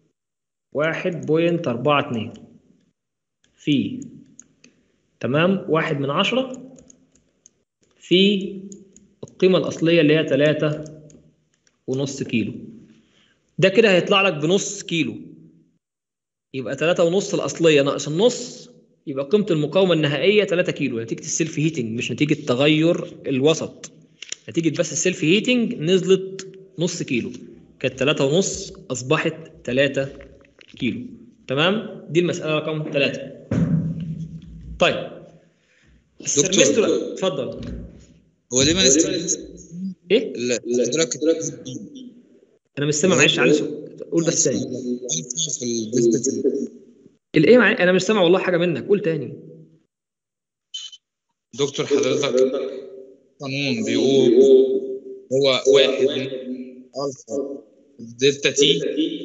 1.42 في تمام 1 من 10 في القيمه الاصليه اللي هي 3 ونص كيلو ده كده هيطلع لك بنص كيلو يبقى 3 ونص الاصليه ناقص النص يبقى قيمه المقاومه النهائيه 3 كيلو نتيجه السيلف هيتنج مش نتيجه تغير الوسط نتيجه بس السيلف هيتنج نزلت نص كيلو كانت 3 ونص اصبحت 3 كيلو تمام دي المساله رقم 3 طيب السرمستر اتفضل هو ليه ما نستخدمش ايه الادراك انا مش سامع معلش على سؤال. قول بس تاني في الدلتا الايه مع... انا مش سامع والله حاجه منك قول تاني دكتور حضرتك قانون بيقول هو واحد من الفا دلتا تي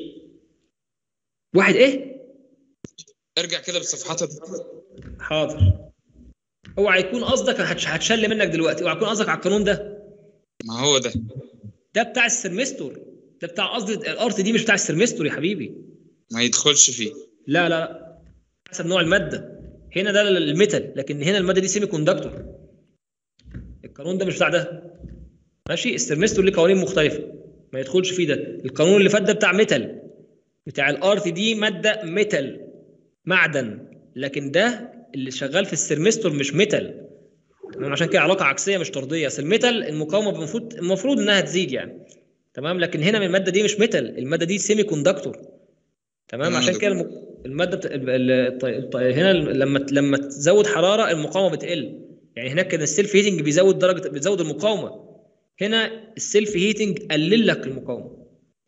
واحد ايه ارجع كده بصفحات حاضر اوعى يكون قصدك هتش- هتشل منك دلوقتي اوعى يكون قصدك على القانون ده ما هو ده ده بتاع السرمستور ده بتاع قصدي الارت دي مش بتاع السرمستور يا حبيبي ما يدخلش فيه لا لا لا حسب نوع الماده هنا ده الميتال لكن هنا الماده دي سيمي كوندكتور القانون ده مش بتاع ده ماشي السرمستور ليه قوانين مختلفه ما يدخلش فيه ده القانون اللي فات ده بتاع ميتال بتاع الارت دي ماده ميتال معدن لكن ده اللي شغال في السرمستور مش ميتال تمام عشان كده علاقه عكسيه مش طرديه اصل الميتال المقاومه المفروض المفروض انها تزيد يعني تمام لكن هنا من الماده دي مش ميتال الماده دي سيمي كوندكتور تمام تمام عشان يا كده الم- الماده بت... ال- ال- الط- الط- هنا لما لما تزود حراره المقاومه بتقل يعني هناك كان السيلف هيتنج بيزود درجه بيزود المقاومه هنا السيلف هيتنج قلل لك المقاومه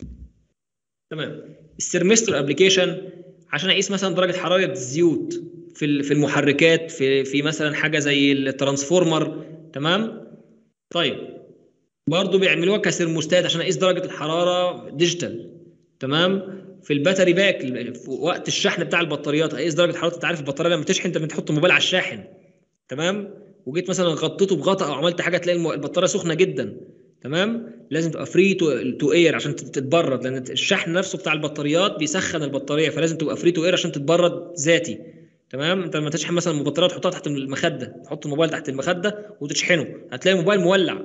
تمام السيرمستر ابلكيشن عشان اقيس مثلا درجه حراره الزيوت في ال- في المحركات في في مثلا حاجه زي الترانسفورمر تمام طيب برضه بيعملوها كسيرموستات عشان اقيس درجه الحراره ديجيتال تمام في الباتري باك في وقت الشحن بتاع البطاريات اقيس درجه حراره انت عارف البطاريه لما تشحن انت بتحط الموبايل على الشاحن تمام وجيت مثلا غطيته بغطاء او عملت حاجه تلاقي الم- البطاريه سخنه جدا تمام لازم تبقى فري تو اير عشان تت- تتبرد لان الشحن نفسه بتاع البطاريات بيسخن البطاريه فلازم تبقى فري تو اير عشان تتبرد ذاتي تمام انت لما تشحن مثلا البطاريه تحطها تحت المخده تحط الموبايل تحت المخده وتشحنه هتلاقي الموبايل مولع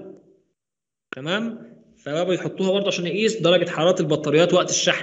تمام فبقى بيحطوها برضه عشان يقيس درجه حراره البطاريات وقت الشحن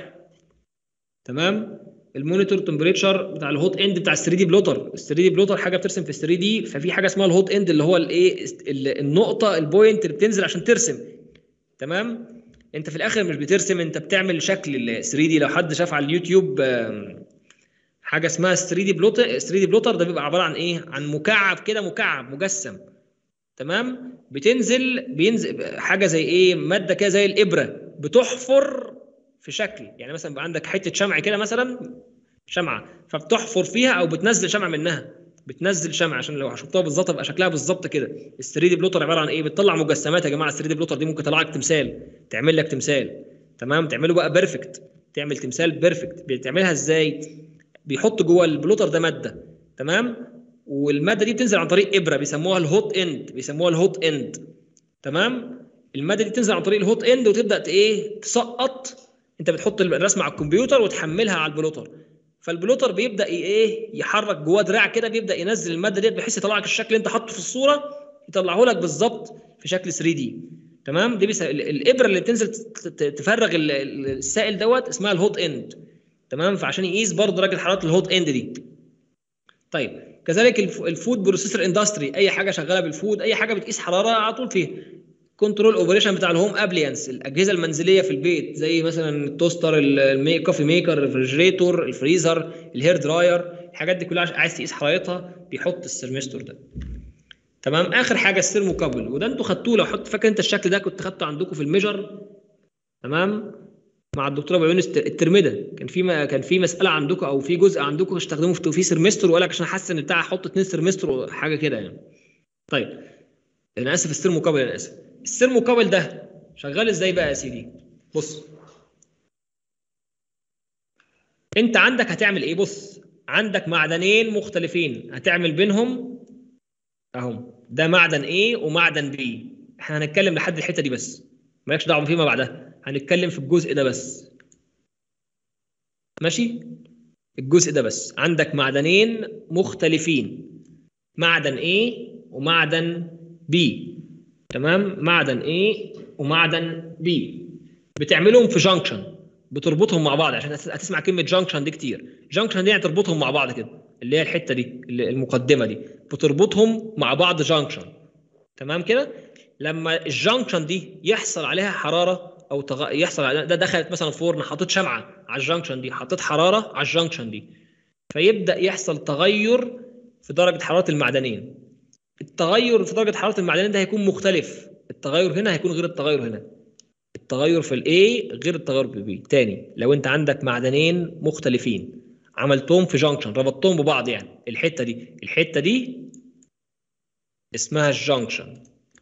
تمام المونيتور تمبريتشر بتاع الهوت اند بتاع ال 3 دي بلوتر ال 3 دي بلوتر حاجه بترسم في ال 3 دي ففي حاجه اسمها الهوت اند اللي هو الايه ال- النقطه البوينت اللي بتنزل عشان ترسم تمام انت في الاخر مش بترسم انت بتعمل شكل ال 3 دي لو حد شاف على اليوتيوب آم، حاجه اسمها 3 دي بلوتر 3 دي بلوتر ده بيبقى عباره عن ايه عن مكعب كده مكعب مجسم تمام بتنزل بينزل حاجه زي ايه ماده كده زي الابره بتحفر في شكل يعني مثلا يبقى عندك حته شمع كده مثلا شمعه فبتحفر فيها او بتنزل شمع منها بتنزل شمع عشان لو شفتها بالظبط يبقى شكلها بالظبط كده ال 3 دي بلوتر عباره عن ايه بتطلع مجسمات يا جماعه ال 3 دي بلوتر دي ممكن تطلع لك تمثال تعمل لك تمثال تمام تعمله بقى بيرفكت تعمل تمثال بيرفكت بتعملها ازاي بيحط جوه البلوتر ده ماده تمام والماده دي بتنزل عن طريق ابره بيسموها الهوت اند بيسموها الهوت اند تمام الماده دي بتنزل عن طريق الهوت اند وتبدا ت- ايه تسقط انت بتحط الرسمه على الكمبيوتر وتحملها على البلوتر فالبلوتر بيبدا ي- ايه يحرك جواه دراع كده بيبدا ينزل الماده ديت بحيث يطلع لك الشكل اللي انت حاطه في الصوره يطلعه لك بالظبط في شكل 3 دي تمام دي بيس... ال- الابره اللي بتنزل ت- ت- تفرغ ال- ال- السائل دوت اسمها الهوت اند تمام فعشان يقيس برضه درجه حراره الهوت اند دي طيب كذلك الف- الفود بروسيسور اندستري اي حاجه شغاله بالفود اي حاجه بتقيس حراره على طول فيها كنترول اوبريشن بتاع الهوم ابليانس الاجهزه المنزليه في البيت زي مثلا التوستر المي... كوفي ميكر الريفريجريتور الفريزر الهير دراير الحاجات دي كلها عشان عايز تقيس حرارتها بيحط السيرمستور ده تمام اخر حاجه السيرموكابل وده انتوا خدتوه لو حط فاكر انت الشكل ده كنت خدته عندكم في الميجر تمام مع الدكتوره بعيون الترم ده كان في ما كان في مساله عندكم او في جزء عندكم استخدموه في في سيرمستر وقال لك عشان حاسس ان بتاع احط اتنين سيرمستر حاجه كده يعني طيب انا اسف السيرموكابل انا اسف السيرموكابل ده شغال ازاي بقى يا سيدي بص انت عندك هتعمل ايه بص عندك معدنين مختلفين هتعمل بينهم اهو ده معدن A ومعدن B احنا هنتكلم لحد الحته دي بس مالكش دعوه فيما بعدها هنتكلم في الجزء ده بس ماشي الجزء ده بس عندك معدنين مختلفين معدن A ومعدن B تمام معدن A ومعدن B بتعملهم في جانكشن بتربطهم مع بعض عشان هتسمع كلمه جانكشن دي كتير جانكشن دي يعني تربطهم مع بعض كده اللي هي الحته دي اللي- المقدمه دي بتربطهم مع بعض جانكشن تمام كده لما الجانكشن دي يحصل عليها حراره او تغ... يحصل عليها ده دخلت مثلا فرن حطيت شمعه على الجانكشن دي حطيت حراره على الجانكشن دي فيبدا يحصل تغير في درجه حراره المعدنين التغير في درجه حراره المعدنين ده هيكون مختلف التغير هنا هيكون غير التغير هنا التغير في الاي غير التغير في البي تاني لو انت عندك معدنين مختلفين عملتهم في جانكشن ربطتهم ببعض يعني الحته دي الحته دي اسمها الجانكشن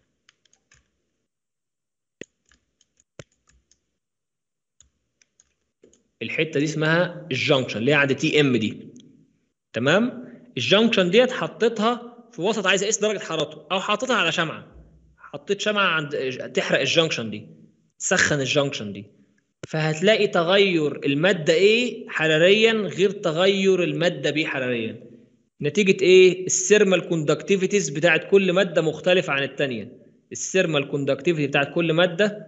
الحته دي اسمها الجانكشن اللي هي عند تي ام دي تمام الجانكشن ديت حطيتها في وسط عايز اقيس درجه حرارته او حطيتها على شمعه حطيت شمعه عند تحرق الجانكشن دي تسخن الجانكشن دي فهتلاقي تغير الماده A حراريا غير تغير الماده B حراريا نتيجه ايه السيرمال كوندكتيفيتيز بتاعت كل ماده مختلفه عن الثانيه السيرمال كوندكتيفيتي بتاعت كل ماده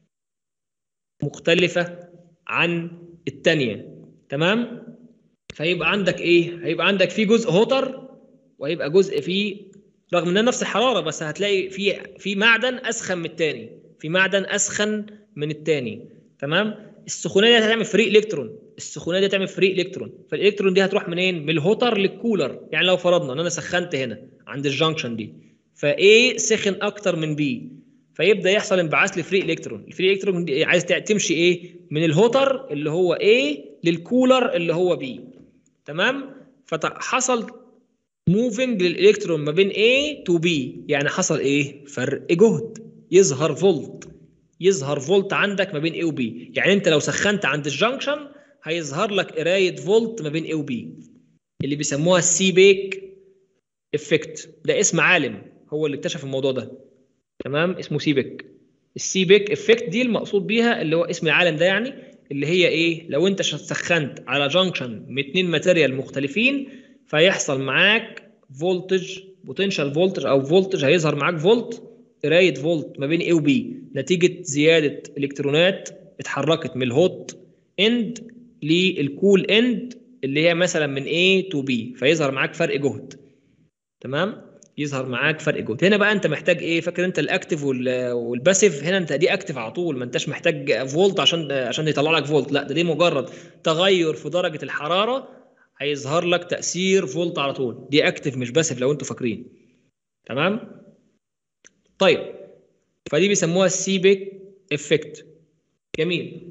مختلفه عن الثانيه تمام فيبقى عندك ايه هيبقى عندك في جزء هوتر وهيبقى جزء فيه رغم انها نفس الحراره بس هتلاقي في في معدن اسخن من الثاني في معدن اسخن من الثاني تمام السخونيه دي هتعمل فري الكترون السخونيه دي هتعمل فري الكترون فالالكترون دي هتروح منين من الهوتر للكولر يعني لو فرضنا ان انا سخنت هنا عند الجانكشن دي فايه سخن اكتر من بي فيبدا يحصل انبعاث لفري الكترون الفري الكترون دي عايز تمشي ايه من الهوتر اللي هو A للكولر اللي هو B تمام فحصل موفنج للالكترون ما بين A تو B يعني حصل ايه فرق جهد يظهر فولت يظهر فولت عندك ما بين A و B يعني انت لو سخنت عند الجنكشن هيظهر لك قرايه فولت ما بين A و B اللي بيسموها السي بيك افكت ده اسم عالم هو اللي اكتشف الموضوع ده تمام اسمه سيبك السيبك افكت دي المقصود بيها اللي هو اسم العالم ده يعني اللي هي ايه لو انت سخنت على جانكشن من اتنين ماتيريال مختلفين فيحصل معاك فولتج بوتنشال فولتج او فولتج هيظهر معاك فولت قرايه فولت ما بين A و B نتيجه زياده الكترونات اتحركت من الهوت اند للكول اند اللي هي مثلا من A تو B فيظهر معاك فرق جهد تمام يظهر معاك فرق جهد هنا بقى انت محتاج ايه فاكر انت الاكتف والباسيف هنا انت دي اكتف على طول ما انتش محتاج فولت عشان عشان يطلع لك فولت لا ده دي مجرد تغير في درجه الحراره هيظهر لك تاثير فولت على طول دي اكتف مش باسيف لو انتوا فاكرين تمام طيب فدي بيسموها السيبك افكت جميل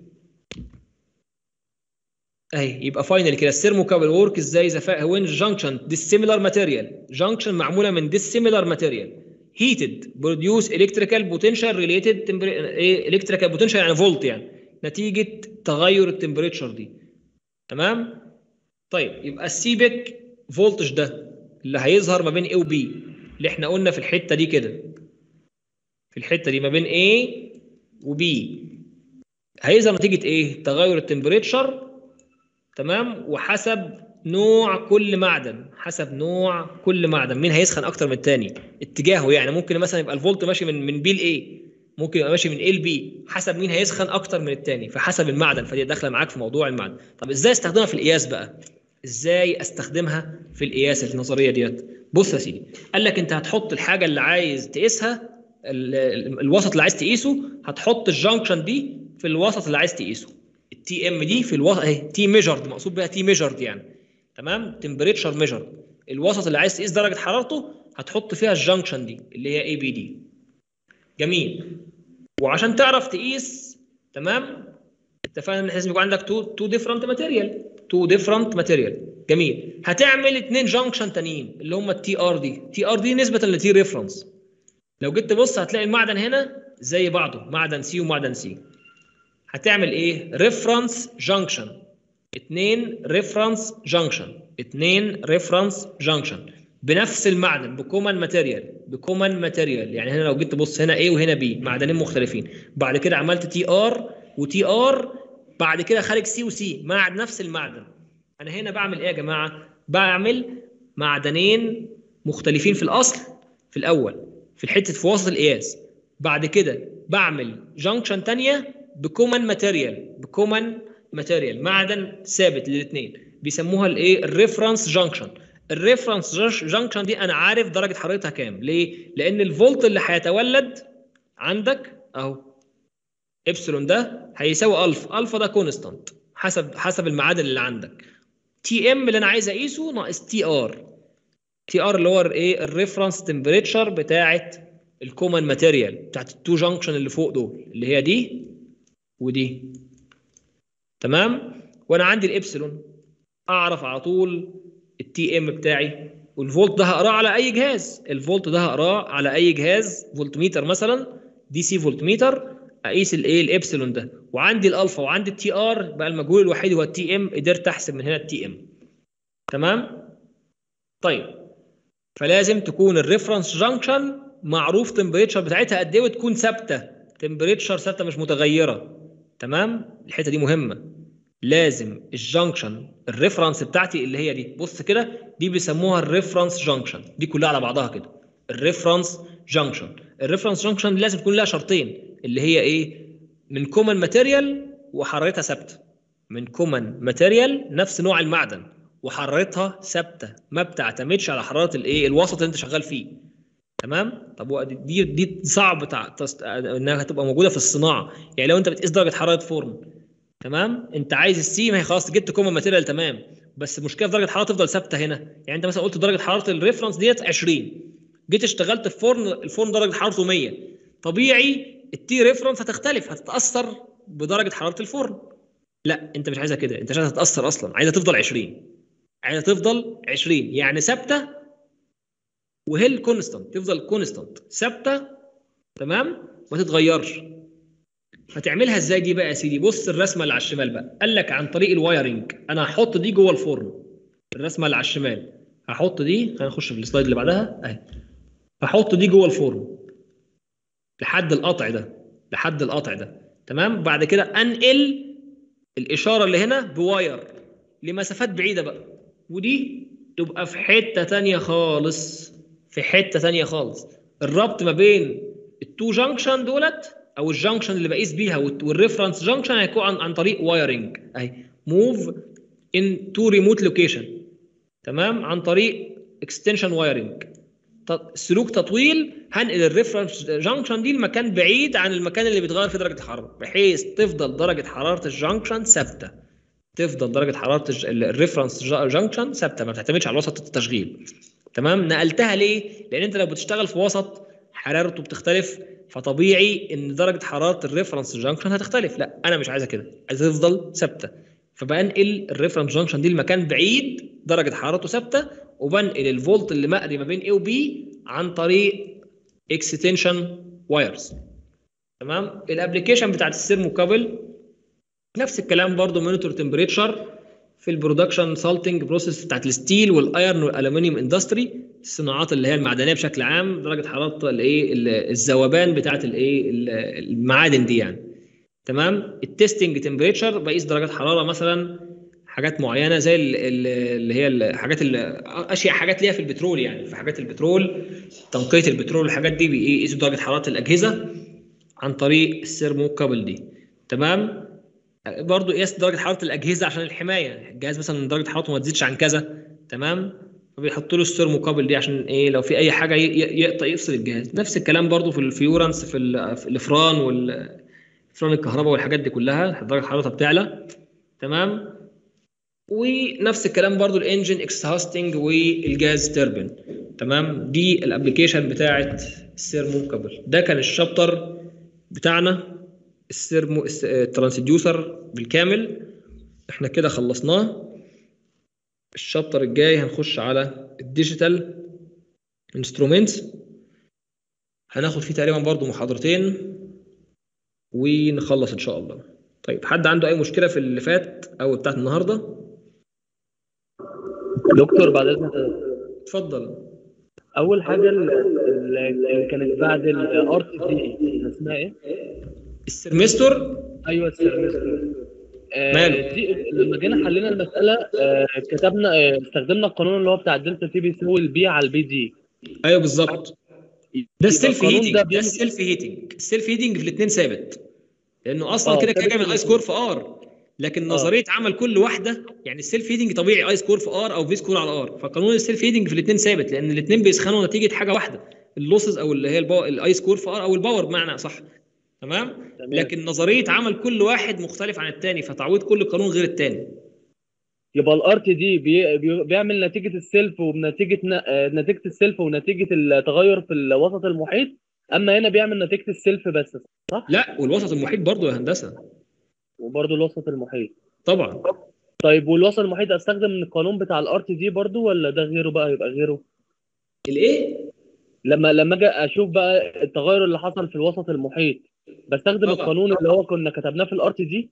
اهي يبقى فاينل كده السيرموكابل ورك ازاي ذا وين جانكشن dissimilar ماتيريال جانكشن معموله من dissimilar ماتيريال heated produce electrical potential related ايه electrical potential يعني فولت يعني نتيجه تغير التمبريتشر دي تمام طيب يبقى السيبك فولتج ده اللي هيظهر ما بين A و B اللي احنا قلنا في الحته دي كده في الحته دي ما بين A و B هيظهر نتيجه ايه تغير التمبريتشر تمام وحسب نوع كل معدن حسب نوع كل معدن مين هيسخن اكتر من الثاني اتجاهه يعني ممكن مثلا يبقى الفولت ماشي من من بي لاي ممكن يبقى ماشي من اي لبي حسب مين هيسخن اكتر من الثاني فحسب المعدن فدي داخله معاك في موضوع المعدن طب ازاي استخدمها في القياس بقى ازاي استخدمها في القياس النظريه ديت بص يا سيدي قال لك انت هتحط الحاجه اللي عايز تقيسها الوسط اللي عايز تقيسه هتحط الجانكشن دي في الوسط اللي عايز تقيسه التي ام دي في الوسط اهي تي ميجرد مقصود بيها تي ميجرد يعني تمام تمبريتشر ميجر الوسط اللي عايز تقيس درجه حرارته هتحط فيها الجنكشن دي اللي هي اي بي دي جميل وعشان تعرف تقيس تمام اتفقنا ان لازم يكون عندك تو تو ديفرنت ماتيريال تو ديفرنت ماتيريال جميل هتعمل اتنين جنكشن تانيين اللي هم التي ار دي تي ار دي نسبه لتي ريفرنس لو جيت تبص هتلاقي المعدن هنا زي بعضه معدن سي ومعدن سي هتعمل ايه ريفرنس جنكشن اتنين ريفرنس جنكشن اتنين ريفرنس جنكشن بنفس المعدن بكومن ماتيريال بكومن ماتيريال يعني هنا لو جيت تبص هنا A وهنا B معدنين مختلفين بعد كده عملت تي ار وتي ار بعد كده خارج سي وسي مع نفس المعدن انا هنا بعمل ايه يا جماعه بعمل معدنين مختلفين في الاصل في الاول في الحته في وسط القياس بعد كده بعمل جنكشن تانية بكومن ماتيريال بكومن ماتيريال معدن ثابت للاثنين بيسموها الايه الريفرنس جنكشن الريفرنس جنكشن دي انا عارف درجه حرارتها كام ليه لان الفولت اللي هيتولد عندك اهو ابسلون ده هيساوي الفا الفا ده كونستانت حسب حسب المعادن اللي عندك تي ام اللي انا عايز اقيسه ناقص تي ار تي ار اللي هو ايه الريفرنس تمبريتشر بتاعه الكومن ماتيريال بتاعت التو جنكشن اللي فوق دول اللي هي دي ودي تمام وانا عندي الابسلون اعرف على طول التي ام بتاعي والفولت ده هقراه على اي جهاز الفولت ده هقراه على اي جهاز فولتميتر مثلا دي سي فولتميتر اقيس الايه الابسلون ده وعندي الالفا وعندي التي ار بقى المجهول الوحيد هو التي ام قدرت احسب من هنا التي ام تمام طيب فلازم تكون الريفرنس جانكشن معروف تمبريتشر بتاعتها قد ايه وتكون ثابته تمبريتشر ثابته مش متغيره تمام الحته دي مهمه لازم الجنكشن الريفرنس بتاعتي اللي هي دي بص كده دي بيسموها الريفرنس جنكشن دي كلها على بعضها كده الريفرنس جنكشن الريفرنس جنكشن لازم تكون لها شرطين اللي هي ايه من كومن ماتيريال وحرارتها ثابته من كومن ماتيريال نفس نوع المعدن وحرارتها ثابته ما بتعتمدش على حراره الايه الوسط اللي انت شغال فيه تمام طب دي دي صعب تع... تست... انها تبقى موجوده في الصناعه يعني لو انت بتقيس درجه حراره فرن تمام انت عايز السي ما هي خلاص جبت كومن ماتيريال تمام بس المشكله في درجه الحراره تفضل ثابته هنا يعني انت مثلا قلت درجه حراره الريفرنس ديت 20 جيت اشتغلت في فرن الفرن درجه حرارته 100 طبيعي التي ريفرنس هتختلف هتتاثر بدرجه حراره الفرن لا انت مش عايزها كده انت مش عايزها تتاثر اصلا عايزها تفضل 20 عايزها تفضل 20 يعني ثابته وهيل كونستانت تفضل كونستانت ثابته تمام ما تتغيرش هتعملها ازاي دي بقى يا سيدي بص الرسمه اللي على الشمال بقى قال لك عن طريق الوايرنج انا هحط دي جوه الفرن الرسمه اللي على الشمال هحط دي خلينا نخش في السلايد اللي بعدها اهي هحط دي جوه الفرن لحد القطع ده لحد القطع ده تمام بعد كده انقل الاشاره اللي هنا بواير لمسافات بعيده بقى ودي تبقى في حته ثانيه خالص في حته ثانيه خالص الربط ما بين التو جانكشن دولت او الجانكشن اللي بقيس بيها والريفرنس جانكشن هيكون عن, عن طريق وايرنج اهي موف ان تو ريموت لوكيشن تمام عن طريق اكستنشن وايرنج سلوك تطويل هنقل الريفرنس جانكشن دي لمكان بعيد عن المكان اللي بيتغير فيه درجه الحراره بحيث تفضل درجه حراره الجانكشن ثابته تفضل درجه حراره الريفرنس جانكشن ثابته ما بتعتمدش على وسط التشغيل تمام نقلتها ليه لان انت لو بتشتغل في وسط حرارته بتختلف فطبيعي ان درجه حراره الريفرنس جانكشن هتختلف لا انا مش عايزها كده عايزها تفضل ثابته فبنقل الريفرنس جانكشن دي لمكان بعيد درجه حرارته ثابته وبنقل الفولت اللي مقري ما بين A و B عن طريق اكستنشن وايرز تمام الابلكيشن بتاعت السيرموكابل نفس الكلام برضو مونيتور تمبريتشر في البرودكشن سالتنج بروسيس بتاعت الستيل والايرن والالومنيوم اندستري الصناعات اللي هي المعدنيه بشكل عام درجه حراره الايه الذوبان بتاعت الايه المعادن دي يعني تمام التستنج تمبريتشر بقيس درجات حراره مثلا حاجات معينه زي اللي هي الحاجات اشياء حاجات ليها في البترول يعني في حاجات البترول تنقيه البترول والحاجات دي بيقيسوا درجه حراره الاجهزه عن طريق السيرموكابل دي تمام برضو قياس درجه حراره الاجهزه عشان الحمايه الجهاز مثلا درجه حرارته ما تزيدش عن كذا تمام فبيحطوا له السيرموكابل دي عشان ايه لو في اي حاجه يقطع يفصل الجهاز نفس الكلام برضو في الفيورنس في الافران والافران الكهرباء والحاجات دي كلها درجه حرارتها بتعلى تمام ونفس الكلام برضو الانجن اكسهاستنج والجاز تربن تمام دي الابلكيشن بتاعه السيرمو كابل ده كان الشابتر بتاعنا السيرمو الترانسديوسر بالكامل احنا كده خلصناه الشابتر الجاي هنخش على الديجيتال انسترومنتس هناخد فيه تقريبا برضو محاضرتين ونخلص ان شاء الله طيب حد عنده اي مشكله في اللي فات او بتاعت النهارده دكتور بعد اذنك اتفضل اول حاجه ال- ال- اللي كانت بعد الار تي دي اسمها ايه؟ السيرمستر ايوه السيرمستر آه، ماله؟ دي لما جينا حلينا المساله آه، كتبنا آه، استخدمنا القانون اللي هو بتاع الدلتا تي بيساوي البي على البي دي ايوه بالظبط ده يبقى السيلف القانون هيتنج ده ده بيعمل- السيلف هيتنج السيلف هيتنج في الاثنين ثابت لانه اصلا آه، كده كده ثابت جاي من في اي سكور في ار لكن آه. نظريه عمل كل واحده يعني السيلف هيتنج طبيعي اي سكور في ار او في سكور على ار فقانون السيلف هيتنج في الاثنين ثابت لان الاثنين بيسخنوا نتيجه حاجه واحده اللوسز او اللي هي الباور الاي سكور في ار او الباور بمعنى صح تمام تمام. لكن نظريه عمل كل واحد مختلف عن الثاني فتعويض كل قانون غير الثاني يبقى الار تي دي بي بي بيعمل نتيجه السيلف وبنتيجه ن- آه، نتيجه السيلف ونتيجه التغير في الوسط المحيط اما هنا بيعمل نتيجه السيلف بس صح لا والوسط المحيط برضه يا هندسه وبرضه الوسط المحيط طبعا طيب والوسط المحيط استخدم القانون بتاع الار تي دي برضه ولا ده غيره بقى يبقى غيره الايه لما لما اجي اشوف بقى التغير اللي حصل في الوسط المحيط بستخدم طبعا. القانون اللي هو كنا كتبناه في الار تي دي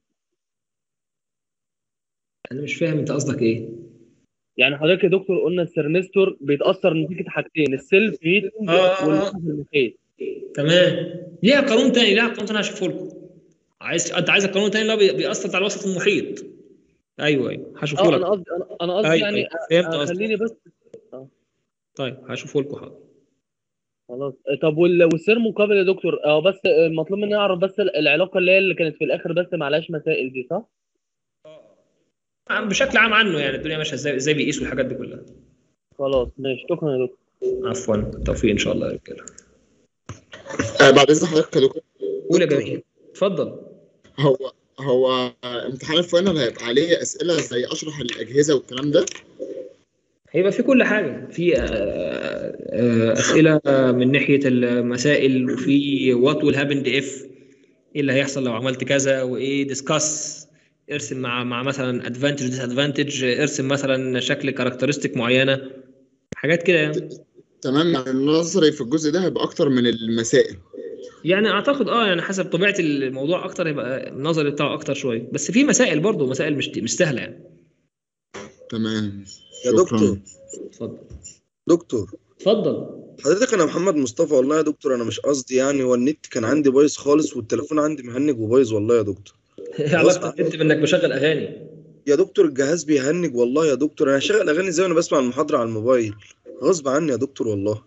انا مش فاهم انت قصدك ايه يعني حضرتك يا دكتور قلنا السيرمستور بيتاثر نتيجه حاجتين السيلف هيت آه. والوسط المحيط تمام ليها قانون تاني ليها قانون تاني هشوفه لكم عايز انت عايز القانون التاني اللي هو بي- بيأثر على الوسط المحيط ايوه ايوه هشوفه اه لك انا قصدي انا انا قصدي أيوة، يعني أيوة. فهمت آه، قصدك. خليني بس طيب هشوفه لكم حاضر خلاص طب وال- والسير مقابل يا دكتور اه بس المطلوب مني اعرف بس العلاقه اللي هي اللي كانت في الاخر بس معلهاش مسائل دي صح؟ عم- بشكل عام عنه يعني الدنيا ماشيه ازاي ازاي بيقيسوا الحاجات دي كلها خلاص ماشي شكرا يا دكتور عفوا التوفيق ان شاء الله يا رجاله آه بعد اذن حضرتك يا دكتور قول يا جميل اتفضل هو هو آه، امتحان الفاينل هيبقى عليه اسئله زي اشرح الاجهزه والكلام ده هيبقى في كل حاجه في آه، آه، اسئله من ناحيه المسائل وفي وات ويل هابند اف ايه اللي هيحصل لو عملت كذا وايه ديسكاس ارسم مع مع مثلا ادفانتج ديس ادفانتج ارسم مثلا شكل كاركترستيك معينه حاجات كده يعني تمام يعني النظري في الجزء ده هيبقى اكتر من المسائل يعني اعتقد اه يعني حسب طبيعه الموضوع اكتر يبقى النظري بتاعه اكتر شويه بس في مسائل برضه مسائل مش مش سهله يعني تمام يا شكراً. دكتور اتفضل دكتور اتفضل حضرتك انا محمد مصطفى والله يا دكتور انا مش قصدي يعني هو النت كان عندي بايظ خالص والتليفون عندي مهنج وبايظ والله يا دكتور ايه علاقه انت بانك بشغل اغاني يا دكتور الجهاز بيهنج والله يا دكتور انا شغال اغاني ازاي وانا بسمع المحاضره على الموبايل غصب عني يا دكتور والله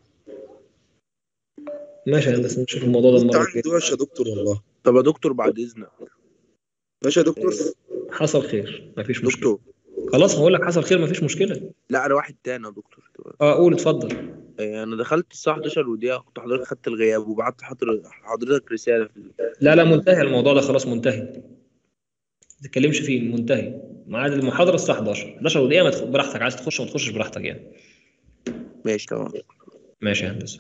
ماشي يا هندسه نشوف الموضوع ده انت المره عندي الجايه وحش يا دكتور والله طب يا دكتور بعد اذنك ماشي يا دكتور حصل خير مفيش مشكله دكتور خلاص هقول لك حصل خير مفيش مشكله لا انا واحد تاني يا دكتور اه قول اتفضل آه، انا دخلت الساعه 11 ودقيقه كنت حضرتك خدت الغياب وبعت حضر- حضرتك رساله في ال- لا لا منتهي الموضوع ده خلاص منتهي ما تتكلمش فيه منتهي ميعاد المحاضره الساعه 11 11 ودقيقه ما تدخل براحتك عايز تخش ما تخشش براحتك يعني ماشي تمام ماشي يا هندسه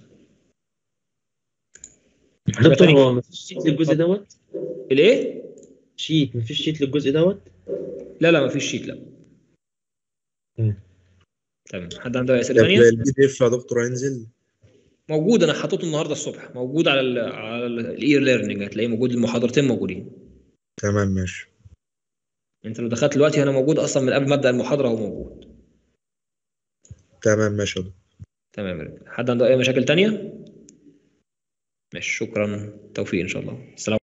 دكتور هو مفيش شيت للجزء دوت الايه شيت مفيش شيت للجزء دوت لا لا مفيش شيت لا مم. تمام حد عنده أي اسئله طب ثانيه البي دي اف يا دكتور هينزل موجود انا حطيته النهارده الصبح موجود على ال على الاير ليرنينج هتلاقيه موجود المحاضرتين موجودين تمام ماشي انت لو دخلت دلوقتي انا موجود اصلا من قبل ما ابدا المحاضره هو موجود تمام ماشي يا دكتور تمام يا رجاله حد عنده اي مشاكل تانية ماشي شكرا توفيق ان شاء الله السلام